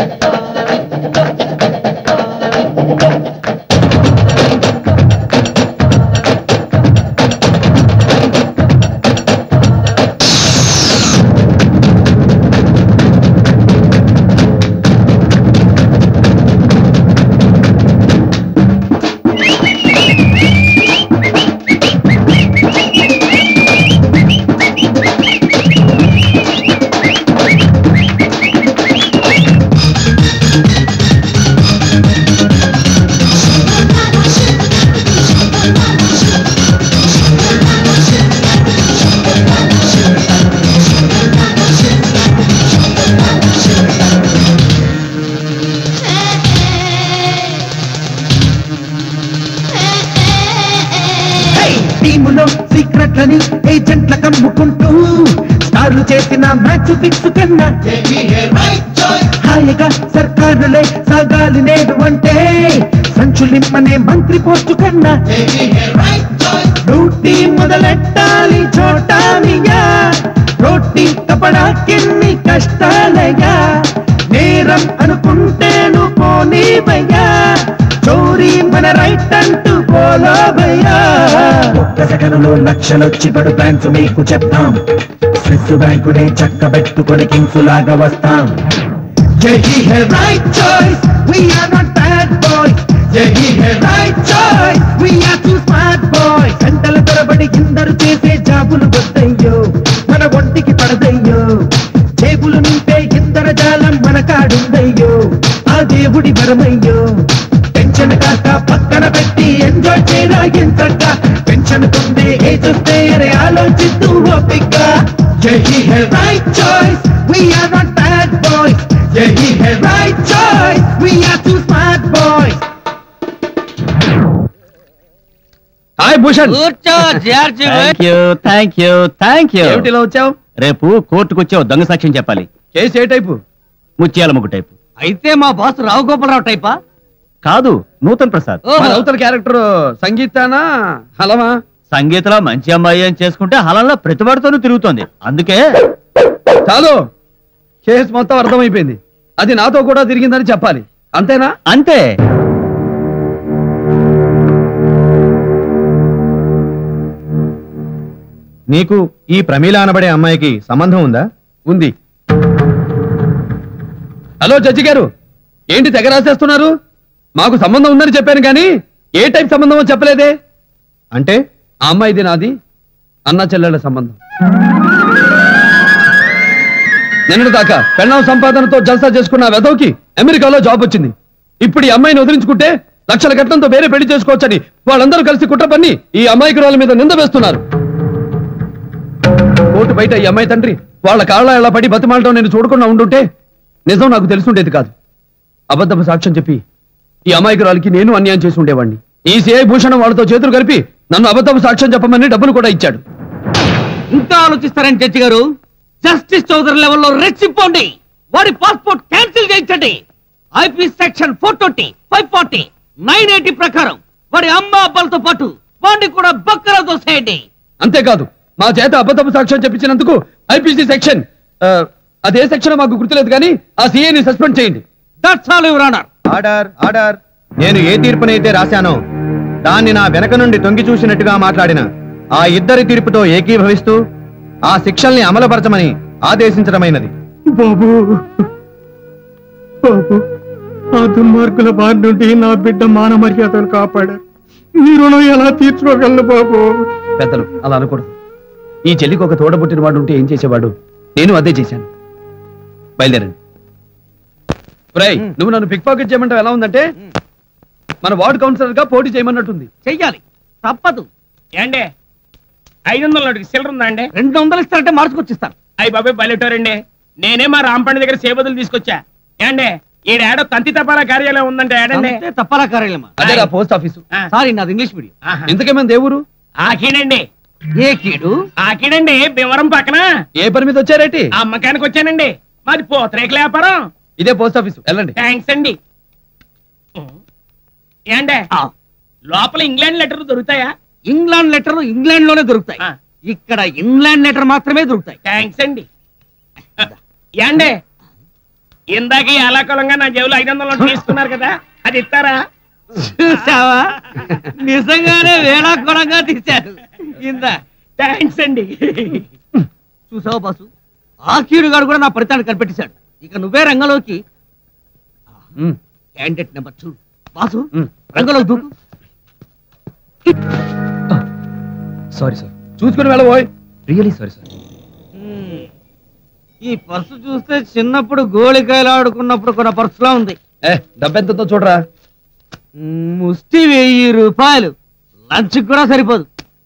చక్కని ఏజెంట్ల కమ్ముకుంటూ స్టార్లు చేసిన మ్యాచ్ ఫిక్స్ కన్నా హాయిగా సర్కారులే సాగాలి నేడు అంటే సంచులిమ్మనే మంత్రి పోస్టు కన్నా డ్యూటీ మొదలెట్టాలి చోటాలియా రోటీ కపడాకెన్ని కష్టాలయ్యా నేరం అనుకుంటేను పోనీవయ్యా చోరీ మన రైట్ అంటూ పోలోబయ్యా ఒక్క సెకనులో లక్షలొచ్చి పడు బ్యాంక్స్ మీకు చెప్తాం స్విస్ బ్యాంకునే చక్కబెట్టుకొని కింగ్స్ లాగా వస్తాం यही है right choice we are not bad boys यही है right choice we are too smart boys గంటల తరబడి ఇందరు చేసే జాబులు వద్దయ్యో మన ఒంటికి పడదయ్యో జేబులు నింపే ఇందర జాలం మన కాడుందయ్యో ఆ దేవుడి వరమయ్యో టెన్షన్ కాక పక్కన పెట్టి ఎంజాయ్ చేయరా ఎంచక్క పెన్షన్ పొందే ఏజ్ వస్తే అరే ఆలోచిస్తూ ఓపిక యही है right choice we are not bad boys यही है right choice we are too smart boys hi Bhushan కూర్చో George thank you thank you thank you ఏమిటి ఇలా వచ్చావు రేపు కోర్టుకు వచ్చావు దొంగ సాక్ష్యం చెప్పాలి కేసు ఏ టైపు ముత్యాల ముగ్గు టైపు అయితే మా బాస్ రావు గోపాలరావు టైపా కాదు నూతన్ ప్రసాద్ మన అవతల క్యారెక్టర్ సంగీతానా హలమా సంగీతలో మంచి అమ్మాయి అని చేసుకుంటే హలంలో ప్రతివాడితోనూ తిరుగుతోంది అందుకే చాలు కేసు మొత్తం అర్థమైపోయింది అది నాతో కూడా తిరిగిందని చెప్పాలి అంతేనా అంతే నీకు ఈ ప్రమీల అనబడే అమ్మాయికి సంబంధం ఉందా ఉంది హలో జడ్జి గారు ఏంటి తెగ రాసేస్తున్నారు మాకు సంబంధం ఉందని చెప్పాను కానీ ఏ టైప్ సంబంధమో చెప్పలేదే అంటే ఆ అమ్మాయిది నాది అన్న చెల్లెళ్ళ సంబంధం నిన్నటి దాకా పెళ్ళాం సంపాదనతో జల్సా చేసుకున్న ఆ వెధవకి అమెరికాలో జాబ్ వచ్చింది ఇప్పుడు ఈ అమ్మాయిని వదిలించుకుంటే లక్షల కట్నంతో వేరే పెళ్లి చేసుకోవచ్చని వాళ్ళందరూ కలిసి కుట్ర పన్ని ఈ అమ్మాయికి మీద నింద వేస్తున్నారు కోర్టు బయట ఈ అమ్మాయి తండ్రి వాళ్ళ కాళ్ళ ఎలా పడి బతిమాలటం నేను చూడకుండా ఉండుంటే నిజం నాకు తెలుసుండేది కాదు అబద్ధపు సాక్ష్యం చెప్పి ఈ అమాయకురాలికి నేను అన్యాయం చేసి ఉండేవాడిని ఈ సిఐ భూషణం వాళ్ళతో చేతులు కలిపి నన్ను అబద్ధపు సాక్ష్యం చెప్పమని డబ్బులు కూడా ఇచ్చాడు ఇంకా ఆలోచిస్తారని జడ్జి గారు జస్టిస్ చౌదరి లెవెల్లో రెచ్చిపోండి వాడి పాస్పోర్ట్ క్యాన్సిల్ చేయించండి IP section four twenty five forty nine eighty ప్రకారం వాడి అమ్మ అబ్బాలతో పాటు వాడిని కూడా బక్కరా దోసేయండి అంతేకాదు మా చేత అబద్ధపు సాక్ష్యం చెప్పించినందుకు ఐపీసీ సెక్షన్ ఆ, అదే సెక్షన్ మాకు గుర్తులేదు కానీ ఆ సిఐని సస్పెండ్ చేయండి that's all your honour order order నేను ఏ తీర్పునైతే రాశానో దాన్ని నా వెనక నుండి తొంగి చూసినట్టుగా మాట్లాడిన ఆ ఇద్దరి తీర్పుతో ఏకీభవిస్తూ ఆ శిక్షల్ని అమలుపరచమని ఆదేశించడమైనది బాబు బాబు ఆ దుర్మార్గుల బారి నుండి నా బిడ్డ మాన మర్యాదలు కాపాడారు నీ రుణం ఎలా తీర్చుకోగలను బాబు పెద్దలు అలా అనకూడదు ఈ చెల్లికి ఒక తోడబుట్టిన వాడు ఉంటే ఏం చేసేవాడు నేను అదే చేశాను బయలుదేరండి ఒరేయ్, నువ్వు నన్ను పిక్ పాకెట్ చేయమంటావు ఎలా ఉందంటే మన వార్డు కౌన్సిలర్ గా పోటీ చేయమన్నట్టుంది చెయ్యాలి తప్పదు ఏండే ఐదు వందల నోటికి చిల్లర ఉందా అండి రెండు వందలు ఇస్తారంటే మార్చుకొచ్చిస్తాను అయ్యి బాబాయ్ బలెటారండి నేనే మా రాంపండి దగ్గర సేబదులు తీసుకొచ్చా ఏండే ఈడేడో తంతి తపాలా కార్యాలయం ఉందంటే ఏడండి అంతే తప్పలా కార్యాలయమా అదే రా పోస్ట్ ఆఫీసు సారీ నాది ఇంగ్లీష్ మీడియం ఇంతకేమైనా దేవురు ఆకీడండి ఏ కీడు ఆకీడండి భీమవరం పక్కన ఏ పని మీద వచ్చారేటి ఆ అమ్మకానికి వచ్చానండి మాది పోతరేకల వ్యాపారం ఇదే పోస్ట్ ఆఫీసు వెళ్ళండి థ్యాంక్స్ అండి ఏండే లోపల ఇంగ్లాండ్ లెటర్ దొరుకుతాయా ఇంగ్లాండ్ లెటర్ ఇంగ్లాండ్ లోనే దొరుకుతాయి ఇక్కడ ఇంగ్లాండ్ లెటర్ మాత్రమే దొరుకుతాయి థ్యాంక్స్ అండి ఏండే ఇందాక ఈ అలాకులంగా నా జేబులో ఐదు వందల నోట్లు తీసుకున్నారు కదా అది ఇస్తారా చూసావా నిజంగానే వేళాకోళంగా తీశారు ఇందా థ్యాంక్స్ అండి చూసావా బాసు ఆ కీడుగాడు కూడా నా ఫలితాన్ని కనిపెట్టేశాడు ఇక నువ్వే రంగంలోకి క్యాండిడేట్ నెంబర్ టూ బాసు రంగంలోకి దూకు సారీ సార్ చూసుకుని వెళ్ళబోయ్ రియలీ సారీ సార్ ఈ పర్సు చూస్తే చిన్నప్పుడు గోళికాయలు ఆడుకున్నప్పుడు కొన్న పర్సులా ఉంది ఏ డబ్బెంతతో చూడరా ముష్టి వెయ్యి రూపాయలు లంచ్ కూడా సరిపోదు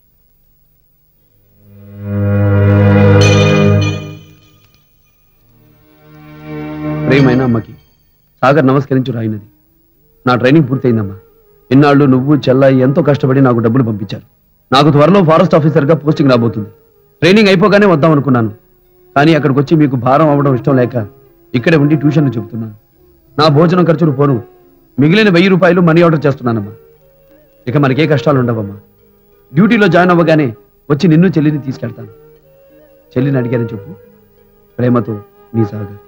ప్రేమైన అమ్మకి సాగర్ నమస్కరించు రాయినది నా ట్రైనింగ్ పూర్తయిందమ్మా ఇన్నాళ్ళు నువ్వు చెల్ల ఎంతో కష్టపడి నాకు డబ్బులు పంపించారు నాకు త్వరలో ఫారెస్ట్ ఆఫీసర్గా పోస్టింగ్ రాబోతుంది ట్రైనింగ్ అయిపోగానే వద్దాం అనుకున్నాను కానీ అక్కడికి వచ్చి మీకు భారం అవ్వడం ఇష్టం లేక ఇక్కడే ఉండి ట్యూషన్లు చెబుతున్నాను నా భోజనం ఖర్చులు పోను మిగిలిన వెయ్యి రూపాయలు మనీ ఆర్డర్ చేస్తున్నానమ్మా ఇక మనకే కష్టాలు ఉండవమ్మా డ్యూటీలో జాయిన్ అవ్వగానే వచ్చి నిన్ను చెల్లిని తీసుకెళ్తాను చెల్లిని అడిగానని చెప్పు ప్రేమతో మీ సాగర్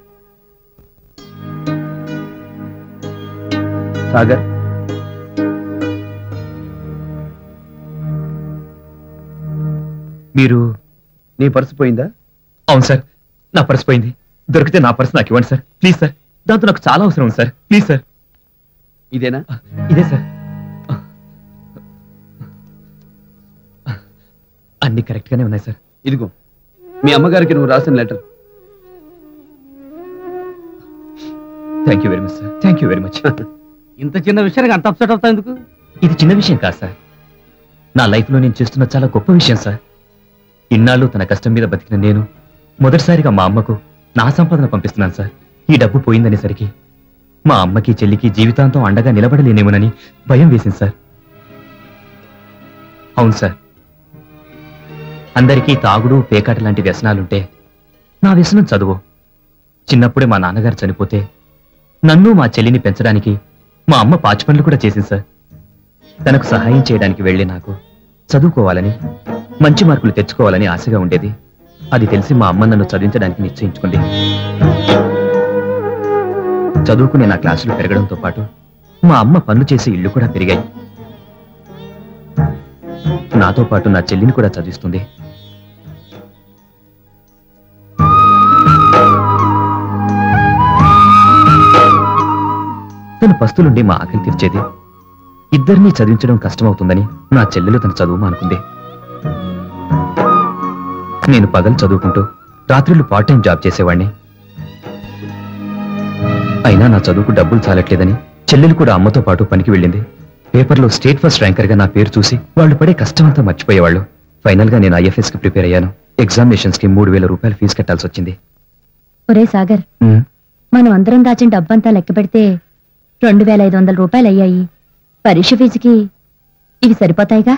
సాగర్ మీరు నీ పర్సు పోయిందా అవును సార్ నా పర్స్ పోయింది దొరికితే నా పర్స్ నాకు ఇవ్వండి సార్ ప్లీజ్ సార్ దాంతో నాకు చాలా అవసరం ఉంది సార్ ప్లీజ్ సార్ ఇదేనా ఇదే సార్ అన్ని కరెక్ట్ గానే ఉన్నాయి సార్ ఇదిగో మీ అమ్మగారికి నువ్వు రాసిన letter thank you very much sir thank you very much ఇంత చిన్న విషయానికి అంత అప్సెట్ అవుతా ఎందుకు ఇది చిన్న విషయం కాదు సార్ నా లైఫ్ లో నేను చేస్తున్న చాలా గొప్ప విషయం సార్ ఇన్నాళ్ళు తన కష్టం మీద బతికిన నేను మొదటిసారిగా మా అమ్మకు నా సంపాదన పంపిస్తున్నాను సార్ ఈ డబ్బు పోయిందనేసరికి మా అమ్మకి చెల్లికి జీవితాంతం అండగా నిలబడలేనేమోనని భయం వేసింది సార్ అవును సార్ అందరికీ తాగుడు పేకాట లాంటి వ్యసనాలుంటే నా వ్యసనం చదువు చిన్నప్పుడే మా నాన్నగారు చనిపోతే నన్ను మా చెల్లిని పెంచడానికి మా అమ్మ పాచి పనులు కూడా చేసింది సార్ తనకు సహాయం చేయడానికి వెళ్ళి నాకు చదువుకోవాలని మంచి మార్కులు తెచ్చుకోవాలని ఆశగా ఉండేది అది తెలిసి మా అమ్మ నన్ను చదివించడానికి నిశ్చయించుకుంది చదువుకునే నా క్లాసులు పెరగడంతో పాటు మా అమ్మ పనులు చేసే ఇల్లు కూడా పెరిగాయి నాతో పాటు నా చెల్లిని కూడా చదివిస్తుంది తను పస్తులుండి మా ఆకలి తీర్చేది ఇద్దరినీ చదివించడం కష్టమవుతుందని నా చెల్లెలు తన చదువు అనుకుంది నేను పగలు చదువుకుంటూ రాత్రులు పార్ట్ టైం జాబ్ చేసేవాణ్ణి అయినా నా చదువుకు డబ్బులు చాలట్లేదని చెల్లెలు కూడా అమ్మతో పాటు పనికి వెళ్ళింది పేపర్లో స్టేట్ ఫస్ట్ ర్యాంకర్ గా నా పేరు చూసి వాళ్ళు పడే కష్టమంతా మర్చిపోయేవాళ్ళు ఫైనల్ గా నేను ఐఎఫ్ఎస్ కి ప్రిపేర్ అయ్యాను ఎగ్జామినేషన్స్ కి మూడు వేల రూపాయలు ఫీజు కట్టాల్సి వచ్చింది ఒరే సాగర్ ఉమ్, మనం అందరం దాచిన డబ్బంతా లెక్క పెడితే రెండు వేల ఐదు వందల రూపాయలు అయ్యాయి పరీక్ష ఫీజుకి ఇవి సరిపోతాయిగా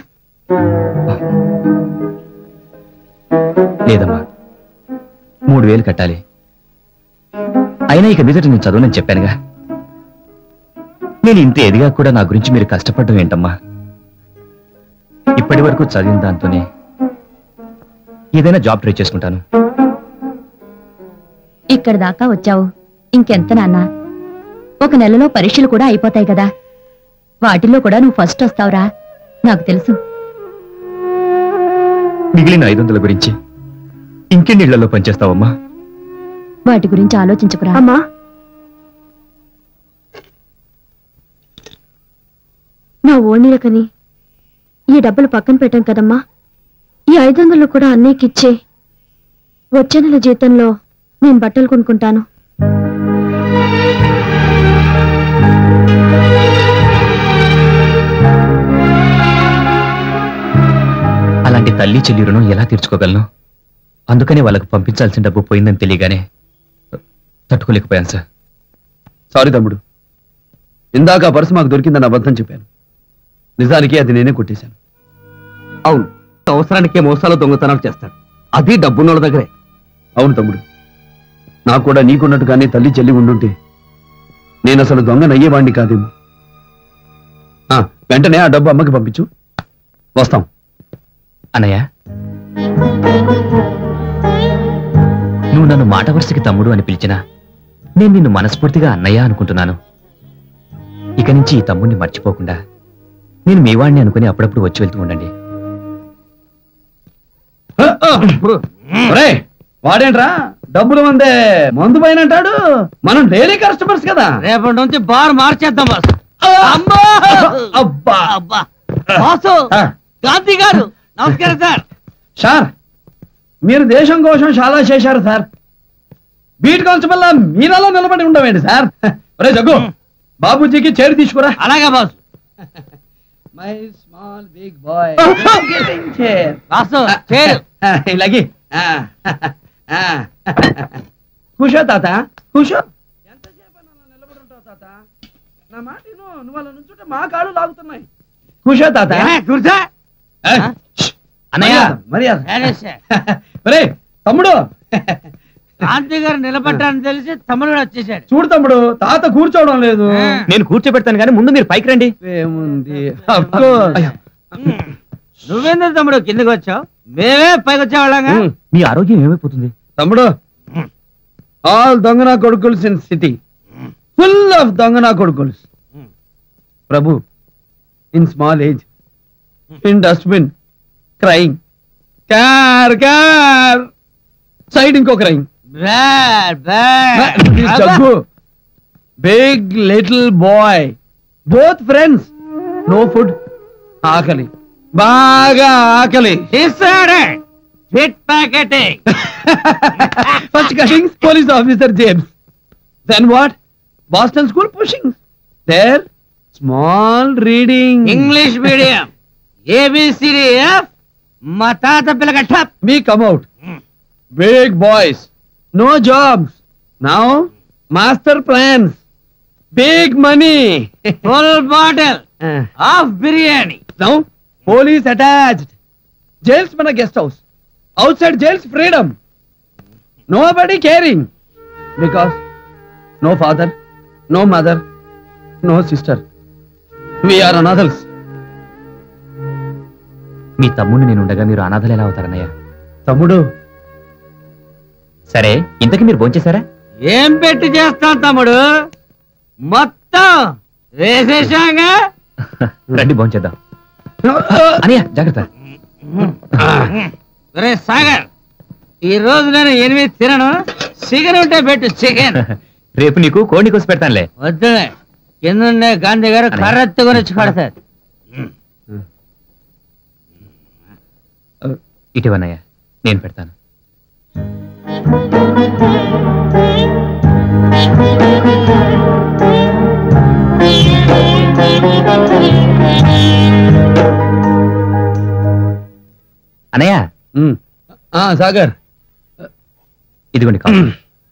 లేదమ్మా మూడు వేలు కట్టాలి అయినా ఇక మీదట నేను చదవనని చెప్పానుగా నేను ఇంత ఎదిగా కూడా నా గురించి మీరు కష్టపడడం ఏంటమ్మా ఇప్పటి వరకు చదివిన దాంతోనే ఏదైనా జాబ్ ట్రై చేసుకుంటాను ఇక్కడ దాకా వచ్చావు ఇంకెంత నాన్న ఒక నెలలో పరీక్షలు కూడా అయిపోతాయి కదా వాటిల్లో కూడా నువ్వు ఫస్ట్ వస్తావురా నాకు తెలుసు మిగిలిన ఐదు వందల గురించి ఇంకెన్ని ఇళ్లలో పనిచేస్తావమ్మా వాటి గురించి ఆలోచించుకురా అమ్మా నా ఓణీలకని ఈ డబ్బులు పక్కన పెట్టాం కదమ్మా ఈ ఐదు వందలు కూడా అన్నయ్యకిచ్చే వచ్చే నెల జీతంలో నేను బట్టలు కొనుక్కుంటాను అలాంటి తల్లి చెల్లి రుణం ఎలా తీర్చుకోగలను అందుకనే వాళ్ళకు పంపించాల్సిన డబ్బు పోయిందని తెలియగానే తట్టుకోలేకపోయాను సార్ సారీ తమ్ముడు ఇందాక ఆ పర్సు మాకు దొరికిందని అబద్ధం చెప్పాను నిజానికి అది నేనే కొట్టేశాను అవును అవసరానికే మోసాలు దొంగతనాలు చేస్తాడు అది డబ్బున్నోళ్ళ దగ్గరే అవును తమ్ముడు నాకు కూడా నీకున్నట్టుగానే తల్లి చెల్లి ఉండుంటే నేను అసలు దొంగనయ్యేవాణ్ణి కాదేమో ఆ, వెంటనే ఆ డబ్బు అమ్మకి పంపించు వస్తాం అన్నయ్య నువ్వు నన్ను మాట వరుసకి తమ్ముడు అని పిలిచినా నేను నిన్ను మనస్ఫూర్తిగా అన్నయ్య అనుకుంటున్నాను ఇక నుంచి ఈ తమ్ముడిని మర్చిపోకుండా నేను మీ వాడిని అనుకుని అప్పుడప్పుడు వచ్చి వెళ్తూ ఉండండి ఒరేయ్, వాడేంట్రా డబ్బులు మందే మందు పైన అంటాడు మనం డైలీ కస్టమర్స్ కదా రేపటి నుంచి బార్ మార్చేద్దాం బాస్ అమ్మా అబ్బా అబ్బా బాసు గాంధీ గారు నమస్కారం సార్ సార్ మీరు దేశం కోసం చాలా చేశారు సార్ బీట్ కానిస్టేబుల్ మీనాలో నిలబడి ఉండవేంటి సార్ ఒరే జగ్గు బాబూజీకి చేరు తీసుకురా అలాగా boss my small big boy boss chair ఇలాగి కూర్చో తాత కూర్చో నా మాట విను. నువ్వు అలా నుంచుంటే మా కాళ్ళు లాగుతున్నాయి కూర్చో తాత కూర్చో అన్నయ్య మర్యాద సరే సార్ ఒరే తమ్ముడు కాంతి గారు నిలబడ్డారని తెలిసి తమ్ముడు కూడా వచ్చేసాడు చూడు తమ్ముడు తాత కూర్చోవడం లేదు నేను కూర్చోబెడతాను కానీ ముందు మీరు పైకి రండి ఏముంది Of course. నువ్వెందుకు తమ్ముడు కిందకి వచ్చావు మేమే పైకి వచ్చేవాళ్ళంగా మీ ఆరోగ్యం ఏమైపోతుంది తమ్ముడు ఆల్ దొంగన కొడుకుల్స్ ఇన్ సిటీ ఫుల్ ఆఫ్ దొంగన కొడుకుల్స్ Prabhu in small age in dustbin crying car car side ఇంకో crying bad bad Jaggu big little boy both friends no food ఆకలి బాగా ఆకలి pick pocketing first cuttings police officer James then what Boston school pushing there small reading English medium A B C D F మా తాత పిల్లగ టప్ మీ కమ్అట్ big boys no jobs now master plans big money full bottle of biryani now police attached jails మన guest house outside jails freedom nobody caring because no father no mother no sister we are అనాథల్స్ మీ తమ్ముడిని నేను ఉండగా మీరు అనాథలు ఎలా అవుతారన్నయ్య తమ్ముడు సరే ఇంతకీ మీరు భోంచేశారా ఏం పెట్టి చేస్తాం తమ్ముడు మొత్తం వేసేసాగా రండి భోంచేద్దాం అనయ్య జాగ్రత్త రే సాగర్ ఈ రోజు నేను ఎనిమిది తినను చికెన్ ఉంటే పెట్టు చికెన్ రేపు నీకు కోడిని కోసి పెడతానులే వద్దులే కింద గాంధీ గారు కర్రెత్తుకొని వచ్చి కొడతారు ఇటీవన్నయ్య నేను పెడతాను అనయ్య సాగర్ ఇదిగోండి కాఫీ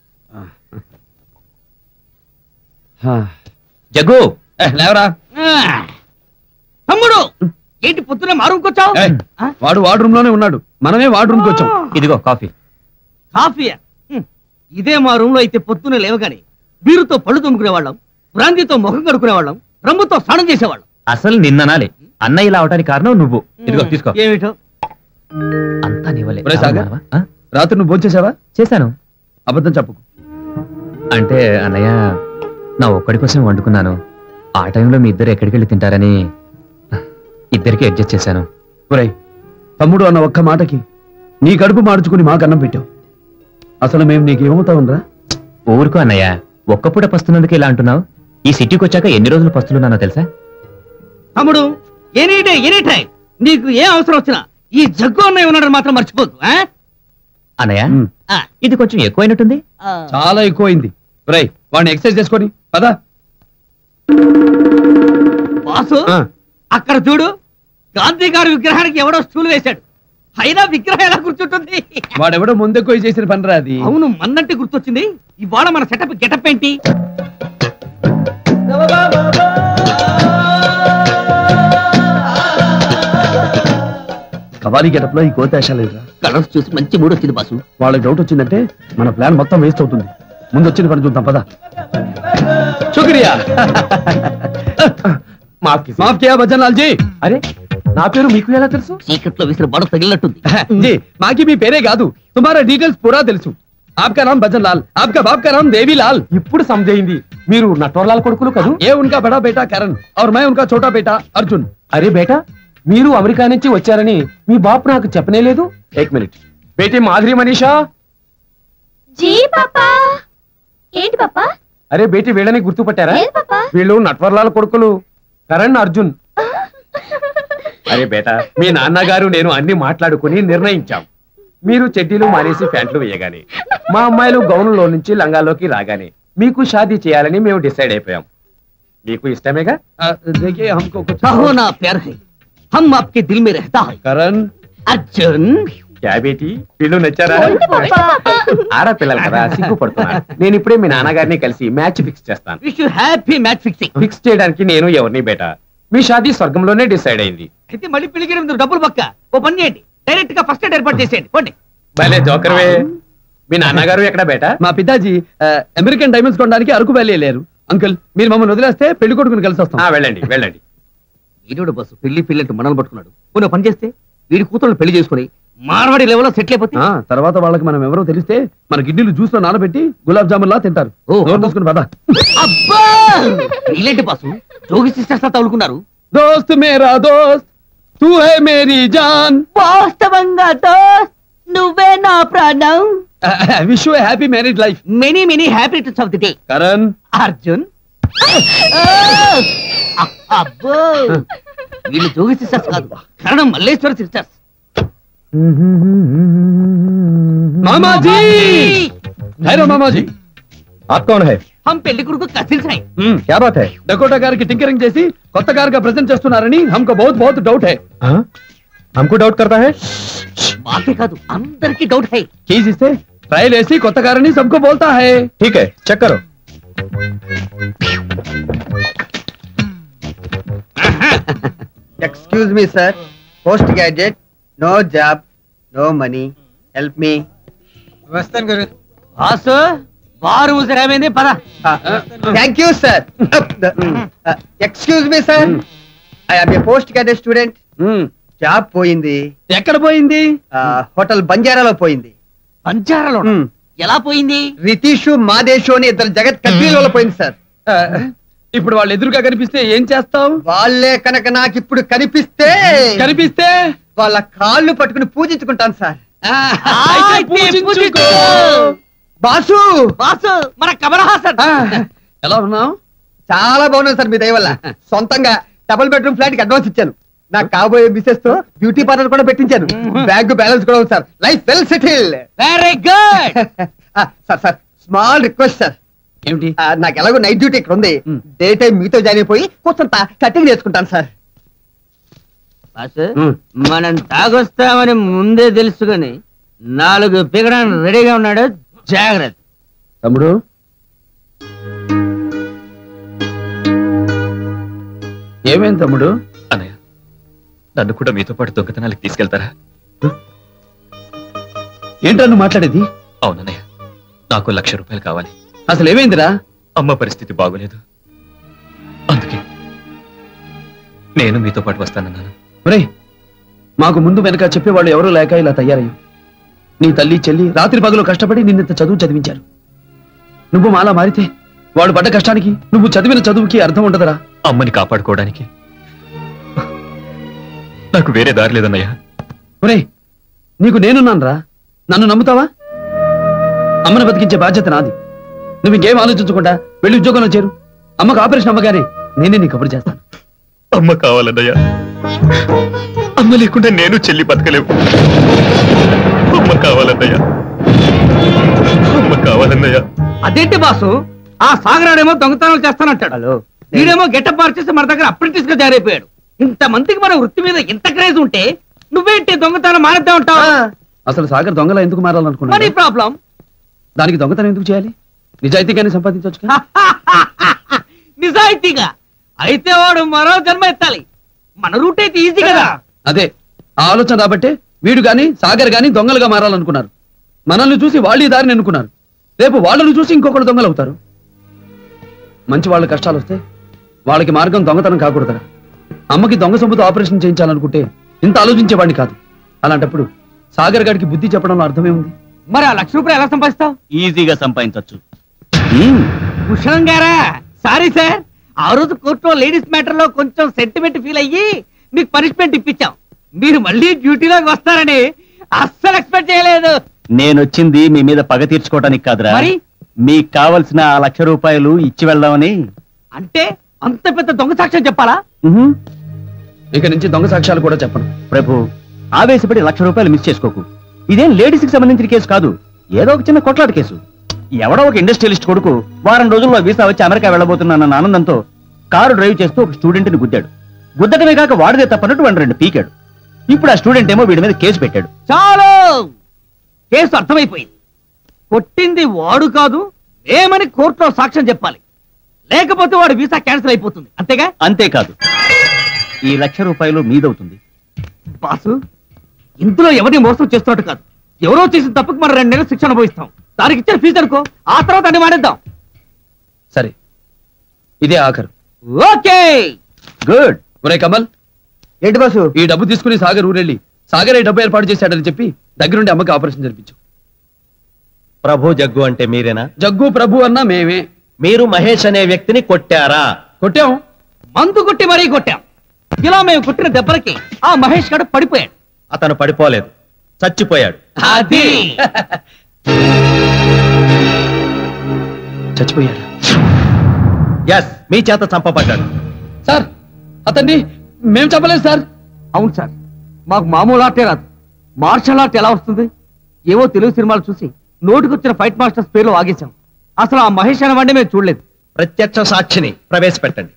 జగ్గు లేవరా తమ్ముడు ఏంటి పొద్దున మారుకొచ్చావు ఏయ్, వాడు వాడు రూమ్ లోనే ఉన్నాడు మనమే వాడు రూమ్ కి వచ్చాం ఇదిగో కాఫీ కాఫీయా హ్మ్. ఇదే మా రూమ్ లో అయితే పొద్దున లేవగానే బీరుతో పళ్ళు తొమ్ముకునే వాళ్ళం బ్రాంతితో ముఖం కడుకునే వాళ్ళం రంగుతో స్నానం చేసేవాళ్ళం అసలు నిన్ననాలి అన్నయ్య ఇలా అవటానికి కారణం నువ్వు ఇదిగో తీసుకో ఏమిటో అంతా నీవలే ఒరే సాగర్ రాత్రి నువ్వు భోంచేసావా చేశాను అబద్ధం చెప్పకు అంటే అన్నయ్య నా ఒక్కడి కోసం వండుకున్నాను ఆ టైంలో మీ ఇద్దరు ఎక్కడికి వెళ్ళి తింటారని ఇద్దరికి అడ్జస్ట్ చేశాను ఒరేయ్ తమ్ముడు అన్న ఒక్క మాటకి నీ కడుపు మార్చుకుని మాకు అన్నం పెట్టావు అసలు మేము నీకు ఏమవుతావునరా ఊరుకో అన్నయ్య ఒక్క పూట పస్తున్నందుకు ఇలా అంటున్నావు ఈ సిటీకి వచ్చాక ఎన్ని రోజులు పస్తులున్నానో తెలుసా తమ్ముడు ఎనీ డే ఎనీ టైం నీకు ఏ అవసరం వచ్చినా ఈ జగ్గు అన్నయ్య ఉన్నాడని మాత్రం మర్చిపోద్దు ఆ? అన్నయ్య ఆ. ఇది కొంచెం ఎక్కువైనట్టుంది చాలా ఎక్కువైంది ఒరేయ్ వాడిని ఎక్సర్సైజ్ చేసుకొని పదా బాసు అక్కడ చూడు గాంధీ గారి విగ్రహానికి ఎవడో స్టూల్ వేశాడు అయినా విగ్రహం ఎలా కూర్చుంటుంది వాడెవడో ముందెక్కువ చేసిన పనిరా అది అవును మన్నంటే గుర్తొచ్చింది ఇవాళ మన సెటప్ గెటప్ ఏంటి కబాలీ గెటప్ లో ఈ కోత వేషాలేదురా కలర్స్ చూసి మంచి మూడు వచ్చింది బాసు వాళ్ళకి డౌట్ వచ్చిందంటే మన ప్లాన్ మొత్తం వేస్ట్ అవుతుంది ముందు వచ్చిన పని చూద్దాం పదా శుక్రియా మాఫ్ కియా భజన్ లాల్ జీ అరే నా పేరు మీకు ఎలా తెలుసు చీకట్లో విసిరి బడ తగిలినట్టుంది जी మాకి మీ పేరే కాదు తుమారా డీటెయిల్స్ పూరా తెలుసు ఆప్కా నామ్ భజన్ లాల్ ఆప్కా బాప్ కా నామ్ దేవి లాల్ ఇప్పుడు సమజైంది మీరు నటోర్లాల్ కొడుకులు కదూ ఏ ఉన్కా బడా బేటా కరణ్ और मैं उनका छोटा बेटा अर्जुन అరే బేటా మీరు అమెరికా నుంచి వచ్చారని మీ బాపు నాకు చెప్పనే లేదు ఏక్ మినిట్ బేటీ మాధురి మనీషా జీ పాపా ఏంటి పాపా అరే బేటీ వీళ్ళని గుర్తుపట్టారా లేదు పాపా వీళ్ళు నట్వర్లాల్ కొడుకులు కరణ్ అర్జున్ అరే బేటా మీ నాన్నగారు నేను అన్ని మాట్లాడుకుని నిర్ణయించాం మీరు చెడ్డీలు మానేసి ప్యాంట్లు వేయగానే మా అమ్మాయిలు గౌనులో నుంచి లంగాలోకి రాగానే మీకు షాదీ చేయాలని మేము డిసైడ్ అయిపోయాం మీకు ఇష్టమేగా देखिए हमको कुछ कहो ना प्यार है हम आपके दिल में रहता है करण अर्जुन క్యా బేటీ వీళ్ళు నచ్చారా ఆడపిల్లలు కదా సిగ్గుపడుతున్నారు నేను ఇప్పుడే మీ నాన్నగారిని కలిసి మ్యాచ్ ఫిక్స్ చేస్తాను wish you happy match fixing fix చేయడానికి నేను ఎవరిని బేటా మీ షాదీ స్వర్గంలోనే డిసైడ్ అయింది అయితే మళ్ళీ పెళ్లికి ఎనిమిది డబ్బులు పక్క ఓ పని చేయండి డైరెక్ట్ గా ఫస్ట్ ఎయిడ్ ఏర్పాటు చేసేయండి పోండి భలే జోకర్వే మీ నాన్నగారు ఎక్కడ బేట మా పితాజీ ఆ, అమెరికన్ డైమండ్స్ కొనడానికి అరకు వ్యాలీ వెళ్ళారు అంకుల్ మీరు మమ్మల్ని వదిలేస్తే పెళ్లి కొడుకుని కలిసి వస్తాం వెళ్ళండి వెళ్ళండి వీడు బస్సు పెళ్లి పెళ్లి అంటే మనల్ని పట్టుకున్నాడు పోనీ పని చేస్తే వీడి కూతురు పెళ్లి చేసుకుని మార్వాడి లెవెల్లో సెటిల్ అయిపోతే ఆ, తర్వాత వాళ్ళకి మనం ఎవరో తెలిస్తే మన గిడ్డీలు జ్యూస్ లో నానబెట్టి గులాబ్ జామున్ లా తింటారు నోరు మూసుకుని పద అబ్బా వీళ్ళేంటి బాసు జోగి సిస్టర్స్ తో తగులుకున్నారు దోస్త్ మేరా దోస్త్ తూ హే మేరీ జాన్ వాస్తవంగా దోస్త్ నువ్వే నా ప్రాణం wish you happy marriage life many many happy returns of the day Karan Arjun అబ్బో వీళ్ళు జోగి సిస్టర్స్ కాదు కరణం మల్లేశ్వర సిస్టర్స్ మామాజీ హైరో మామాజీ आप कौन है హం పెళ్లి కొడుకు కసిన్స్ హై हम्म, क्या बात है డకోటా గారికి టింకరింగ్ చేసి కొత్త కారుగా ప్రెజెంట్ చేస్తున్నారని హమ్కో బహుత్ బహుత్ డౌట్ హై हाँ? हमको डाउट करता है మాకే కాదు అందరికి డౌట్ హై కీస్ ఇస్తే ట్రైల్ వేసి కొత్త కారని సబ్కో బోల్తా హై ठीक है चेक करो excuse me sir post graduate no job no money help me వస్తాను గురు బాసు బారు ముసరేమైంది పద thank you sir excuse me sir I'm a post graduate student job పోయింది ఎక్కడ పోయింది హోటల్ బంజారాలో పోయింది బంజారాలో ఎలా పోయింది రితీషు మాదేశు అని ఇద్దరు జగత్ కద్రీలలో పోయింది సార్ ఇప్పుడు వాళ్ళు ఎదురుగా కనిపిస్తే ఏం చేస్తావు వాళ్ళే కనుక నాకు ఇప్పుడు కనిపిస్తే కనిపిస్తే వాళ్ళ కాళ్ళు పట్టుకుని పూజించుకుంటాను సార్ బాసు బాసు మన కమల్ హాసన్ ఎలా ఉన్నావు చాలా బాగున్నాను సార్ మీ దయ వల్ల సొంతంగా డబుల్ బెడ్రూమ్ ఫ్లాట్ కి అడ్వాన్స్ ఇచ్చాను నాకు కాబోయే మిసెస్ తో బ్యూటీ పార్లర్ కూడా పెట్టించాను బ్యాంక్ బ్యాలెన్స్ కూడా ఉంది sir life well settle very good sir sir small request sir ఏమిటి నాకు ఎలాగో నైట్ డ్యూటీ ఇక్కడ ఉంది డే టైం మీతో జాయిన్ అయిపోయి కొంచెం కటింగ్ నేర్చుకుంటాను సార్ బాసు మనం తాగొస్తామని ముందే తెలుసుకొని నాలుగు పిగడానికి రెడీగా ఉన్నాడు జాగ్రత్త తమ్ముడు ఏమైంది తమ్ముడు అన్నయ్య నన్ను కూడా మీతో పాటు దొంగతనాలకు తీసుకెళ్తారా ఏంటో నువ్వు మాట్లాడేది అవునన్నయ్య నాకు లక్ష రూపాయలు కావాలి అసలు ఏమైందిరా అమ్మ పరిస్థితి బాగోలేదు అందుకే నేను మీతో పాటు వస్తానన్నాను ఒరే మాకు ముందు వెనక చెప్పేవాళ్ళు ఎవరూ లేక ఇలా తయారయ్యాం నీ తల్లి చెల్లి రాత్రి పగలు కష్టపడి నిన్నంత చదువు చదివించారు నువ్వు మాలా మారితే వాళ్ళు పడ్డ కష్టానికి నువ్వు చదివిన చదువుకి అర్థం ఉండదురా అమ్మని కాపాడుకోవడానికి నాకు వేరే దారి లేదన్నయ్య ఒరే నీకు నేనున్నానురా నన్ను నమ్ముతావా అమ్మను బతికించే బాధ్యత నాది నువ్వు ఇంకేం ఆలోచించకుండా వెళ్ళి ఉద్యోగంలో చేరు అమ్మకు ఆపరేషన్ అమ్మగానే నేనే నీ కబురు చేస్తాను అమ్మ కావాలన్నయ్య అమ్మ లేకుండా నేను చెల్లి బతకలేవు అమ్మ కావాలన్నయ్య అమ్మ కావాలన్నయ్య అదేంటి బాసు ఆ సాగరాడేమో దొంగతనాలు చేస్తానంటాడు వీడేమో గెటప్ మార్చేసి మన దగ్గర అప్రెంటిస్ గా జారైపోయాడు ఇంత మందికి మన వృత్తి మీద ఇంత క్రేజ్ ఉంటే నువ్వేంటి దొంగతనం మానేద్దాం ఉంటావు అసలు సాగర్ దొంగలా ఎందుకు మనీ మారాలనుకున్నాడు ప్రాబ్లం దానికి దొంగతనం ఎందుకు చేయాలి నిజాయితీగానే సంపాదించవచ్చు నిజాయితీగా అయితే వాడు మరో జన్మ ఎత్తాలి మన రూట్ అయితే ఈజీ కదా అదే ఆ ఆలోచన రాబట్టే వీడు గాని సాగర్ గాని దొంగలుగా మారాలనుకున్నారు మనల్ని చూసి వాళ్ళు ఈ దారిని ఎన్నుకున్నారు రేపు వాళ్ళని చూసి ఇంకొకరు దొంగలు అవుతారు మంచి వాళ్ళ కష్టాలు వస్తే వాళ్ళకి మార్గం దొంగతనం కాకూడదురా అమ్మకి దొంగ సొమ్ముతో ఆపరేషన్ చేయించాలనుకుంటే ఇంత ఆలోచించేవాడిని కాదు అలాంటప్పుడు సాగర్ గారికి బుద్ధి చెప్పడంలో అర్థమే ఉంది మరి ఆ లక్ష రూపాయలు ఎలా సంపాదిస్తావు ఈజీగా సంపాదించవచ్చు భూషణం గారా సారీ సార్ ఆ రోజు కోర్టులో లేడీస్ మ్యాటర్ లో కొంచెం సెంటిమెంట్ ఫీల్ అయ్యి మీకు పనిష్మెంట్ ఇప్పించాం మీరు మళ్ళీ డ్యూటీలోకి వస్తారని అస్సలు ఎక్స్పెక్ట్ చేయలేదు నేను వచ్చింది మీ మీద పగ తీర్చుకోవడానికి కాదురా మరి? మీకు కావలసిన ఆ లక్ష రూపాయలు ఇచ్చి వెళ్దామని అంటే అంత పెద్ద దొంగ సాక్ష్యం చెప్పాలా ఇక నుంచి దొంగ సాక్ష్యాలు కూడా చెప్పను ప్రభు ఆవేశపడి లక్ష రూపాయలు మిస్ చేసుకోకు ఇదేం లేడీస్ కి సంబంధించిన కేసు కాదు ఏదో ఒక చిన్న కొట్లాట కేసు ఎవడో ఒక ఇండస్ట్రియలిస్ట్ కొడుకు వారం రోజుల్లో వీసా వచ్చి అమెరికా వెళ్ళబోతున్నానన్న ఆనందంతో కారు డ్రైవ్ చేస్తూ ఒక స్టూడెంట్ ని గుద్దాడు గుద్దటమే కాక వాడిదే తప్పనట్టు వాడిని రెండు పీకాడు ఇప్పుడు ఆ స్టూడెంట్ ఏమో వీడి మీద కేసు పెట్టాడు చాలు కేసు అర్థమైపోయింది కొట్టింది వాడు కాదు ఏమని కోర్టులో సాక్ష్యం చెప్పాలి లేకపోతే వాడు వీసా క్యాన్సిల్ అయిపోతుంది అంతేగా అంతేకాదు ఈ లక్ష రూపాయలు మీదవుతుంది బాసు ఇందులో ఎవరిని మోసం చేస్తున్నట్టు కాదు ఎవరో చేసిన తప్పుకు మనం రెండు నెలలు శిక్ష అనుభవిస్తాం దానికి ఇచ్చిన ఫీజు అనుకో ఆ తర్వాత అన్ని మానేద్దాం సరే ఇదే ఆఖరు ఓకే గుడ్ ఒరే కమల్ ఏంటి బాసు ఈ డబ్బు తీసుకుని సాగర్ ఊరెళ్ళి సాగర్ ఈ డబ్బు ఏర్పాటు చేశాడని చెప్పి దగ్గరుండి అమ్మకి ఆపరేషన్ జరిపించు ప్రభు జగ్గు అంటే మీరేనా జగ్గు ప్రభు అన్నా మేమే మీరు మహేష్ అనే వ్యక్తిని కొట్టారా కొట్టాం మందు కొట్టి మరీ కొట్టాం ఇలా మేము కొట్టిన దెబ్బలకి ఆ మహేష్ గారు పడిపోయాడు అతను పడిపోలేదు చచ్చిపోయాడు అది చచ్చిపోయాడు ఎస్ మీ చేత చంపబడ్డాడు సార్ అతన్ని మేము చెప్పలేదు సార్ అవును సార్ మాకు మామూలు ఆర్టే రాదు మార్షల్ ఆర్ట్ ఎలా వస్తుంది ఏవో తెలుగు సినిమాలు చూసి నోటికొచ్చిన ఫైట్ మాస్టర్స్ పేర్లు ఆగేశాం అసలు ఆ మహేష్ అనే వాడిని మేము చూడలేదు ప్రత్యక్ష సాక్షిని ప్రవేశపెట్టండి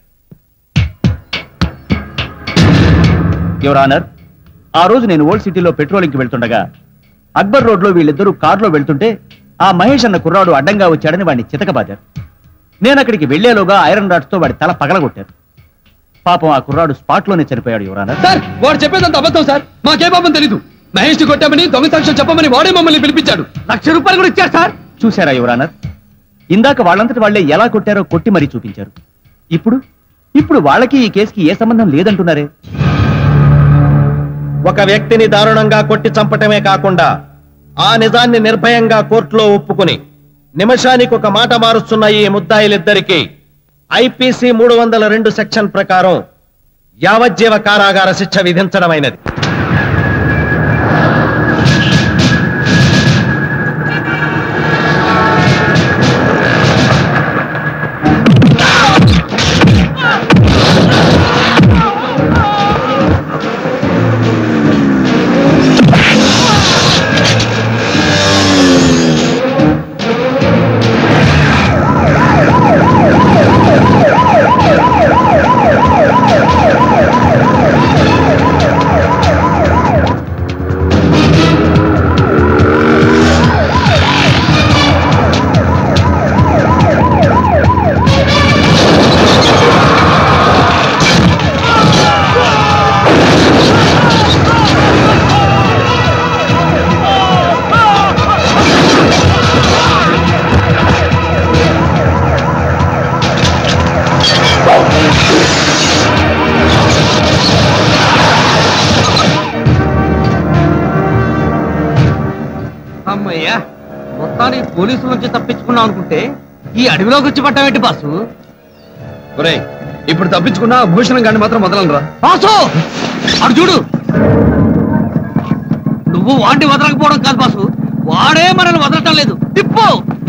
యువర్ ఆనర్ ఆ రోజు నేను ఓల్డ్ సిటీలో పెట్రోలింగ్కి వెళ్తుండగా అక్బర్ రోడ్లో వీళ్ళిద్దరూ కారులో వెళ్తుంటే ఆ మహేష్ అన్న కుర్రాడు అడ్డంగా వచ్చాడని వాడిని చితకబాదారు నేను అక్కడికి వెళ్లేలోగా ఐరన్ రాడ్స్తో వాడి తల పగలగొట్టారు పాపం ఆ కుర్రాడు స్పాట్లోనే చనిపోయాడు యువర్ ఆనర్ సార్ వాడు చెప్పేదంత అబద్ధం సార్ మాకే పాపం తెలీదు మహేష్ కొట్టామని దొంగ సాక్ష్యం చెప్పమని వాడే మమ్మల్ని పిలిపించాడు లక్ష రూపాయలు కూడా ఇచ్చారు సార్ చూశారా యువర్ ఆనర్ ఇందాక వాళ్ళంతటి వాళ్లే ఎలా కొట్టారో కొట్టి మరీ చూపించారు ఇప్పుడు ఇప్పుడు వాళ్ళకి ఈ కేసుకి ఏ సంబంధం లేదంటున్నారే ఒక వ్యక్తిని దారుణంగా కొట్టి చంపటమే కాకుండా ఆ నిజాన్ని నిర్భయంగా కోర్టులో ఒప్పుకుని నిమిషానికి ఒక మాట మారుస్తున్న ఈ ముద్దాయిలిద్దరికీ ఐపీసీ మూడు వందల రెండు సెక్షన్ ప్రకారం యావజ్జీవ కారాగార శిక్ష విధించడమైనది అమ్మయ్యా మొత్తానికి పోలీసుల నుంచి తప్పించుకున్నాం అనుకుంటే ఈ అడవిలోకి వచ్చి పట్టామేంటి బాసు ఒరే ఇప్పుడు తప్పించుకున్నా భూషణం గాని మాత్రం వదలనరా బాసు అడు చూడు నువ్వు వాడిని వదలకపోవడం కాదు బాసు వాడే మనల్ని వదలటం లేదు తిప్పు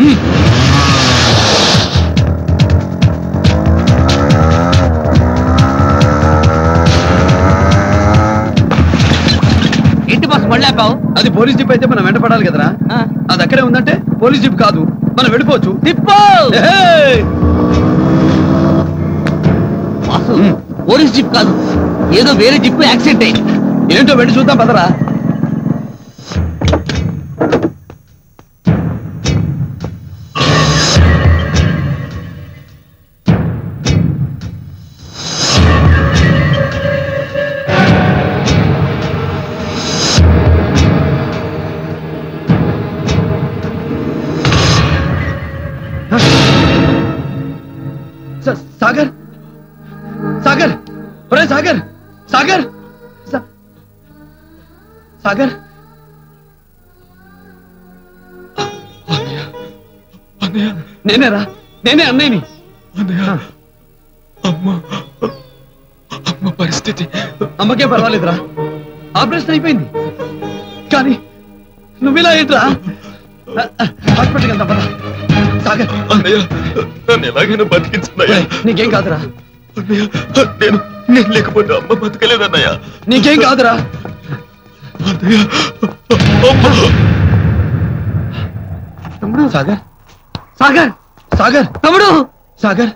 ఏంటి బాసు మళ్ళీ ఆపావు అది పోలీస్ జీప్ అయితే మనం వెంట పడాలి కదరా అది అక్కడే ఉందంటే పోలీస్ జీప్ కాదు మనం వెళ్ళిపోవచ్చు తిప్పు బాసు పోలీస్ జిప్ కాదు ఏదో వేరే జిప్ యాక్సిడెంట్ అయ్యి ఏంటో వెళ్ళి చూద్దాం పదరా స- సాగర్ సాగర్ ఒరే సాగర్ సాగర్ సా- సాగర్ నేనేరా నేనే అన్నయ్యని అమ్మ పరిస్థితి అమ్మకే పర్వాలేదురా ఆపరేషన్ అయిపోయింది కానీ నువ్విలా ఏంట్రా హాస్పిటల్కి వెళ్దాం పద సాగర్ అన్నయ్య నన్ను ఎలాగైనా బతికించన్నయ్య నీకేం కాదురా అన్నయ్య నేను నేను లేకపోతే అమ్మ బతకలేదన్నయ్య నీకేం కాదురా తమ్ముడు సాగర్ సాగర్ సాగర్ తమ్ముడు సాగర్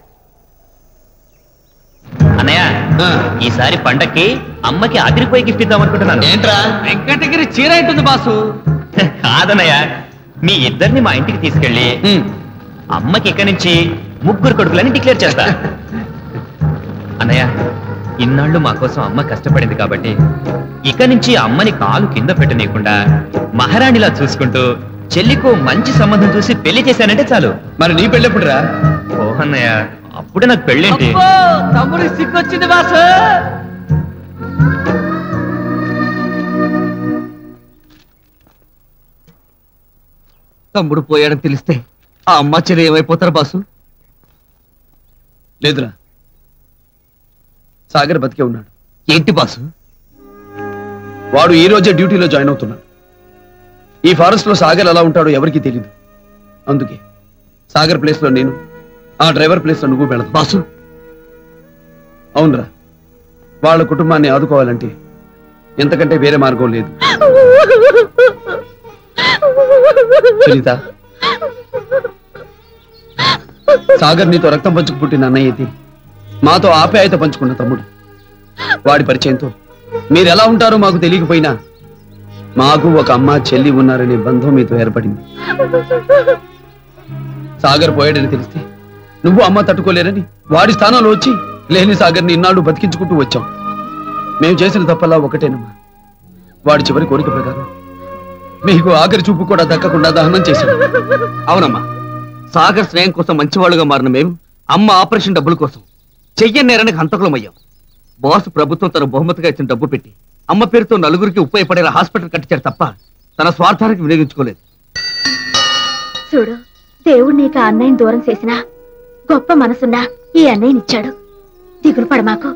అన్నయ్య ఈసారి పండక్కి అమ్మకి అదిరిపోయి గిఫ్ట్ ఇద్దాం అనుకుంటున్నాను ఏంట్రా వెంకటగిరి చీర ఉంటుంది బాసు కాదన్నయ్య మీ ఇద్దరిని మా ఇంటికి తీసుకెళ్ళి అమ్మకి ఇక్కడి నుంచి ముగ్గురు కొడుకులని డిక్లేర్ చేస్తా అన్నయ్య ఇన్నాళ్ళు మా కోసం అమ్మ కష్టపడింది కాబట్టి ఇక నుంచి అమ్మని కాలు కింద పెట్టనీయకుండా మహారాణిలా చూసుకుంటూ చెల్లికో మంచి సంబంధం చూసి పెళ్లి చేశానంటే చాలు మరి నీ పెళ్ళెప్పుడురా ఓహన్నయ్య అప్పుడే నాకు పెళ్ళేంటి అబ్బో, తమ్ముడికి సిగ్గొచ్చింది బాసు తమ్ముడు పోయాడని తెలిస్తే ఆ అమ్మ చెల్లి ఏమైపోతారు బాసు లేదురా సాగర్ బతికే ఉన్నాడు ఏంటి బాసు వాడు ఈ రోజే డ్యూటీలో జాయిన్ అవుతున్నాడు ఈ ఫారెస్ట్ లో సాగర్ ఎలా ఉంటాడో ఎవరికీ తెలియదు అందుకే సాగర్ ప్లేస్ లో నేను ఆ డ్రైవర్ ప్లేస్ లో నువ్వు వెళదు బాసు అవునరా వాళ్ళ కుటుంబాన్ని ఆదుకోవాలంటే ఎంతకంటే వేరే మార్గం లేదు సునీత సాగర్ నీతో రక్తం పంచుకు పుట్టిన అన్నయ్య ఇది మాతో ఆప్యాయత పంచుకున్న తమ్ముడు వాడి పరిచయంతో మీరు ఎలా ఉంటారో మాకు తెలియకపోయినా మాకు ఒక అమ్మ చెల్లి ఉన్నారనే బంధం మీతో ఏర్పడింది సాగర్ పోయాడని తెలిస్తే నువ్వు అమ్మ తట్టుకోలేరని వాడి స్థానంలో వచ్చి లేని సాగర్ని ఇన్నాళ్ళు బతికించుకుంటూ వచ్చాం మేము చేసిన తప్పల్లా ఒకటేనమ్మా వాడి చివరి కోరిక ప్రకారం మీకు ఆఖరి చూపు కూడా దక్కకుండా దహనం చేశాడు అవునమ్మా సాగర్ స్నేహం కోసం మంచివాళ్ళుగా మారిన మేము అమ్మ ఆపరేషన్ డబ్బుల కోసం చెయ్యని నేరానికి హంతకులమయ్యాం బాస్ ప్రభుత్వం తన బహుమతిగా ఇచ్చిన డబ్బు పెట్టి అమ్మ పేరుతో నలుగురికి ఉపయోగపడేలా హాస్పిటల్ కట్టించాడు తప్ప తన స్వార్థానికి వినియోగించుకోలేదు చూడు దేవుడు నీకు ఆ అన్నయ్యని దూరం చేసినా గొప్ప మనసున్నా ఈ అన్నయ్యనిచ్చాడు దిగులు పడమాకు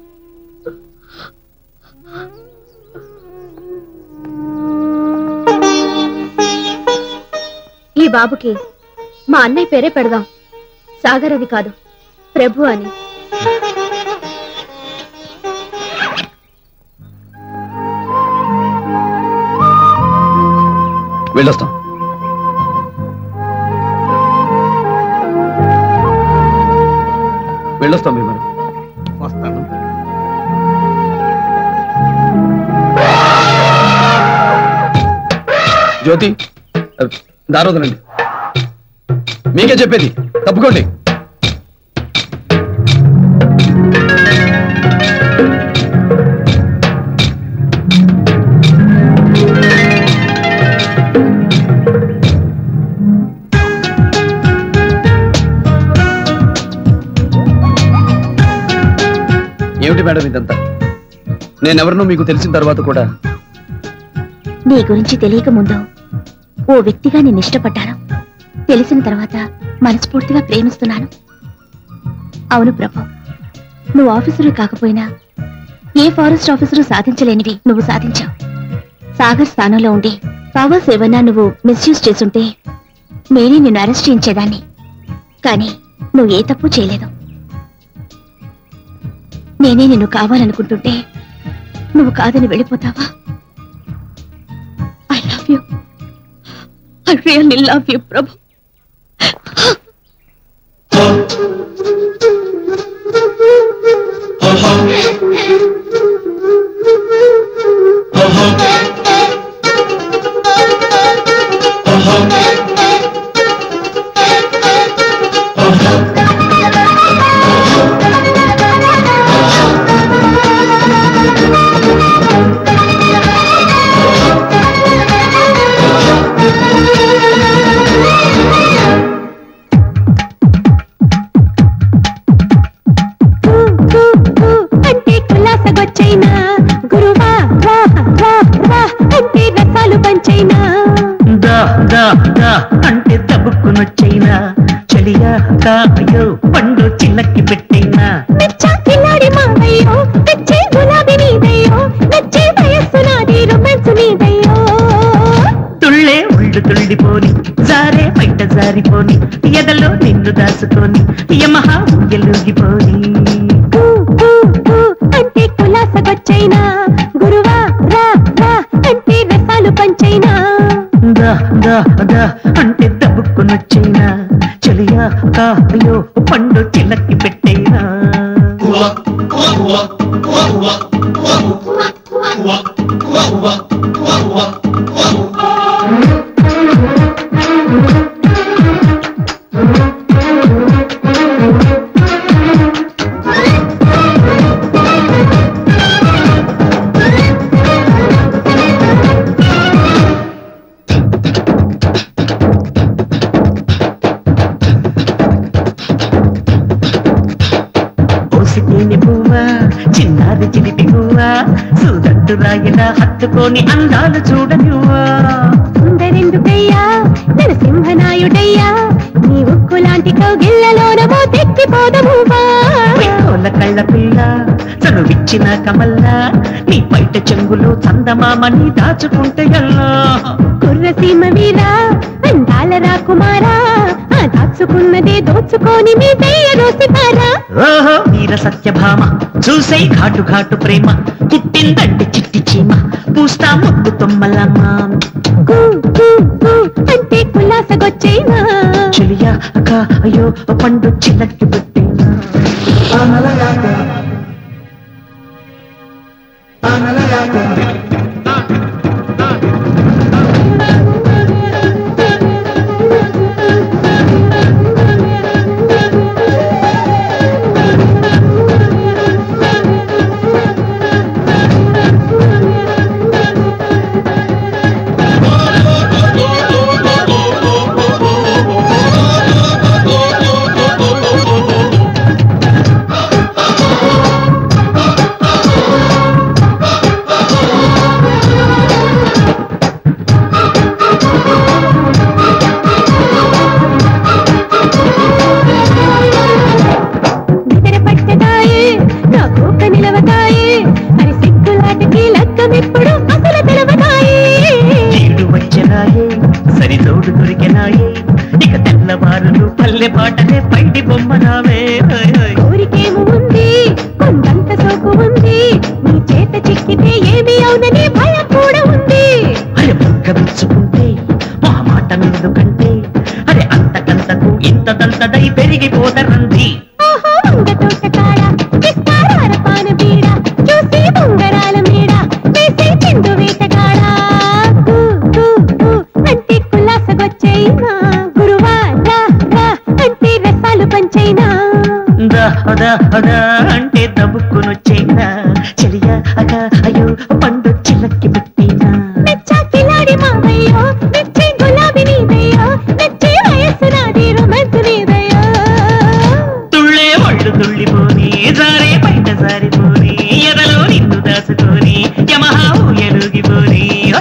ఈ బాబుకి మా అన్నయ్య పేరే పెడదాం సాగర్ అని కాదు ప్రభు అని వెళ్ళొస్తాం వెళ్ళొస్తాం మేము వస్తాను జ్యోతి దారోదనండి మీకే చెప్పేది తప్పుకోండి ఏమిటి మేడం ఇదంతా నేనెవరినో మీకు తెలిసిన తర్వాత కూడా నీ గురించి తెలియక ముందు ఓ వ్యక్తిగా నేను ఇష్టపడ్డాను తెలిసిన తర్వాత మనస్ఫూర్తిగా ప్రేమిస్తున్నాను అవును ప్రభు నువ్వు ఆఫీసరు కాకపోయినా ఏ ఫారెస్ట్ ఆఫీసరు సాధించలేనివి నువ్వు సాధించావు సాగర్ స్థానంలో ఉండి పవర్స్ ఏమన్నా నువ్వు మిస్యూజ్ చేసుంటే నేనే నిన్ను అరెస్ట్ చేయించేదాన్ని కానీ నువ్వు ఏ తప్పు చేయలేదు నేనే నిన్ను కావాలనుకుంటుంటే నువ్వు కాదని వెళ్ళిపోతావా I love you I really love you Prabhu అంటే కులాసగొచ్చైనా గురువా రా రా రా అంటే రసాలు పంచైనా దా దా దా అంటే తబుక్కునొచ్చైనా చలియా కాయో పండు చిల్లకి పెట్టైనా మెచ్చా కిలాడి మావయ్యో మెచ్చే గులాబీ నీదయ్యో నచ్చే వయస్సు నాది రొమాన్స్ నీదయ్యో తుళ్ళే ఉళ్ళు తుళ్ళిపోని జారే బయట జారిపోని ఎదలో నిన్ను దాచుకొని యమహా ఊయలుగిపోని ఊ, ఊ, ఊ అంటే కులాసగొచ్చైనా గురువా రా రా అంటే రసాలు పంచైనా దా దా దా అంటే తబుక్కునొచ్చైనా చలియా కాయో పండు చిల్లకి పెట్టైనా ఆ చూసి తేనె పువ్వా చిన్నారి చిలిపి పువ్వా సూదంటు రాయిలా హత్తుకొని అందాలు చూడనివ్వా సుందరెందుకయ్యా నరసింహనాయుడయ్యా నీ ఉక్కు లాంటి కౌగిళ్ళలోన మోతెక్కిపోదమువా కోల కళ్ళ పిల్ల చనువిచ్చిన కమల్లా నీ బయట చెంగులో చందమామని దాచుకుంటే ఎల్లా కుర్రసీమ వీరా అందాల రాకుమారా ఆ దాచుకున్నదే దోచుకొని మీ దయ్య రోసిపారా ఓహో వీర సత్యభామ చూసే ఘాటు ఘాటు ప్రేమ పుట్టిందంటే చిట్టి చీమ పూస్తా ముద్దు తొమ్మలమ్మా కు కు కు అంటే కులాసగొచ్చేనా చెలియా అక్క అయ్యో పండు చిలక్కి పెట్టేనా నిద్ర పట్టదాయే నా కోక నిలవదాయే మరి సిగ్గులాటకి లగ్గమిప్పుడు అసలు తెలవదాయే ఈడు వచ్చెనాయే సరిజోడు దొరికెనాయే ఇక తెల్లవారులు పల్లె పాటలే పైడి బొమ్మనావే హోయ్ హోయ్. కోరికేమో ఉంది కొండంత సోకు ఉంది నీ చేత చిక్కితే ఏమి అవునని భయం కూడా ఉంది అరే బుగ్గ విచ్చుకుంటే మా మాట ఎందుకంటే అరే అంతకంతకు ఇంతదంతదై పెరిగిపోతరంది ఓహో వంగ తోట కాడ విస్తారాల పాన బీడ చూసి ఉంగరాల మేడ వేసే చిందు వేటగాడ కు, కు, కు అంటే కుల్లాసగొచ్చైనా గురువా రా రా అంటే రసాలు పంచైనా దా దా దా అంటే దబుక్కునొచ్చేనా చెలియా అక అయ్యో పండు చిలక్కి పెట్టినా మెచ్చా కిలాడి మావయ్యో మెచ్చే గులాబీ నీదయ్యో మెచ్చే వయస్సు నాది రొమాన్స్ నీదయ్యో తుళ్ళే ఒళ్ళు తుళ్ళిపోని జారే బయట జారిపోని ఎదలో నిన్ను దాచుకొని యమహా ఊయలుగిపోని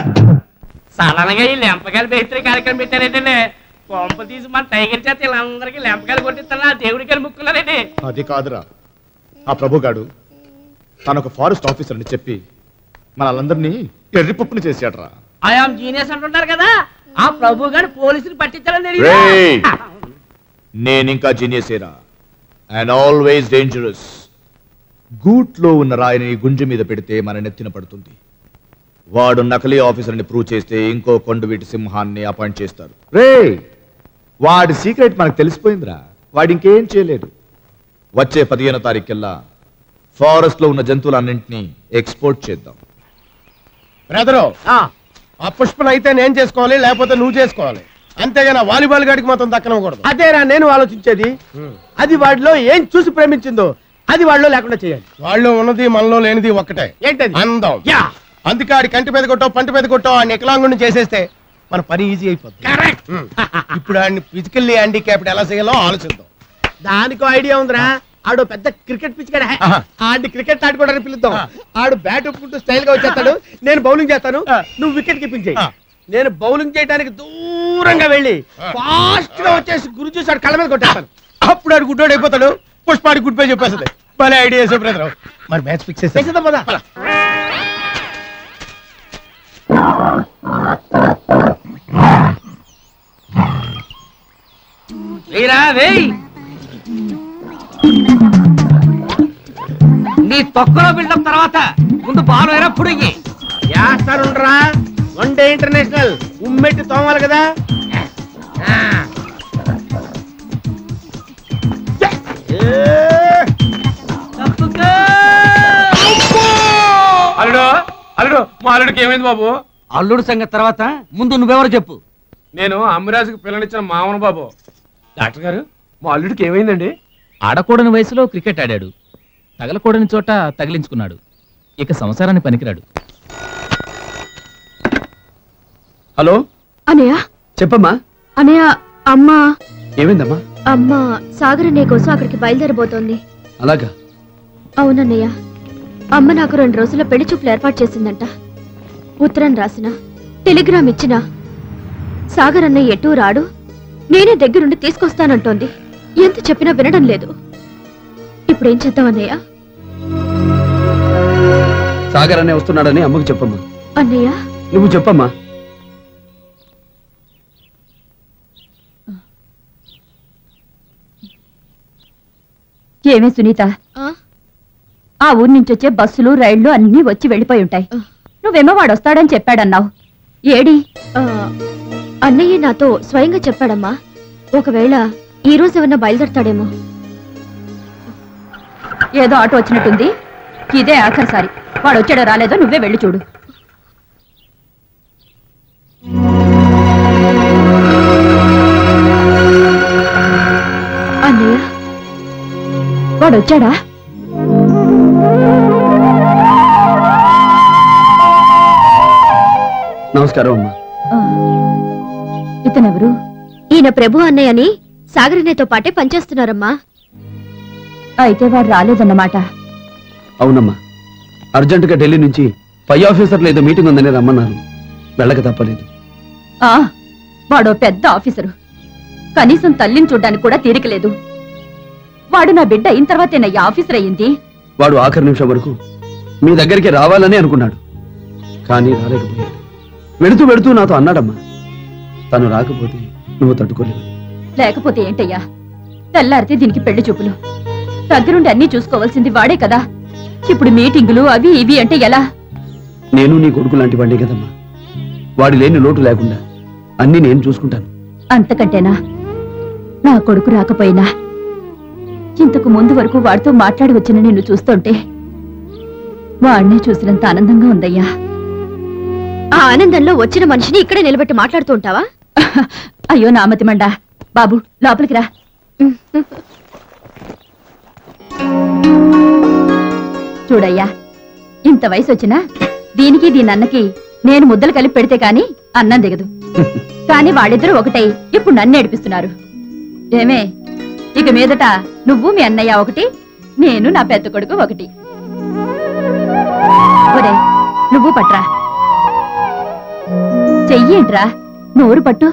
సడన్గా ఈ లెంపకాయలు బెహత్రీ కార్యక్రమం పెట్టారేంటండి కొంప తీసి మన టైగర్ చేత వీళ్ళందరికీ లెంపకాయలు కొట్టిస్తున్నా దేవుడికి వెళ్ళి ముక్కున్నారండి అది కాదురా ఆ ప్రభుగాడు తనొక ఫారెస్ట్ ఆఫీసర్ అని చెప్పి మనలందరినీ ఎర్రిపప్పుని చేశాడ్రా ఆయాం జీనియస్ అంటుంటారు కదా ఆ ప్రభు గారు పోలీసులు పట్టించాలని రేయ్! నేనింకా జీనియసేరా అండ్ ఆల్వేస్ డేంజరస్ గూట్లో ఉన్న రాయిని గుంజు మీద పెడితే మన నెత్తిన పడుతుంది వాడు నకలీ ఆఫీసర్ని ప్రూవ్ చేస్తే ఇంకో కొండవీటి సింహాన్ని అపాయింట్ చేస్తారు రే వాడి సీక్రెట్ మనకు తెలిసిపోయిందిరా వాడు ఇంకేం చేయలేడు వచ్చే పదిహేనో తారీఖుల్లా ఫారెస్ట్ లో ఉన్న జంతువులన్నింటినీ ఎక్స్పోర్ట్ చేద్దాం బ్రదరు ఆ పుష్పను అయితే నేను చేసుకోవాలి లేకపోతే నువ్వు చేసుకోవాలి అంతేగాని ఆ వాలీబాల్ గాడికి మాత్రం దక్కనకూడదు అదేరా నేను ఆలోచించేది అది వాడిలో ఏం చూసి ప్రేమించిందో అది వాళ్ళలో లేకుండా చేయాలి వాళ్ళు ఉన్నది మనలో లేనిది ఒక్కటే ఏంటది అందం యా అందుకే ఆడి కంటి మీద కొట్టో పంటి మీద కొట్టో ఆ నికలాంగుని చేసేస్తే మన పని ఈజీ అయిపోతుంది ఉమ్. ఇప్పుడు ఆడిని ఫిజికల్లీ హ్యాండిక్యాప్డ్ ఎలా చేయాలో ఆలోచిద్దాం దానికో ఐడియా ఉందిరా ఆడు పెద్ద క్రికెట్ పిచ్ కదా ఆడిని క్రికెట్ ఆడుకోవడానికి పిలుద్దాం ఆడు బ్యాట్ ఒప్పుకుంటూ స్టైల్ గా వచ్చేస్తాడు నేను బౌలింగ్ చేస్తాను నువ్వు వికెట్ కీపింగ్ చేయి నేను బౌలింగ్ చేయడానికి దూరంగా వెళ్ళి ఫాస్ట్ గా వచ్చేసి గురు చూసి ఆడు కళ్ళ మీద కొట్టేస్తాను అప్పుడు ఆడు గుడ్డోడు అయిపోతాడు పుష్పాడి గుడ్ బై చెప్పేస్తుంది భలే ఐడియా వేసే బ్రదర్ మరి మ్యాచ్ ఫిక్స్ చేసి చేసేద్దాం పద వేయరా వేయ్ నీ తొక్కలో బిల్డప్ తర్వాత ముందు బాల్ వేరా పుడిగి చేస్తానుండ్రా వన్ డే ఇంటర్నేషనల్ ఉమ్మెట్టి తోమాలి కదా అల్లుడు అల్లుడు మా అల్లుడికి ఏమైంది బాబు అల్లుడు సంగతి తర్వాత ముందు నువ్వెవరు చెప్పు నేను అమ్మిరాజుకి పిల్లనిచ్చిన మామను బాబు డాక్టర్ గారు మా అల్లుడికి ఏమైందండి ఆడకూడని వయసులో క్రికెట్ ఆడాడు తగలకూడని చోట తగిలించుకున్నాడు ఇక సంసారాన్ని పనికిరాడు హలో అనయ్య చెప్పమ్మా అనయ్య అమ్మ ఏమైందమ్మా అమ్మ సాగర్ అన్నయ్య కోసం అక్కడికి బయలుదేరబోతోంది అలాగా అవునన్నయ్య అమ్మ నాకు రెండు రోజుల పెళ్లి చూపులు ఏర్పాటు చేసిందంట ఉత్తరం రాసిన టెలిగ్రామ్ ఇచ్చిన సాగర్ అన్నయ్య ఎటూ రాడు నేనే దగ్గరుండి తీసుకొస్తానంటోంది ఎంత చెప్పినా వినడం లేదు ఇప్పుడేం చేద్దాం అన్నయ్య సాగర్ అనే వస్తున్నాడని అమ్మకు చెప్పమ్మా అన్నయ్య నువ్వు చెప్పమ్మా ఏమే సునీత ఆ ఊరి నుంచి వచ్చే బస్సులు రైళ్లు అన్నీ వచ్చి వెళ్ళిపోయి ఉంటాయి నువ్వేమో వాడు వస్తాడని చెప్పాడన్నావు ఏడి ఆ, అన్నయ్య నాతో స్వయంగా చెప్పాడమ్మా ఒకవేళ ఈ రోజు ఏమన్నా బయలుదేరతాడేమో ఏదో ఆటో వచ్చినట్టుంది ఇదే ఆఖరిసారి వాడు వచ్చాడో రాలేదో నువ్వే వెళ్ళి చూడు అన్నయ్య వాడు వచ్చాడా నమస్కారం అమ్మా ఆ, ఇతనెవరు ఈయన ప్రభు అన్నయ్య అని సాగర్ అన్నయ్యతో పాటే పనిచేస్తున్నారమ్మా అయితే వాడు రాలేదన్నమాట అవునమ్మా అర్జెంటుగా ఢిల్లీ నుంచి పై ఆఫీసర్లు ఏదో మీటింగ్ ఉందని రమ్మన్నారు వెళ్ళక తప్పలేదు ఆ వాడో పెద్ద ఆఫీసరు కనీసం తల్లిని చూడ్డానికి కూడా తీరికలేదు వాడు నా బిడ్డ అయిన తర్వాతేనయ్యా ఆఫీసర్ అయ్యింది వాడు ఆఖరి నిమిషం వరకు మీ దగ్గరికి రావాలని అనుకున్నాడు కానీ రాలేకపోయాడు వెళుతూ వెళుతూ నాతో అన్నాడమ్మా తను రాకపోతే నువ్వు తట్టుకోలేవు లేకపోతే ఏంటయ్యా తెల్లారితే దీనికి పెళ్లి చూపులు దగ్గరుండి అన్నీ చూసుకోవాల్సింది వాడే కదా ఇప్పుడు మీటింగులు అవి ఇవి అంటే ఎలా నేను నీ కొడుకు లాంటి వాడిని కదమ్మా వాడి లేని లోటు లేకుండా అన్ని నేను చూసుకుంటాను అంతకంటేనా నా కొడుకు రాకపోయినా ఇంతకు ముందు వరకు వాడితో మాట్లాడి వచ్చిన నిన్ను చూస్తుంటే వాడినే చూసినంత ఆనందంగా ఉందయ్యా ఆ ఆనందంలో వచ్చిన మనిషిని ఇక్కడే నిలబెట్టి మాట్లాడుతూ ఉంటావా అయ్యో నామతి మండా బాబు లోపలికి రా చూడయ్యా ఇంత వయసు వచ్చినా దీనికి దీని అన్నకి నేను ముద్దలు కలిపి పెడితే కాని అన్నం దిగదు కాని వాళ్ళిద్దరూ ఒకటై ఇప్పుడు నన్ను ఏడిపిస్తున్నారు ఏమే ఇక మీదట నువ్వు మీ అన్నయ్య ఒకటి నేను నా పెద్ద కొడుకు ఒకటి ఒరేయ్, నువ్వు పట్రా చెయ్యేంట్రా నోరు పట్టు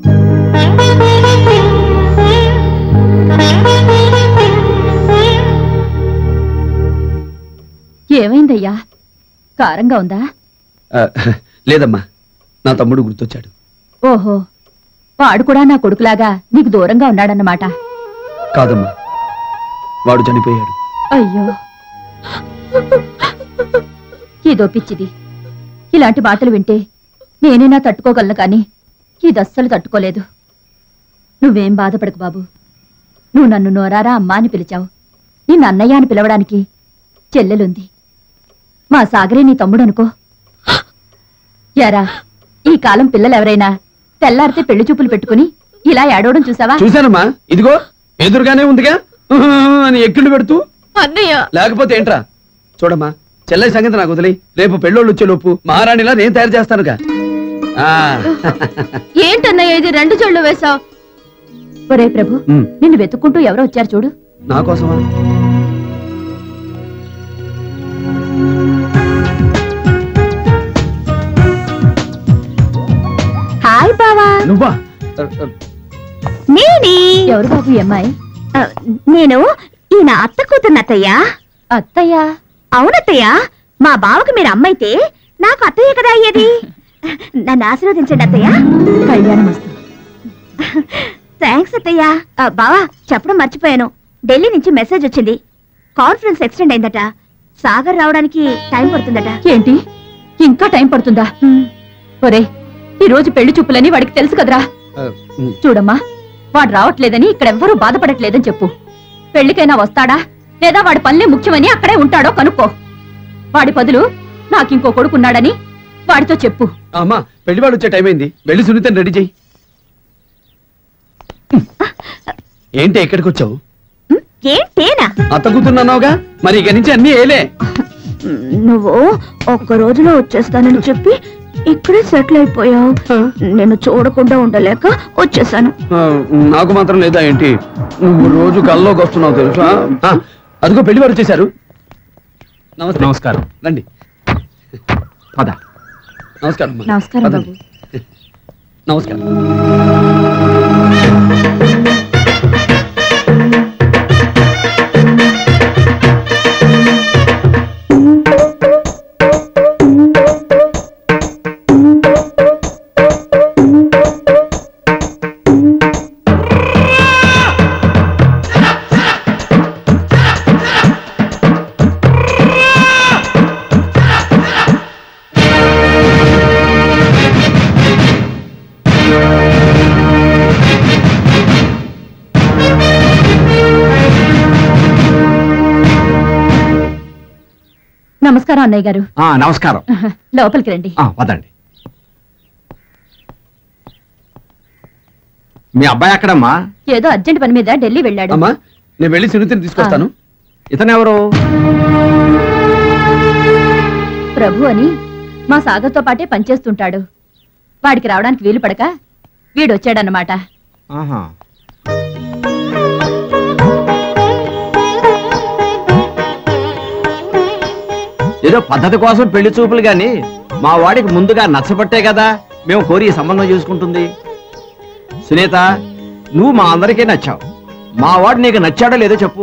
ఏమైందయ్యా కారంగా ఉందా ఆ, లేదమ్మా నా తమ్ముడు గుర్తొచ్చాడు ఓహో వాడు కూడా నా కొడుకులాగా నీకు దూరంగా ఉన్నాడన్నమాట కాదమ్మా వాడు చనిపోయాడు అయ్యో ఇదో పిచ్చిది ఇలాంటి మాటలు వింటే నేనైనా తట్టుకోగలను కానీ ఇది అస్సలు తట్టుకోలేదు నువ్వేం బాధపడకు బాబు నువ్వు నన్ను నోరారా అమ్మా అని పిలిచావు నిన్ను అన్నయ్య అని పిలవడానికి చెల్లెలుంది మా సాగరే నీ తమ్ముడు అనుకో యారా ఈ కాలం పిల్లలు ఎవరైనా తెల్లారితే పెళ్లి చూపులు పెట్టుకుని ఇలా ఏడవడం చూసావా చూశానమ్మా ఇదిగో ఎదురుగానే ఉందిగా ఉహు అని ఎక్కిళ్ళు పెడుతూ అన్నయ్య లేకపోతే ఏంట్రా చూడమ్మా చెల్లె సంగతి నాకు వదిలి రేపు పెళ్ళోళ్ళు వచ్చే లోపు మహారాణిలా నేను తయారు చేస్తానుగా ఆ, ఏంటన్నయ్య ఇది రెండు చెళ్ళు వేశావు ఒరే ప్రభు ఉమ్, నిన్ను వెతుక్కుంటూ ఎవరో వచ్చారు చూడు నా కోసమా హాయ్ బావా నువ్వా నేనే ఎవరు బాబు ఈ అమ్మాయి ఆ, నేను ఈయన అత్త కూతురు అత్తయ్య అత్తయ్య అవునత్తయ్య మా బావకు మీరు అమ్మైతే నాకు అత్తయ్య కదా అయ్యేది నన్ను ఆశీర్వదించండి అత్తయ్య కళ్యాణం వస్తుంది థ్యాంక్స్ అత్తయ్య ఆ, బావా చెప్పడం మర్చిపోయాను ఢిల్లీ నుంచి మెసేజ్ వచ్చింది కాన్ఫరెన్స్ ఎక్స్టెండ్ అయిందట సాగర్ రావడానికి టైం పడుతుందట ఏంటి ఇంకా టైం పడుతుందా ఒరే ఈ రోజు పెళ్లి చూపులని వాడికి తెలుసు కదరా చూడమ్మా వాడు రావట్లేదని ఇక్కడెవ్వరూ బాధపడట్లేదని చెప్పు పెళ్లికైనా వస్తాడా లేదా వాడి పనులే ముఖ్యమని అక్కడే ఉంటాడో కనుక్కో వాడి బదులు నాకింకో కొడుకున్నాడని వాడితో చెప్పు అమ్మా పెళ్లివాడు వచ్చే టైం అయింది వెళ్ళి సునీతని రెడీ చెయ్యి ఏంటి ఎక్కడికి వచ్చావు ఏంటేనా అత్త కూతున్నావుగా మరి ఇక నుంచి అన్ని ఏలే నువ్వు ఒక్క రోజులో వచ్చేస్తానని చెప్పి ఇక్కడే సెటిల్ అయిపోయావు నేను చూడకుండా ఉండలేక వచ్చేసాను ఆ, నాకు మాత్రం లేదా ఏంటి నువ్వు రోజు కల్లోకి వస్తున్నావు తెలుసా ఆ, అదిగో పెళ్లివారు వచ్చేసారు నమస్తే నమస్కారం రండి పద నమస్కారం అమ్మా. నమస్కారం పదండి. నమస్కారం నమస్కారం అన్నయ్య గారు ఆ, నమస్కారం లోపలికి రండి ఆ, పదండి మీ అబ్బాయి అక్కడమ్మా ఏదో అర్జెంట్ పని మీద ఢిల్లీ వెళ్ళాడు అమ్మా నేను వెళ్ళి సునీతిని తీసుకొస్తాను ఇతనెవరు ప్రభు అని మా సాగర్తో పాటే పనిచేస్తుంటాడు వాడికి రావడానికి వీలు పడక వీడొచ్చాడన్నమాట ఆహా ఏదో పద్ధతి కోసం పెళ్లి చూపులు గాని మా వాడికి ముందుగా నచ్చబట్టే కదా మేము కోరి ఈ సంబంధం చూసుకుంటుంది సునీత నువ్వు మా అందరికీ నచ్చావు మా వాడు నీకు నచ్చాడో లేదో చెప్పు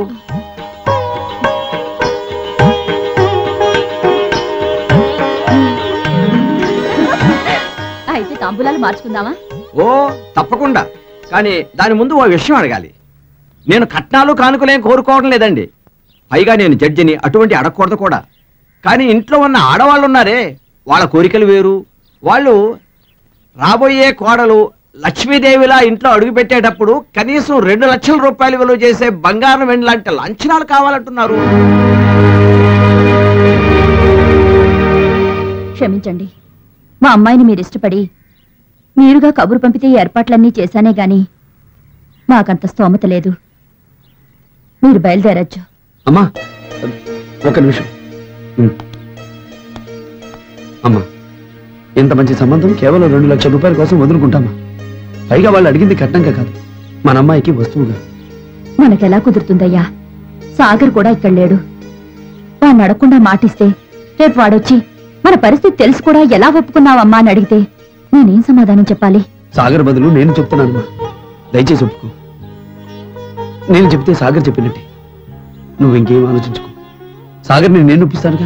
అయితే తాంబూలాలు మార్చుకుందామా ఓ తప్పకుండా కానీ దాని ముందు ఓ విషయం అడగాలి నేను కట్నాలు కానుకలేం కోరుకోవడం లేదండి పైగా నేను జడ్జిని అటువంటి అడగకూడదు కూడా కానీ ఇంట్లో ఉన్న ఆడవాళ్ళు ఉన్నారే వాళ్ళ కోరికలు వేరు వాళ్ళు రాబోయే కోడలు లక్ష్మీదేవిలా ఇంట్లో అడుగు పెట్టేటప్పుడు కనీసం రెండు లక్షల రూపాయలు విలువ చేసే బంగారం వెండి లాంటి లంచనాలు కావాలంటున్నారు క్షమించండి మా అమ్మాయిని మీరు ఇష్టపడి మీరుగా కబురు పంపితే ఈ ఏర్పాట్లన్నీ చేశానే గాని మాకంత స్తోమత లేదు మీరు బయలుదేరచ్చు అమ్మా ఒక నిమిషం ఉమ్. అమ్మా ఇంత మంచి సంబంధం కేవలం రెండు లక్షల రూపాయల కోసం వదులుకుంటామా పైగా వాళ్ళు అడిగింది కట్నంగా కాదు మన అమ్మాయికి వస్తువుగా మనకెలా కుదురుతుందయ్యా సాగర్ కూడా ఇక్కడ లేడు వాడిని అడగకుండా మాటిస్తే రేపు వాడొచ్చి మన పరిస్థితి తెలిసి కూడా ఎలా ఒప్పుకున్నావమ్మా అని అడిగితే నేనేం సమాధానం చెప్పాలి సాగర్ బదులు నేను చెప్తున్నానమ్మా దయచేసి ఒప్పుకో నేను చెప్తే సాగర్ చెప్పినట్టే నువ్వు ఇంకేం ఆలోచించుకో సాగర్ని నేను ఒప్పిస్తానుగా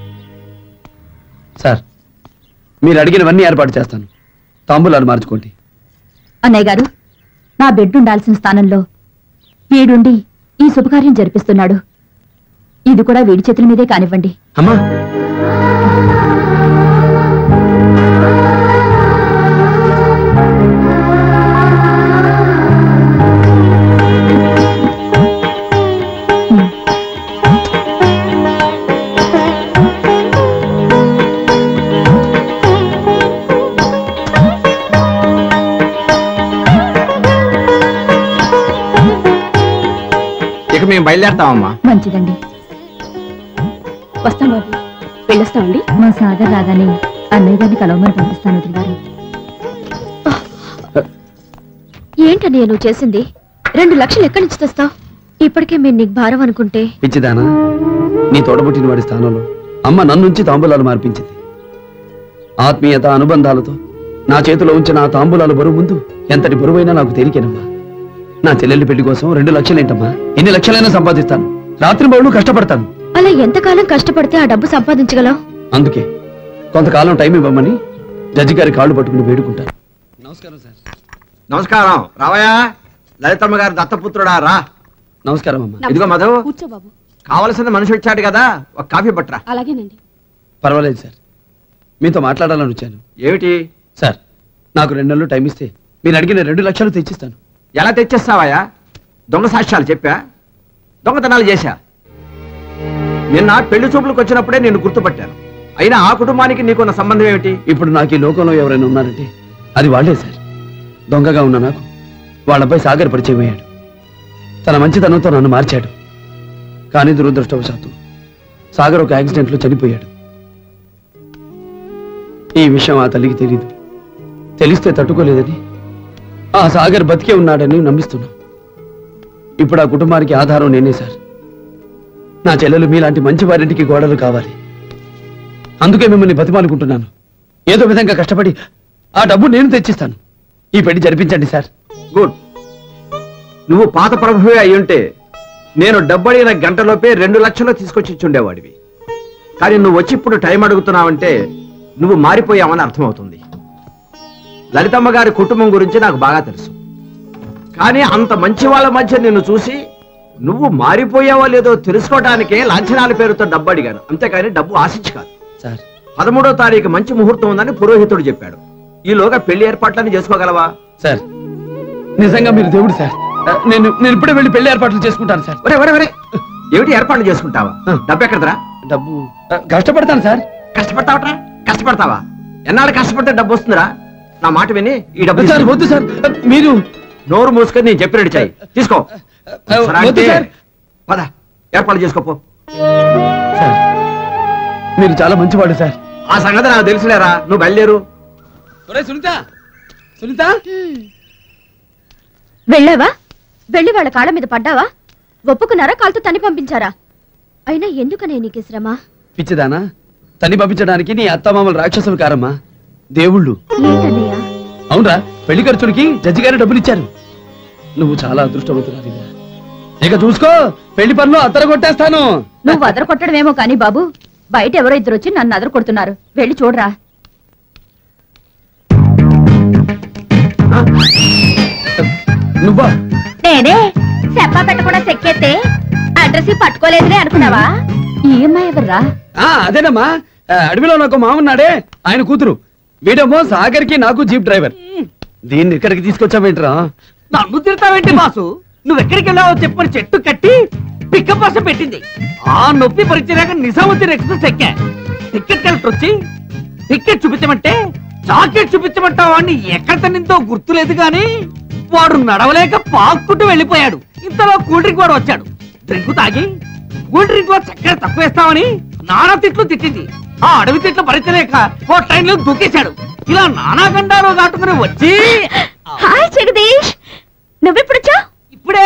సార్ మీరు అడిగినవన్నీ ఏర్పాటు చేస్తాను తాంబూలాలు మార్చుకోండి అన్నయ్య గారు నా బిడ్డ ఉండాల్సిన స్థానంలో వీడుండి ఈ శుభకార్యం జరిపిస్తున్నాడు ఇది కూడా వీడి చేతుల మీదే కానివ్వండి అమ్మా ఇక మేము బయలుదేరతామమ్మా మంచిదండి వస్తాం బాబు వెళ్ళొస్తామండి మా సాగర్ రాగానే అన్నయ్య గారిని కలవమని పంపిస్తాను వదిన గారు ఏంటన్నయ్య నువ్వు చేసింది రెండు లక్షలు ఎక్కడి నుంచి తెస్తావు ఇప్పటికే మీరు నీకు భారం అనుకుంటే పిచ్చిదానా నీ తోడబుట్టిన వాడి స్థానంలో అమ్మ నన్నుంచి తాంబూలాలు మార్పించింది ఆత్మీయత అనుబంధాలతో నా చేతిలో ఉంచిన ఆ తాంబూలాలు బరువు ముందు ఎంతటి బరువైనా నాకు తేలికేనమ్మా నా చెల్లెలి పెళ్లి కోసం రెండు లక్షలేంటమ్మా ఎన్ని లక్షలైనా సంపాదిస్తాను రాత్రి బౌళ్ళు కష్టపడతాను అలా ఎంతకాలం కష్టపడితే ఆ డబ్బు సంపాదించగలవు అందుకే కొంతకాలం టైం ఇవ్వమని జడ్జి గారి కాళ్ళు పట్టుకుని వేడుకుంటాను నమస్కారం సార్ నమస్కారం రావయా లలితమ్మ గారి దత్తపుత్రుడా రా నమస్కారం అమ్మా ఇదిగో మధు కూర్చో బాబు కావలసిన మనిషి వచ్చాడు కదా ఒక కాఫీ పట్టరా అలాగేనండి పర్వాలేదు సార్ మీతో మాట్లాడాలని వచ్చాను ఏమిటి సార్ నాకు రెండు నెలలు టైం ఇస్తే మీరు అడిగిన రెండు లక్షలు తెచ్చిస్తాను ఎలా తెచ్చేస్తావయ్యా దొంగ సాక్ష్యాలు చెప్పా దొంగతనాలు చేశా నిన్న పెళ్లి చూపులకు వచ్చినప్పుడే నేను గుర్తుపట్టాను అయినా ఆ కుటుంబానికి నీకున్న సంబంధం ఏమిటి ఇప్పుడు నాకు ఈ లోకంలో ఎవరైనా ఉన్నారంటే అది వాళ్ళే సార్ దొంగగా ఉన్న నాకు వాళ్ళపై సాగర్ పరిచయం అయ్యాడు తన మంచితనంతో నన్ను మార్చాడు కానీ దురదృష్టవశాత్తు సాగర్ ఒక యాక్సిడెంట్లో చనిపోయాడు ఈ విషయం ఆ తల్లికి తెలియదు తెలిస్తే తట్టుకోలేదని ఆ సాగర్ బతికే ఉన్నాడని నమ్మిస్తున్నాం ఇప్పుడు ఆ కుటుంబానికి ఆధారం నేనే సార్ నా చెల్లెలు మీలాంటి మంచి వారింటికి గోడలు కావాలి అందుకే మిమ్మల్ని బతిమాలుకుంటున్నాను ఏదో విధంగా కష్టపడి ఆ డబ్బు నేను తెచ్చిస్తాను ఈ పెళ్లి జరిపించండి సార్ గుడ్ నువ్వు పాత ప్రభువే అయ్యుంటే నేను డబ్బడిగిన గంటలోపే రెండు లక్షలు తీసుకొచ్చి ఇచ్చుండేవాడివి కానీ నువ్వు వచ్చి ఇప్పుడు టైం అడుగుతున్నావంటే నువ్వు మారిపోయావని అర్థమవుతుంది లలితమ్మ గారి కుటుంబం గురించి నాకు బాగా తెలుసు కానీ అంత మంచి వాళ్ళ మధ్య నిన్ను చూసి నువ్వు మారిపోయావో లేదో తెలుసుకోవడానికే లాంఛనాల పేరుతో డబ్బు అడిగాను అంతేకాని డబ్బు ఆశించి కాదు సార్ పదమూడో తారీఖు మంచి ముహూర్తం ఉందని పురోహితుడు చెప్పాడు ఈలోగా పెళ్లి ఏర్పాట్లని చేసుకోగలవా సార్ నిజంగా మీరు దేవుడు సార్ ఆ, నేను నేను ఇప్పుడే వెళ్ళి పెళ్లి ఏర్పాట్లు చేసుకుంటాను సార్ ఒరే ఒరే ఒరే ఏమిటి ఏర్పాట్లు చేసుకుంటావా డబ్బు ఎక్కడదరా డబ్బు ఆ, కష్టపడతాను సార్ కష్టపడతావట్రా కష్టపడతావా ఎన్నాళ్ళు కష్టపడితే డబ్బు వస్తుందిరా నా మాట విని ఈ డబ్బు సార్ వద్దు సార్ మీరు నోరు మూసుకొని నేను చెప్పినట్టు చాయి తీసుకో అవసరం వద్దు అంటే సార్. పద ఏర్పాట్లు చేసుకోపో సార్ మీరు చాలా మంచివాడు సార్ ఆ సంగతి నాకు తెలుసులేరా నువ్వు బయలుదేరు సునీత సునీత వెళ్ళావా వెళ్ళి వాళ్ళ కాళ్ళ మీద పడ్డావా ఒప్పుకున్నారా కాలుతో తని పంపించారా అయినా ఎందుకనే నీకు ఈ శ్రమ పిచ్చిదానా తని పంపించడానికి నీ అత్తమామలు రాక్షసులు కారమ్మా దేవుళ్ళు ఏంటన్నయ్య అవునరా పెళ్లి ఖర్చులకి జడ్జి గారు డబ్బులు ఇచ్చారు నువ్వు చాలా అదృష్టవంతురాలి ఇక చూసుకో పెళ్లి పనులు అత్తర కొట్టేస్తాను నువ్వు అదర కొట్టడమేమో కానీ బాబు బయట ఎవరో ఇద్దరు వచ్చి నన్ను అదర కొడుతున్నారు వెళ్ళి చూడరా నువ్వా నేనే చెప్పా పెట్టకుండా సెక్కెత్తే అడ్రస్ పట్టుకోలేదులే అనుకున్నావా ఈ అమ్మాయి ఎవర్రా ఆ అదేనమ్మా ఆ, అడవిలో నాకు మామన్నాడే ఆయన కూతురు వీడేమో సాగర్కి నాకు జీప్ డ్రైవర్ దీన్ని ఇక్కడికి తీసుకొచ్చావేంట్రా నన్ను తిడతావేంటి బాసు నువ్వు ఎక్కడికి వెళ్ళావో చెప్పని చెట్టు కట్టి పిక్క బస్సు పెట్టింది ఆ నొప్పి పరిచయాక నిజాముద్దీన్ ఎక్స్ప్రెస్ ఎక్కా టికెట్ కలెక్టర్ వచ్చి టికెట్ చూపించమంటే చాకెట్ చూపించమంటావా అని ఎక్కడ తన్నింతో గుర్తులేదు గాని వాడు నడవలేక పాక్కుంటూ వెళ్ళిపోయాడు ఇంతలో కూల్ డ్రింక్ వాడు వచ్చాడు డ్రింక్ తాగి కూల్ డ్రింక్ లో చక్కెర తక్కువ వేస్తామని నానా తిట్లు తిట్టింది ఆ అడవి తిట్లు భరించలేక ఓ ట్రైన్ లో దూకేశాడు ఇలా నానా గండాలు దాటుకుని వచ్చి హాయ్ జగదీష్ నువ్వెప్పుడొచ్చా ఇప్పుడే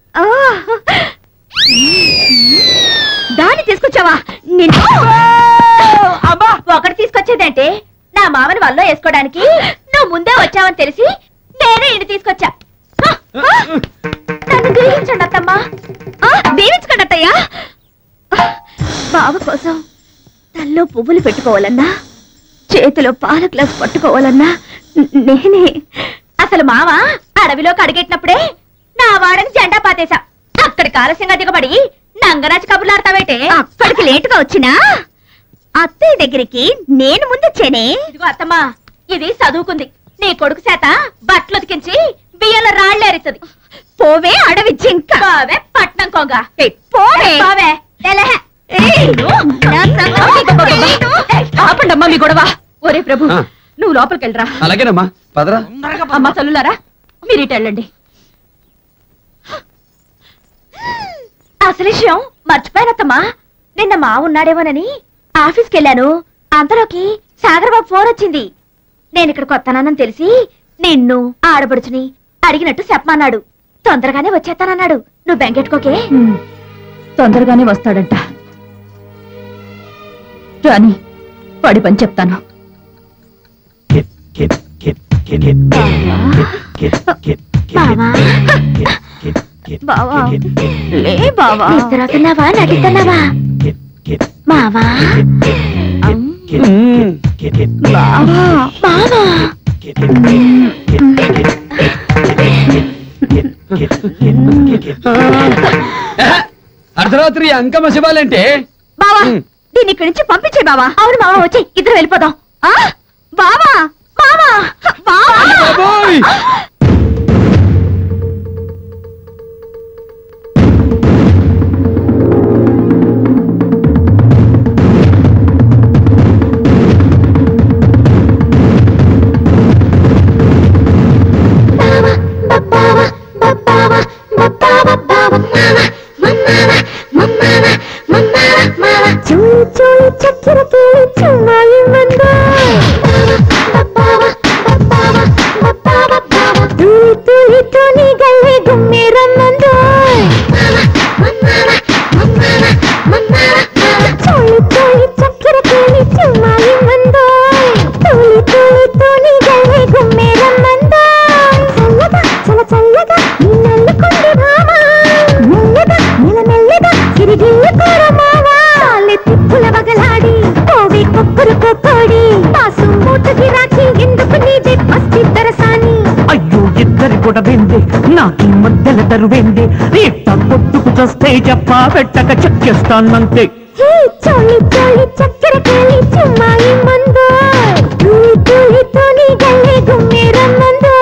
దాన్ని తీసుకొచ్చావా నిన్ను అబ్బా ఒకటి తీసుకొచ్చేదంటే నా మామని వల్ల వేసుకోవడానికి నువ్వు ముందే వచ్చావని తెలిసి నేనే ఇంటి తీసుకొచ్చా హ, హ. నన్ను దీవించండి అత్తమ్మా ఆ, దీవించకండి అత్తయ్యా బావ కోసం తల్లో పువ్వులు పెట్టుకోవాలన్నా చేతిలో పాల గ్లాస్ పట్టుకోవాలన్నా న- నేనే అసలు మామ అడవిలోకి అడిగెట్టినప్పుడే నా వాడని జెండా పాతేశా అక్కడికి ఆలస్యంగా దిగబడి నంగరాజు కబుర్లాడతావేటే అక్కడికి లేటుగా వచ్చినా అత్తయ్య దగ్గరికి నేను ముందొచ్చేనే ఇదిగో అత్తమ్మా ఇది చదువుకుంది నీ కొడుకు చేత బట్టలు ఉతికించి బియ్యంలో రాళ్ళేరుతుంది పోవే అడవి జింక పోవే పట్నం కొంగ ఏయ్, పోవే పోవే ఎలహ. ఏయ్, నా సంగతి ఆపండి అమ్మా మీ గొడవ ఒరే ప్రభు ఆ. నువ్వు లోపలికి వెళ్ళరా అలాగేనమ్మా పదరా అమ్మా చల్లులారా మీరు ఇటు వెళ్ళండి అసలు విషయం మర్చిపోయానత్తమ్మా నిన్న మా ఉన్నాడేమోనని ఆఫీస్కి వెళ్ళాను అంతలోకి సాగర్ బాబు ఫోన్ వచ్చింది నేను ఇక్కడ కొత్తనానని తెలిసి నిన్ను ఆడబడుచుని అడిగినట్టు చెప్పమన్నాడు తొందరగానే వచ్చేస్తానన్నాడు నువ్వు బెంగెట్టుకోకే ఉమ్, తొందరగానే వస్తాడంట రాని వాడి పని చెప్తాను బావా బావా లే బావా నిద్రవుతున్నావా నటిస్తున్నావా మావా బావా బావా అర్ధరాత్రి అంకమ్మ శివాలంటే బావా దీన్ని ఇక్కడి నుంచి పంపించే బావా అవును బావా వచ్చి ఇద్దరు వెళ్ళిపోదాం ఆ బావా బావా బావా బాబోయ్! చూయి చూయి చక్కెర తూలి చుమ్మాయి మందా తూలి తూలి తూని గల్లి గుమ్మి రమ్మందో నాకు ఈ మధ్యల తరువేంది ఇట్ట కొట్టుకు చస్తే చెప్పా పెట్టక చెక్కేస్తానంతే హే చోళి చోళి చక్కెర కేళి చుమ్మాయి మందో తూలి తూలి తూలి గల్లే గుమ్మేర మందో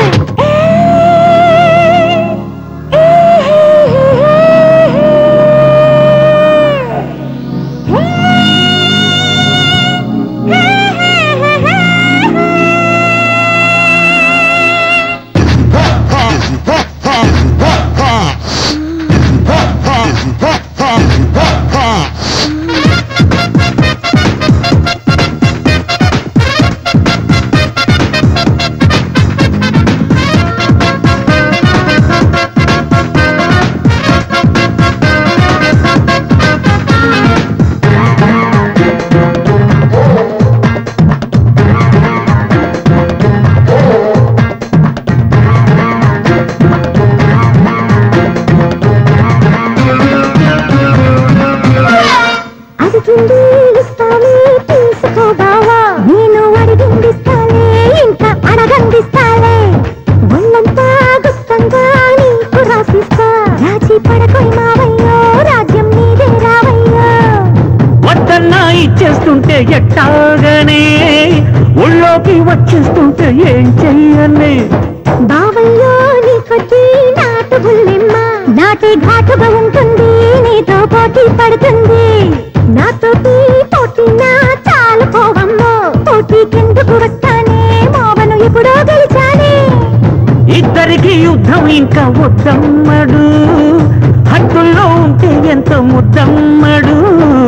అడిగింది ఇస్తానే తీసుకో బావా నేను అడిగిందిస్తాలే ఇంకా అడగందిస్తాలే ఒళ్ళంతా గుప్తంగా నీకు రాసిస్తా రాజీ పడకోయ్ మావయ్యో రాజ్యం నీదే రావయ్యో వద్దన్నా ఇచ్చేస్తుంటే ఎట్టాగనే ఒళ్ళోకి వచ్చేస్తుంటే ఏం చెయ్యనే బావయ్యో నీ కొద్ది నాటు బుల్లెమ్మ నాటి ఘాటుగా ఉంటుంది నీతో పోటీ పడుతుంది నాతోటి పోటీ నా చాలు పోవమ్మో పోటీ కిందకు వస్తానే మోవను ఎప్పుడో గెలిచానే ఇద్దరికి యుద్ధం ఇంకా వద్దమ్మడు హద్దుల్లో ఉంటే ఎంత ముద్దమ్మడు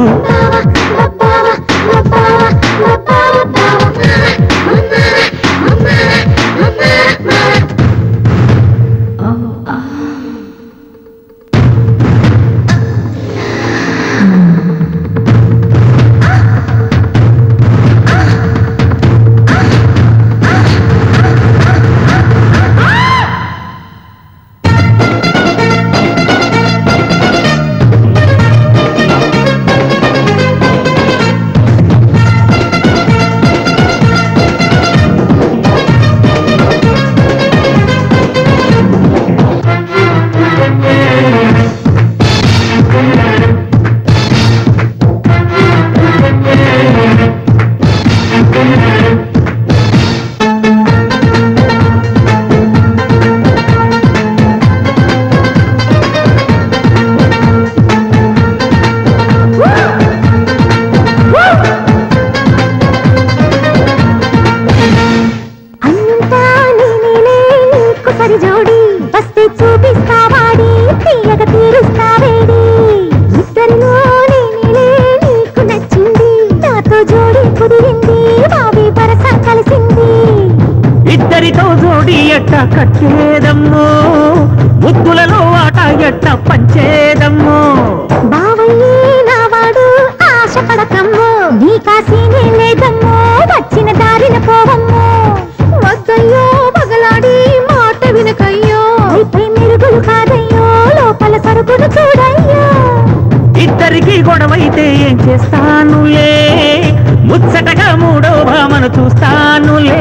అన్నంతా నేనేలే నీకు సరి జోడి వస్తే చూపిస్తా వాడి తీయగ తీరుస్తా వేడి ఇద్దరిలో నేనేలే నీకు నచ్చింది నాతో జోడి కుదిరింది బావి వరస కలిసింది ఇద్దరితో జోడి ఎట్ట కట్టేదమ్మో ముద్దులలో ఆట ఎట్ట పంచేదమ్మో బావయ్యే నా వాడు ఆశపడకమ్మో నీ కాసీనే లేదమ్మో వచ్చిన దారిన పోవమ్మో వద్దయ్యో పగలాడి మాట వినకయ్యో అయిపై మెరుగులు కాదయ్యో లోపల సరుకులు చూడయ్యో ఇద్దరికి గొడవైతే ఏం చేస్తానులే ముచ్చటగా మూడో భామను చూస్తానులే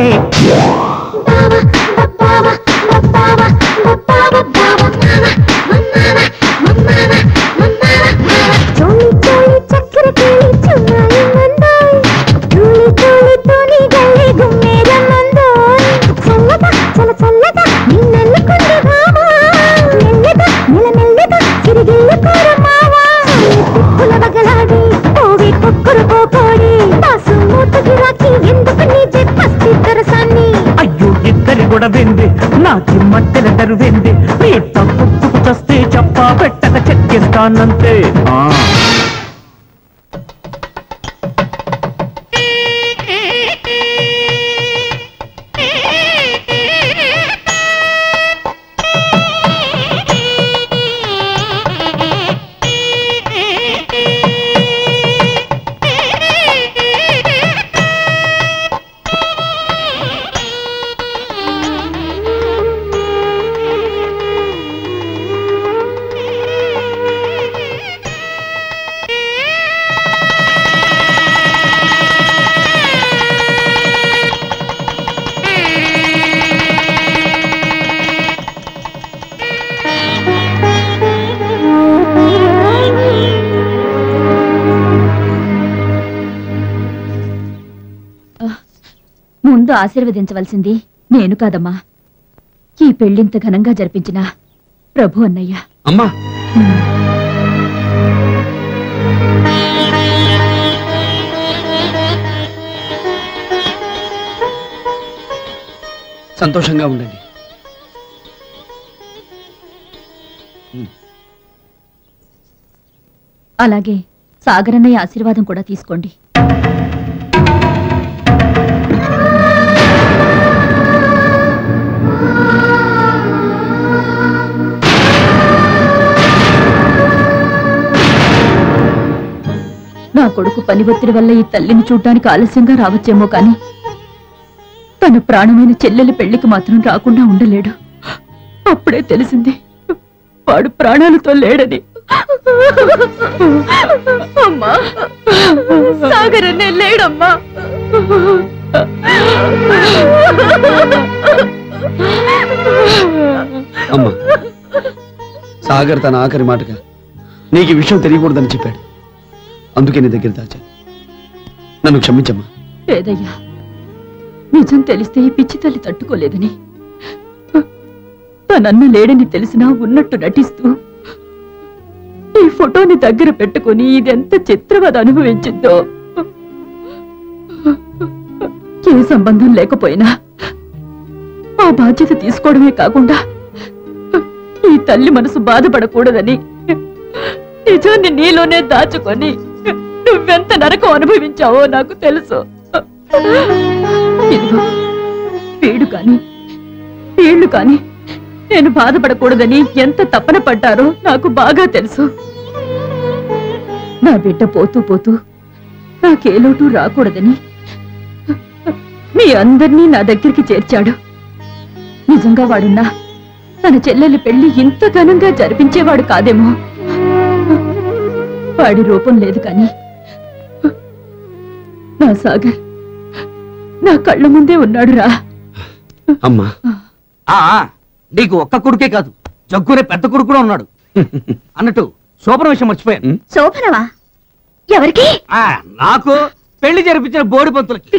చోళి చోళి చక్కెర కేళి చుమ్మాయి మందోయ్ తూలి తూలి తూలి గల్లే గుమ్మేర మందోయ్ చల్లగా చల చల్లగా నిన్నెల్లుకుంది బావా మెల్లగా మెల్ల మెల్లగా తిరిగిల్లు కోర మావా తిప్పుల వగలాడి పోవి కుక్కురు పోకోడి పాసు మూతకి రాకి ఎందుకు నీ చెప్పస్తి దొరసాన్ని అయ్యో ఇద్దరి గొడవెంది నాకి మధ్యల తరువెంది ఎట్ట పుట్టుకు చస్తే చెప్పా పెట్టక చెక్కిస్తానంతే ఆ ముందు ఆశీర్వదించవలసింది నేను కాదమ్మా ఈ పెళ్లింత ఘనంగా జరిపించిన ప్రభు అన్నయ్య అమ్మా సంతోషంగా ఉండండి అలాగే సాగరన్నయ్య ఆశీర్వాదం కూడా తీసుకోండి నా కొడుకు పని ఒత్తిడి వల్ల ఈ తల్లిని చూడ్డానికి ఆలస్యంగా రావచ్చేమో కాని తన ప్రాణమైన చెల్లెలి పెళ్లికి మాత్రం రాకుండా ఉండలేడు అప్పుడే తెలిసింది వాడు ప్రాణాలతో లేడని అమ్మా సాగరనే లేడమ్మా అమ్మా సాగర్ తన ఆఖరి మాటగా నీకు ఈ విషయం తెలియకూడదని చెప్పాడు అందుకే నీ దగ్గర దాచాను నన్ను క్షమించమ్మా లేదయ్యా నిజం తెలిస్తే ఈ పిచ్చి తల్లి తట్టుకోలేదని తనన్న లేడని తెలిసినా ఉన్నట్టు నటిస్తూ ఈ ఫోటోని దగ్గర పెట్టుకుని ఇదెంత చిత్రవద అనుభవించిందో ఏ సంబంధం లేకపోయినా ఆ బాధ్యత తీసుకోవడమే కాకుండా ఈ తల్లి మనసు బాధపడకూడదని నిజాన్ని నీలోనే దాచుకొని నువ్వెంత నరకం అనుభవించావో నాకు తెలుసు ఇదిగో వీడు కాని వీళ్ళు కాని నేను బాధపడకూడదని ఎంత తపన పడ్డారో నాకు బాగా తెలుసు నా బిడ్డ పోతూ పోతూ నాకే లోటు రాకూడదని మీ అందరినీ నా దగ్గరికి చేర్చాడు నిజంగా వాడున్నా తన చెల్లెలి పెళ్లి ఇంత ఘనంగా జరిపించేవాడు కాదేమో వాడి రూపం లేదు కాని నా సాగర్ నా కళ్ళ ముందే ఉన్నాడు రా అమ్మా ఆ ఆ, నీకు ఒక్క కొడుకే కాదు జగ్గురే పెద్ద కొడుకు కూడా ఉన్నాడు అన్నట్టు శోభన విషయం మర్చిపోయాను శోభనవా ఎవరికి ఆ, నాకు పెళ్లి జరిపించిన బోడి పంతులకి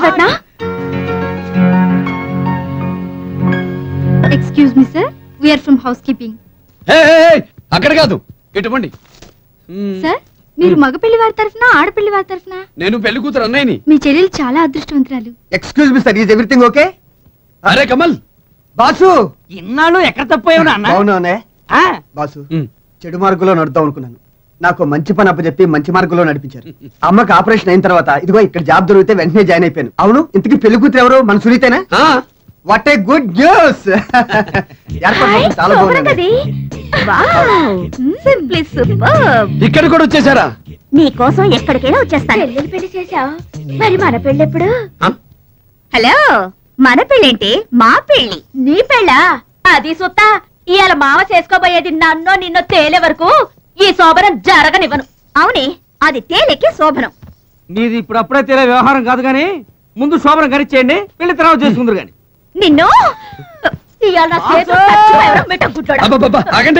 excuse me sir we are from housekeeping hey, hey, hey, అక్కడ కాదు ఇటువంటి సార్ మీరు మగ పెళ్లి వారి తరఫున ఆడపిల్లి వారి తరఫున నేను పెళ్లి కూతురు అన్నయ్యని మీ చెల్లెలు చాలా అదృష్టవంతురాలు excuse me sir is everything okay అరే కమల్ బాసు ఇన్నాళ్ళు ఎక్కడ తప్పోయావు నాన్న అవునవునే ఆ, బాసు చెడు మార్గంలో నడుద్దాం అనుకున్నాను నాకు మంచి పని అప్పచెప్పి మంచి మార్గంలో నడిపించారు అమ్మకి ఆపరేషన్ అయిన తర్వాత ఇదిగో ఇక్కడ జాబ్ దొరికితే వెంటనే జాయిన్ అయిపోయాను అవును ఇంతకీ పెళ్లి కూతురు ఎవరు మన సునీతేనా వాట్ ఏ గుడ్ న్యూస్ చాలా బాగుంది సింప్లీ సూపర్ ఇక్కడ కూడా వచ్చేసారా నీకోసం ఎక్కడికైనా వచ్చేస్తాను చెల్లెలు పెళ్లి చేశావు మరి మన పెళ్ళి ఎప్పుడు హలో మన పెళ్ళేంటి మా పెళ్ళి నీ పెళ్ళా అది సుత్త ఇవాళ మామ చేసుకోబోయేది నన్నో నిన్నో తేలే వరకు ఈ శోభనం జరగనివ్వను అవునే అది తేలికి శోభనం నీది ఇప్పుడు అప్పుడే తేలే వ్యవహారం కాదు కానీ ముందు శోభనం గరిచేయండి పెళ్లి తర్వాత చేసుకుందరు కానీ నిన్ను ఇవాళ నా చేతులు చచ్చిపోయావరా మిట్ట గుడ్డోడా. అబ్బబ్బబ్బా, ఆగండి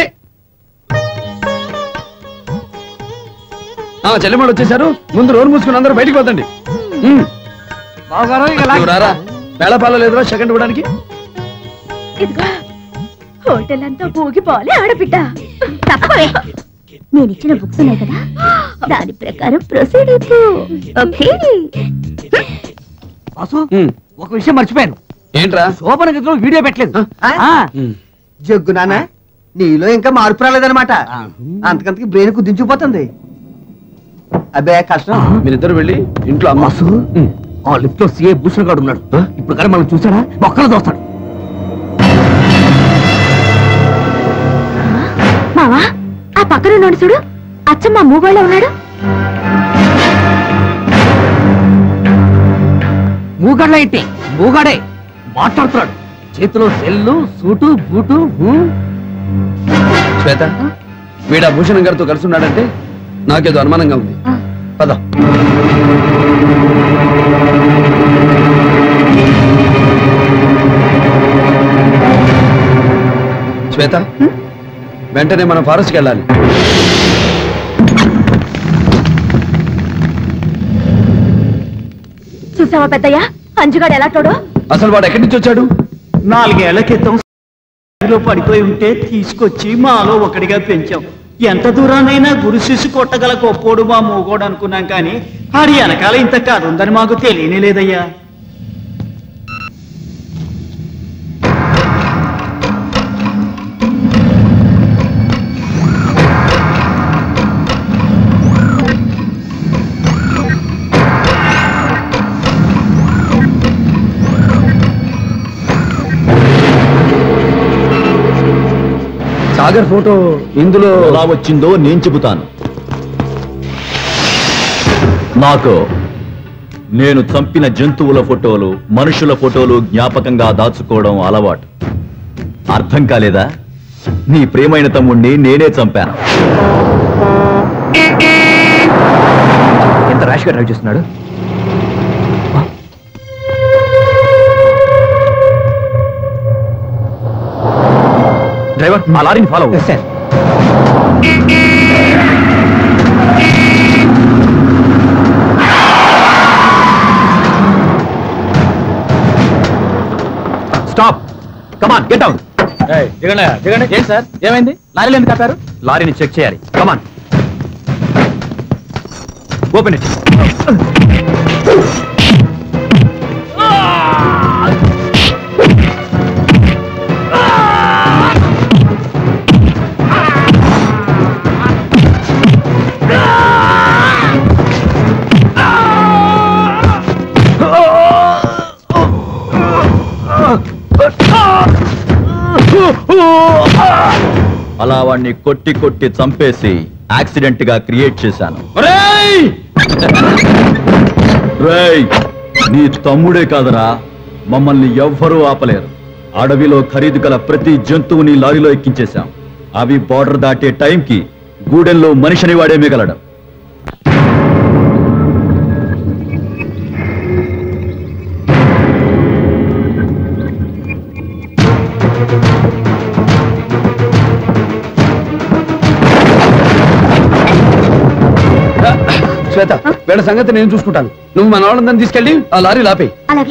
ఆ చెల్లెమ్మలు వచ్చేసారు ముందు రోడ్డు మూసుకుని అందరూ బయటికి పోతండి ఉమ్. బావగారు ఇక నువ్వు రారా మేళపాల లేదురా సెకండ్ ఇవ్వడానికి ఇదిగో హోటల్ అంతా ఊగిపోవాలి ఆడబిడ్డ తప్పవే నేనిచ్చిన బుక్స్ ఉన్నాయి కదా దాని ప్రకారం ప్రొసీడ్ అయిపో ఓకే బాసు ఒక విషయం మర్చిపోయాను ఏంట్రా శోభన గదిలో వీడియో పెట్టలేదు ఆ, జగ్గు నాన్న నీలో ఇంకా మార్పు రాలేదన్నమాట అంతకంతకి బ్రెయిన్ కుదించిపోతుంది అబ్బే కష్టం మీరిద్దరు వెళ్ళి ఇంట్లో అమ్మ బాసు ఆ లిఫ్ట్ లో సీఏ భూషణ్ గారు ఉన్నాడు ఇప్పుడు కానీ మనం చూసాడా మొక్కలు దోస్తాడు మావా ఆ పక్కన ఉన్నాడు చూడు అచ్చమ్మ మూగోళ్ళ ఉన్నాడు మూగడ్ల ఏంటి మూగాడే మాట్లాడుతున్నాడు చేతిలో సెల్లు సూటు బూటు హూ. శ్వేత వీడా భూషణం గారితో కలిసి ఉన్నాడంటే నాకేదో అనుమానంగా ఉంది పద శ్వేత వెంటనే మనం ఫారెస్ట్కి వెళ్ళాలి చూసావా పెద్దయ్య అంజుగాడు ఎలా తోడో అసలు వాడు ఎక్కడి నుంచి వచ్చాడు నాలుగేళ్ల క్రితం లో పడిపోయి ఉంటే తీసుకొచ్చి మాలో ఒకడిగా పెంచాం ఎంత దూరానైనా గురు శిశు కొట్టగల గొప్పోడు మా మూగోడు అనుకున్నాం కానీ ఆడి వెనకాల ఇంత కథ ఉందని మాకు తెలియనే లేదయ్యా సాగర్ ఫోటో ఇందులో ఎలా వచ్చిందో నేను చెబుతాను నాకు నేను చంపిన జంతువుల ఫోటోలు మనుషుల ఫోటోలు జ్ఞాపకంగా దాచుకోవడం అలవాటు అర్థం కాలేదా నీ ప్రేమైన తమ్ముణ్ణి నేనే చంపాను ఎంత ర్యాష్గా డ్రైవ్ చేస్తున్నాడు డ్రైవర్ ఆ లారీని follow sir stop come on get out దిగండి దిగండి ఏం సార్ ఏమైంది లారీలు ఎందుకు ఆపారు లారీని చెక్ చేయాలి కమాన్ ఓపెన్ ఇట్ అలా వాడిని కొట్టి కొట్టి చంపేసి యాక్సిడెంట్ గా క్రియేట్ చేశాను రేయ్ నీ తమ్ముడే కాదరా మమ్మల్ని ఎవ్వరూ ఆపలేరు అడవిలో ఖరీదు గల ప్రతి జంతువుని లారీలో ఎక్కించేశాం అవి బార్డర్ దాటే టైంకి గూడెంలో మనిషిని వాడే మిగలడం శ్వేత వీళ్ళ సంగతి నేను చూసుకుంటాను నువ్వు మన వాళ్ళందరినీ తీసుకెళ్ళి ఆ లారీ లాపే అలాగే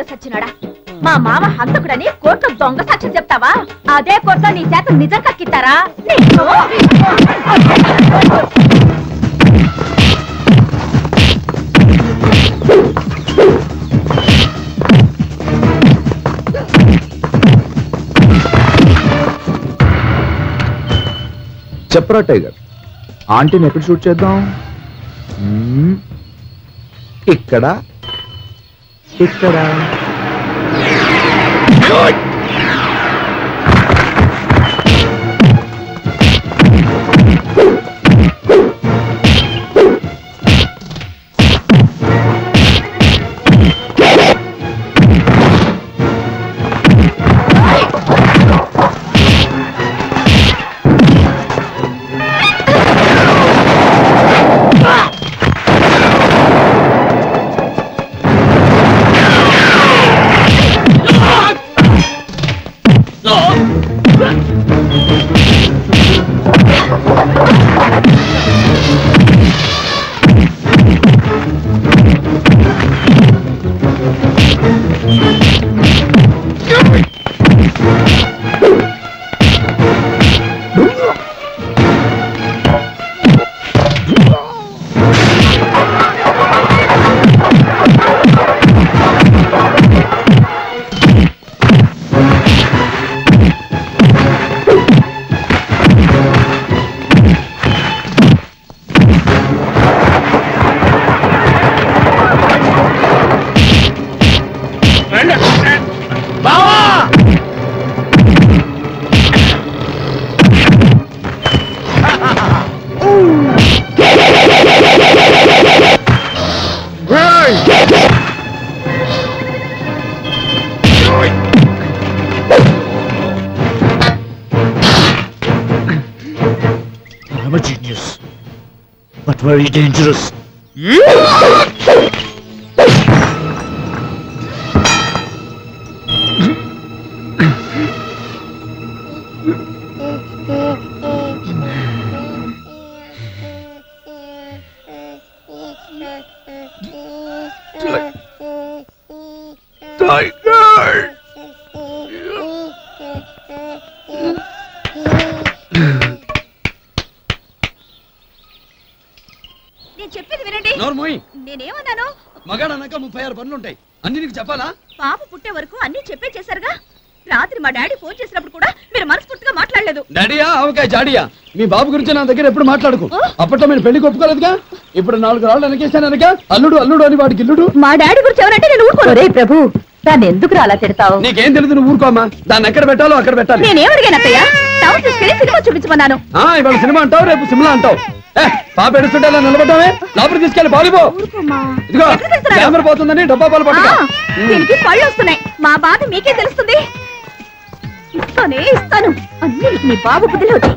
సచ్చినాడా మా మామ హంతకుడని కోర్టులో దొంగ సాక్ష్యం చెప్తావా అదే కోర్టులో నీ చేత నిజం కక్కిస్తారా నీకు చెప్పరా టైగర్ ఆంటీని ఎక్కడ షూట్ చేద్దాం మ్మ్. ఇక్కడ ఇక్కడ I'm a genius, but very dangerous. Tiger! నేను చెప్పేది వినండి నోరు మూయి నేనేమన్నాను మగాడన్నాక ముప్పై ఆరు పనులు ఉంటాయి అన్ని నీకు చెప్పాలా పాప పుట్టే వరకు అన్ని చెప్పే చేశారుగా రాత్రి మా డాడీ ఫోన్ చేసినప్పుడు కూడా మీరు మనస్ఫూర్తిగా మాట్లాడలేదు డాడీయా ఆవకాయ జాడియా మీ బాబు గురించి నా దగ్గర ఎప్పుడు మాట్లాడుకు అప్పట్లో మీరు పెళ్లి ఒప్పుకోలేదుగా ఇప్పుడు నాలుగు రాళ్ళు వెనకేసాను వెనక అల్లుడు అల్లుడు అని వాడికి ఇల్లుడు మా డాడీ గురించి ఎవరంటే నేను ఊరుకోను ప్రభు దాన్ని ఎందుకు అలా తిడతావు నీకేం తెలియదు నువ్వు ఊరుకోమ్మా దాన్ని ఎక్కడ పెట్టాలో అక్కడ పెట్టాలి నేనేమడిగాను అత్తయ్య టౌన్ తీసుకెళ్లి సినిమా చూపించమన్నాను ఆ ఇవాళ సినిమా అంటావు రేపు సినిమా అంటావు ఏ, పాప ఎడుస్తుంటే అలా నిలబడ్డామే లోపలికి తీసుకెళ్ళి బాలిపో ఇదిగో కెమెరా పోతుందని డబ్బా పాలు పట్టుకో దీనికి పళ్ళు వస్తున్నాయి మా బాధ మీకే తెలుస్తుంది ఇస్తానే ఇస్తాను అన్ని మీ బాబు బుద్ధిలో వచ్చాయి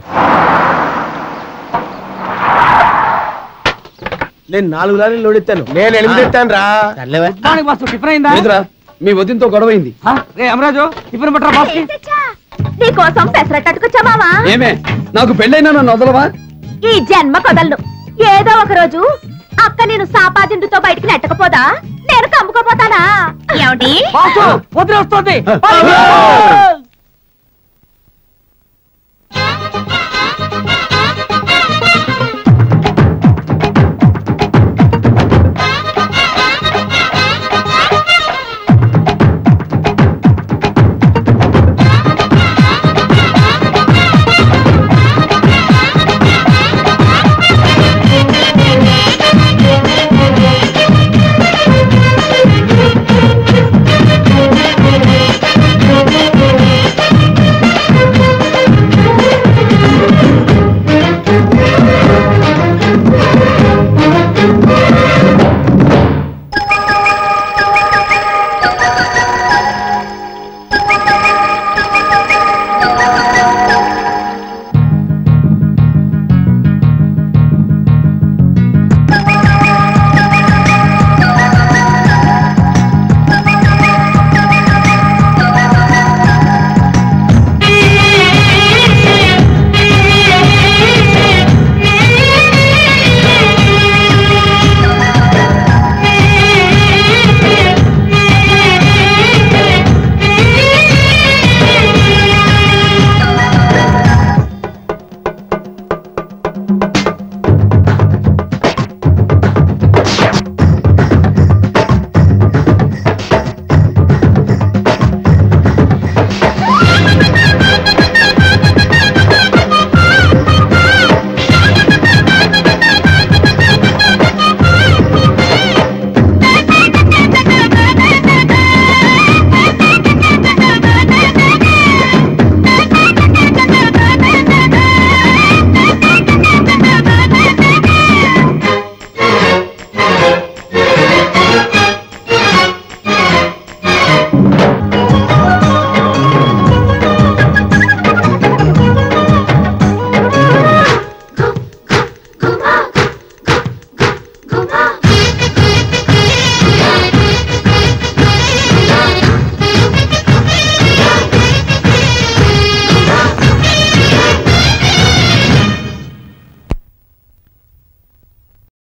నేను నాలుగు లారీలు లోడెత్తాను నేను ఎనిమిది ఎత్తాను రా లేదురా మీ వదినతో గొడవైంది రే అమరాజు ఇప్పుడు పట్టరా బాస్ నీకోసం పెసరట్టు అట్టుకొచ్చా మావా ఏమే నాకు పెళ్ళైనా నన్ను వదలవా ఈ జన్మ కదలను ఏదో ఒక రోజు అక్క నేను సాపాదిండుతో బయటికి నెట్టకపోదా నేను కమ్ముకోపోతానా ఏమిటి వస్తుంది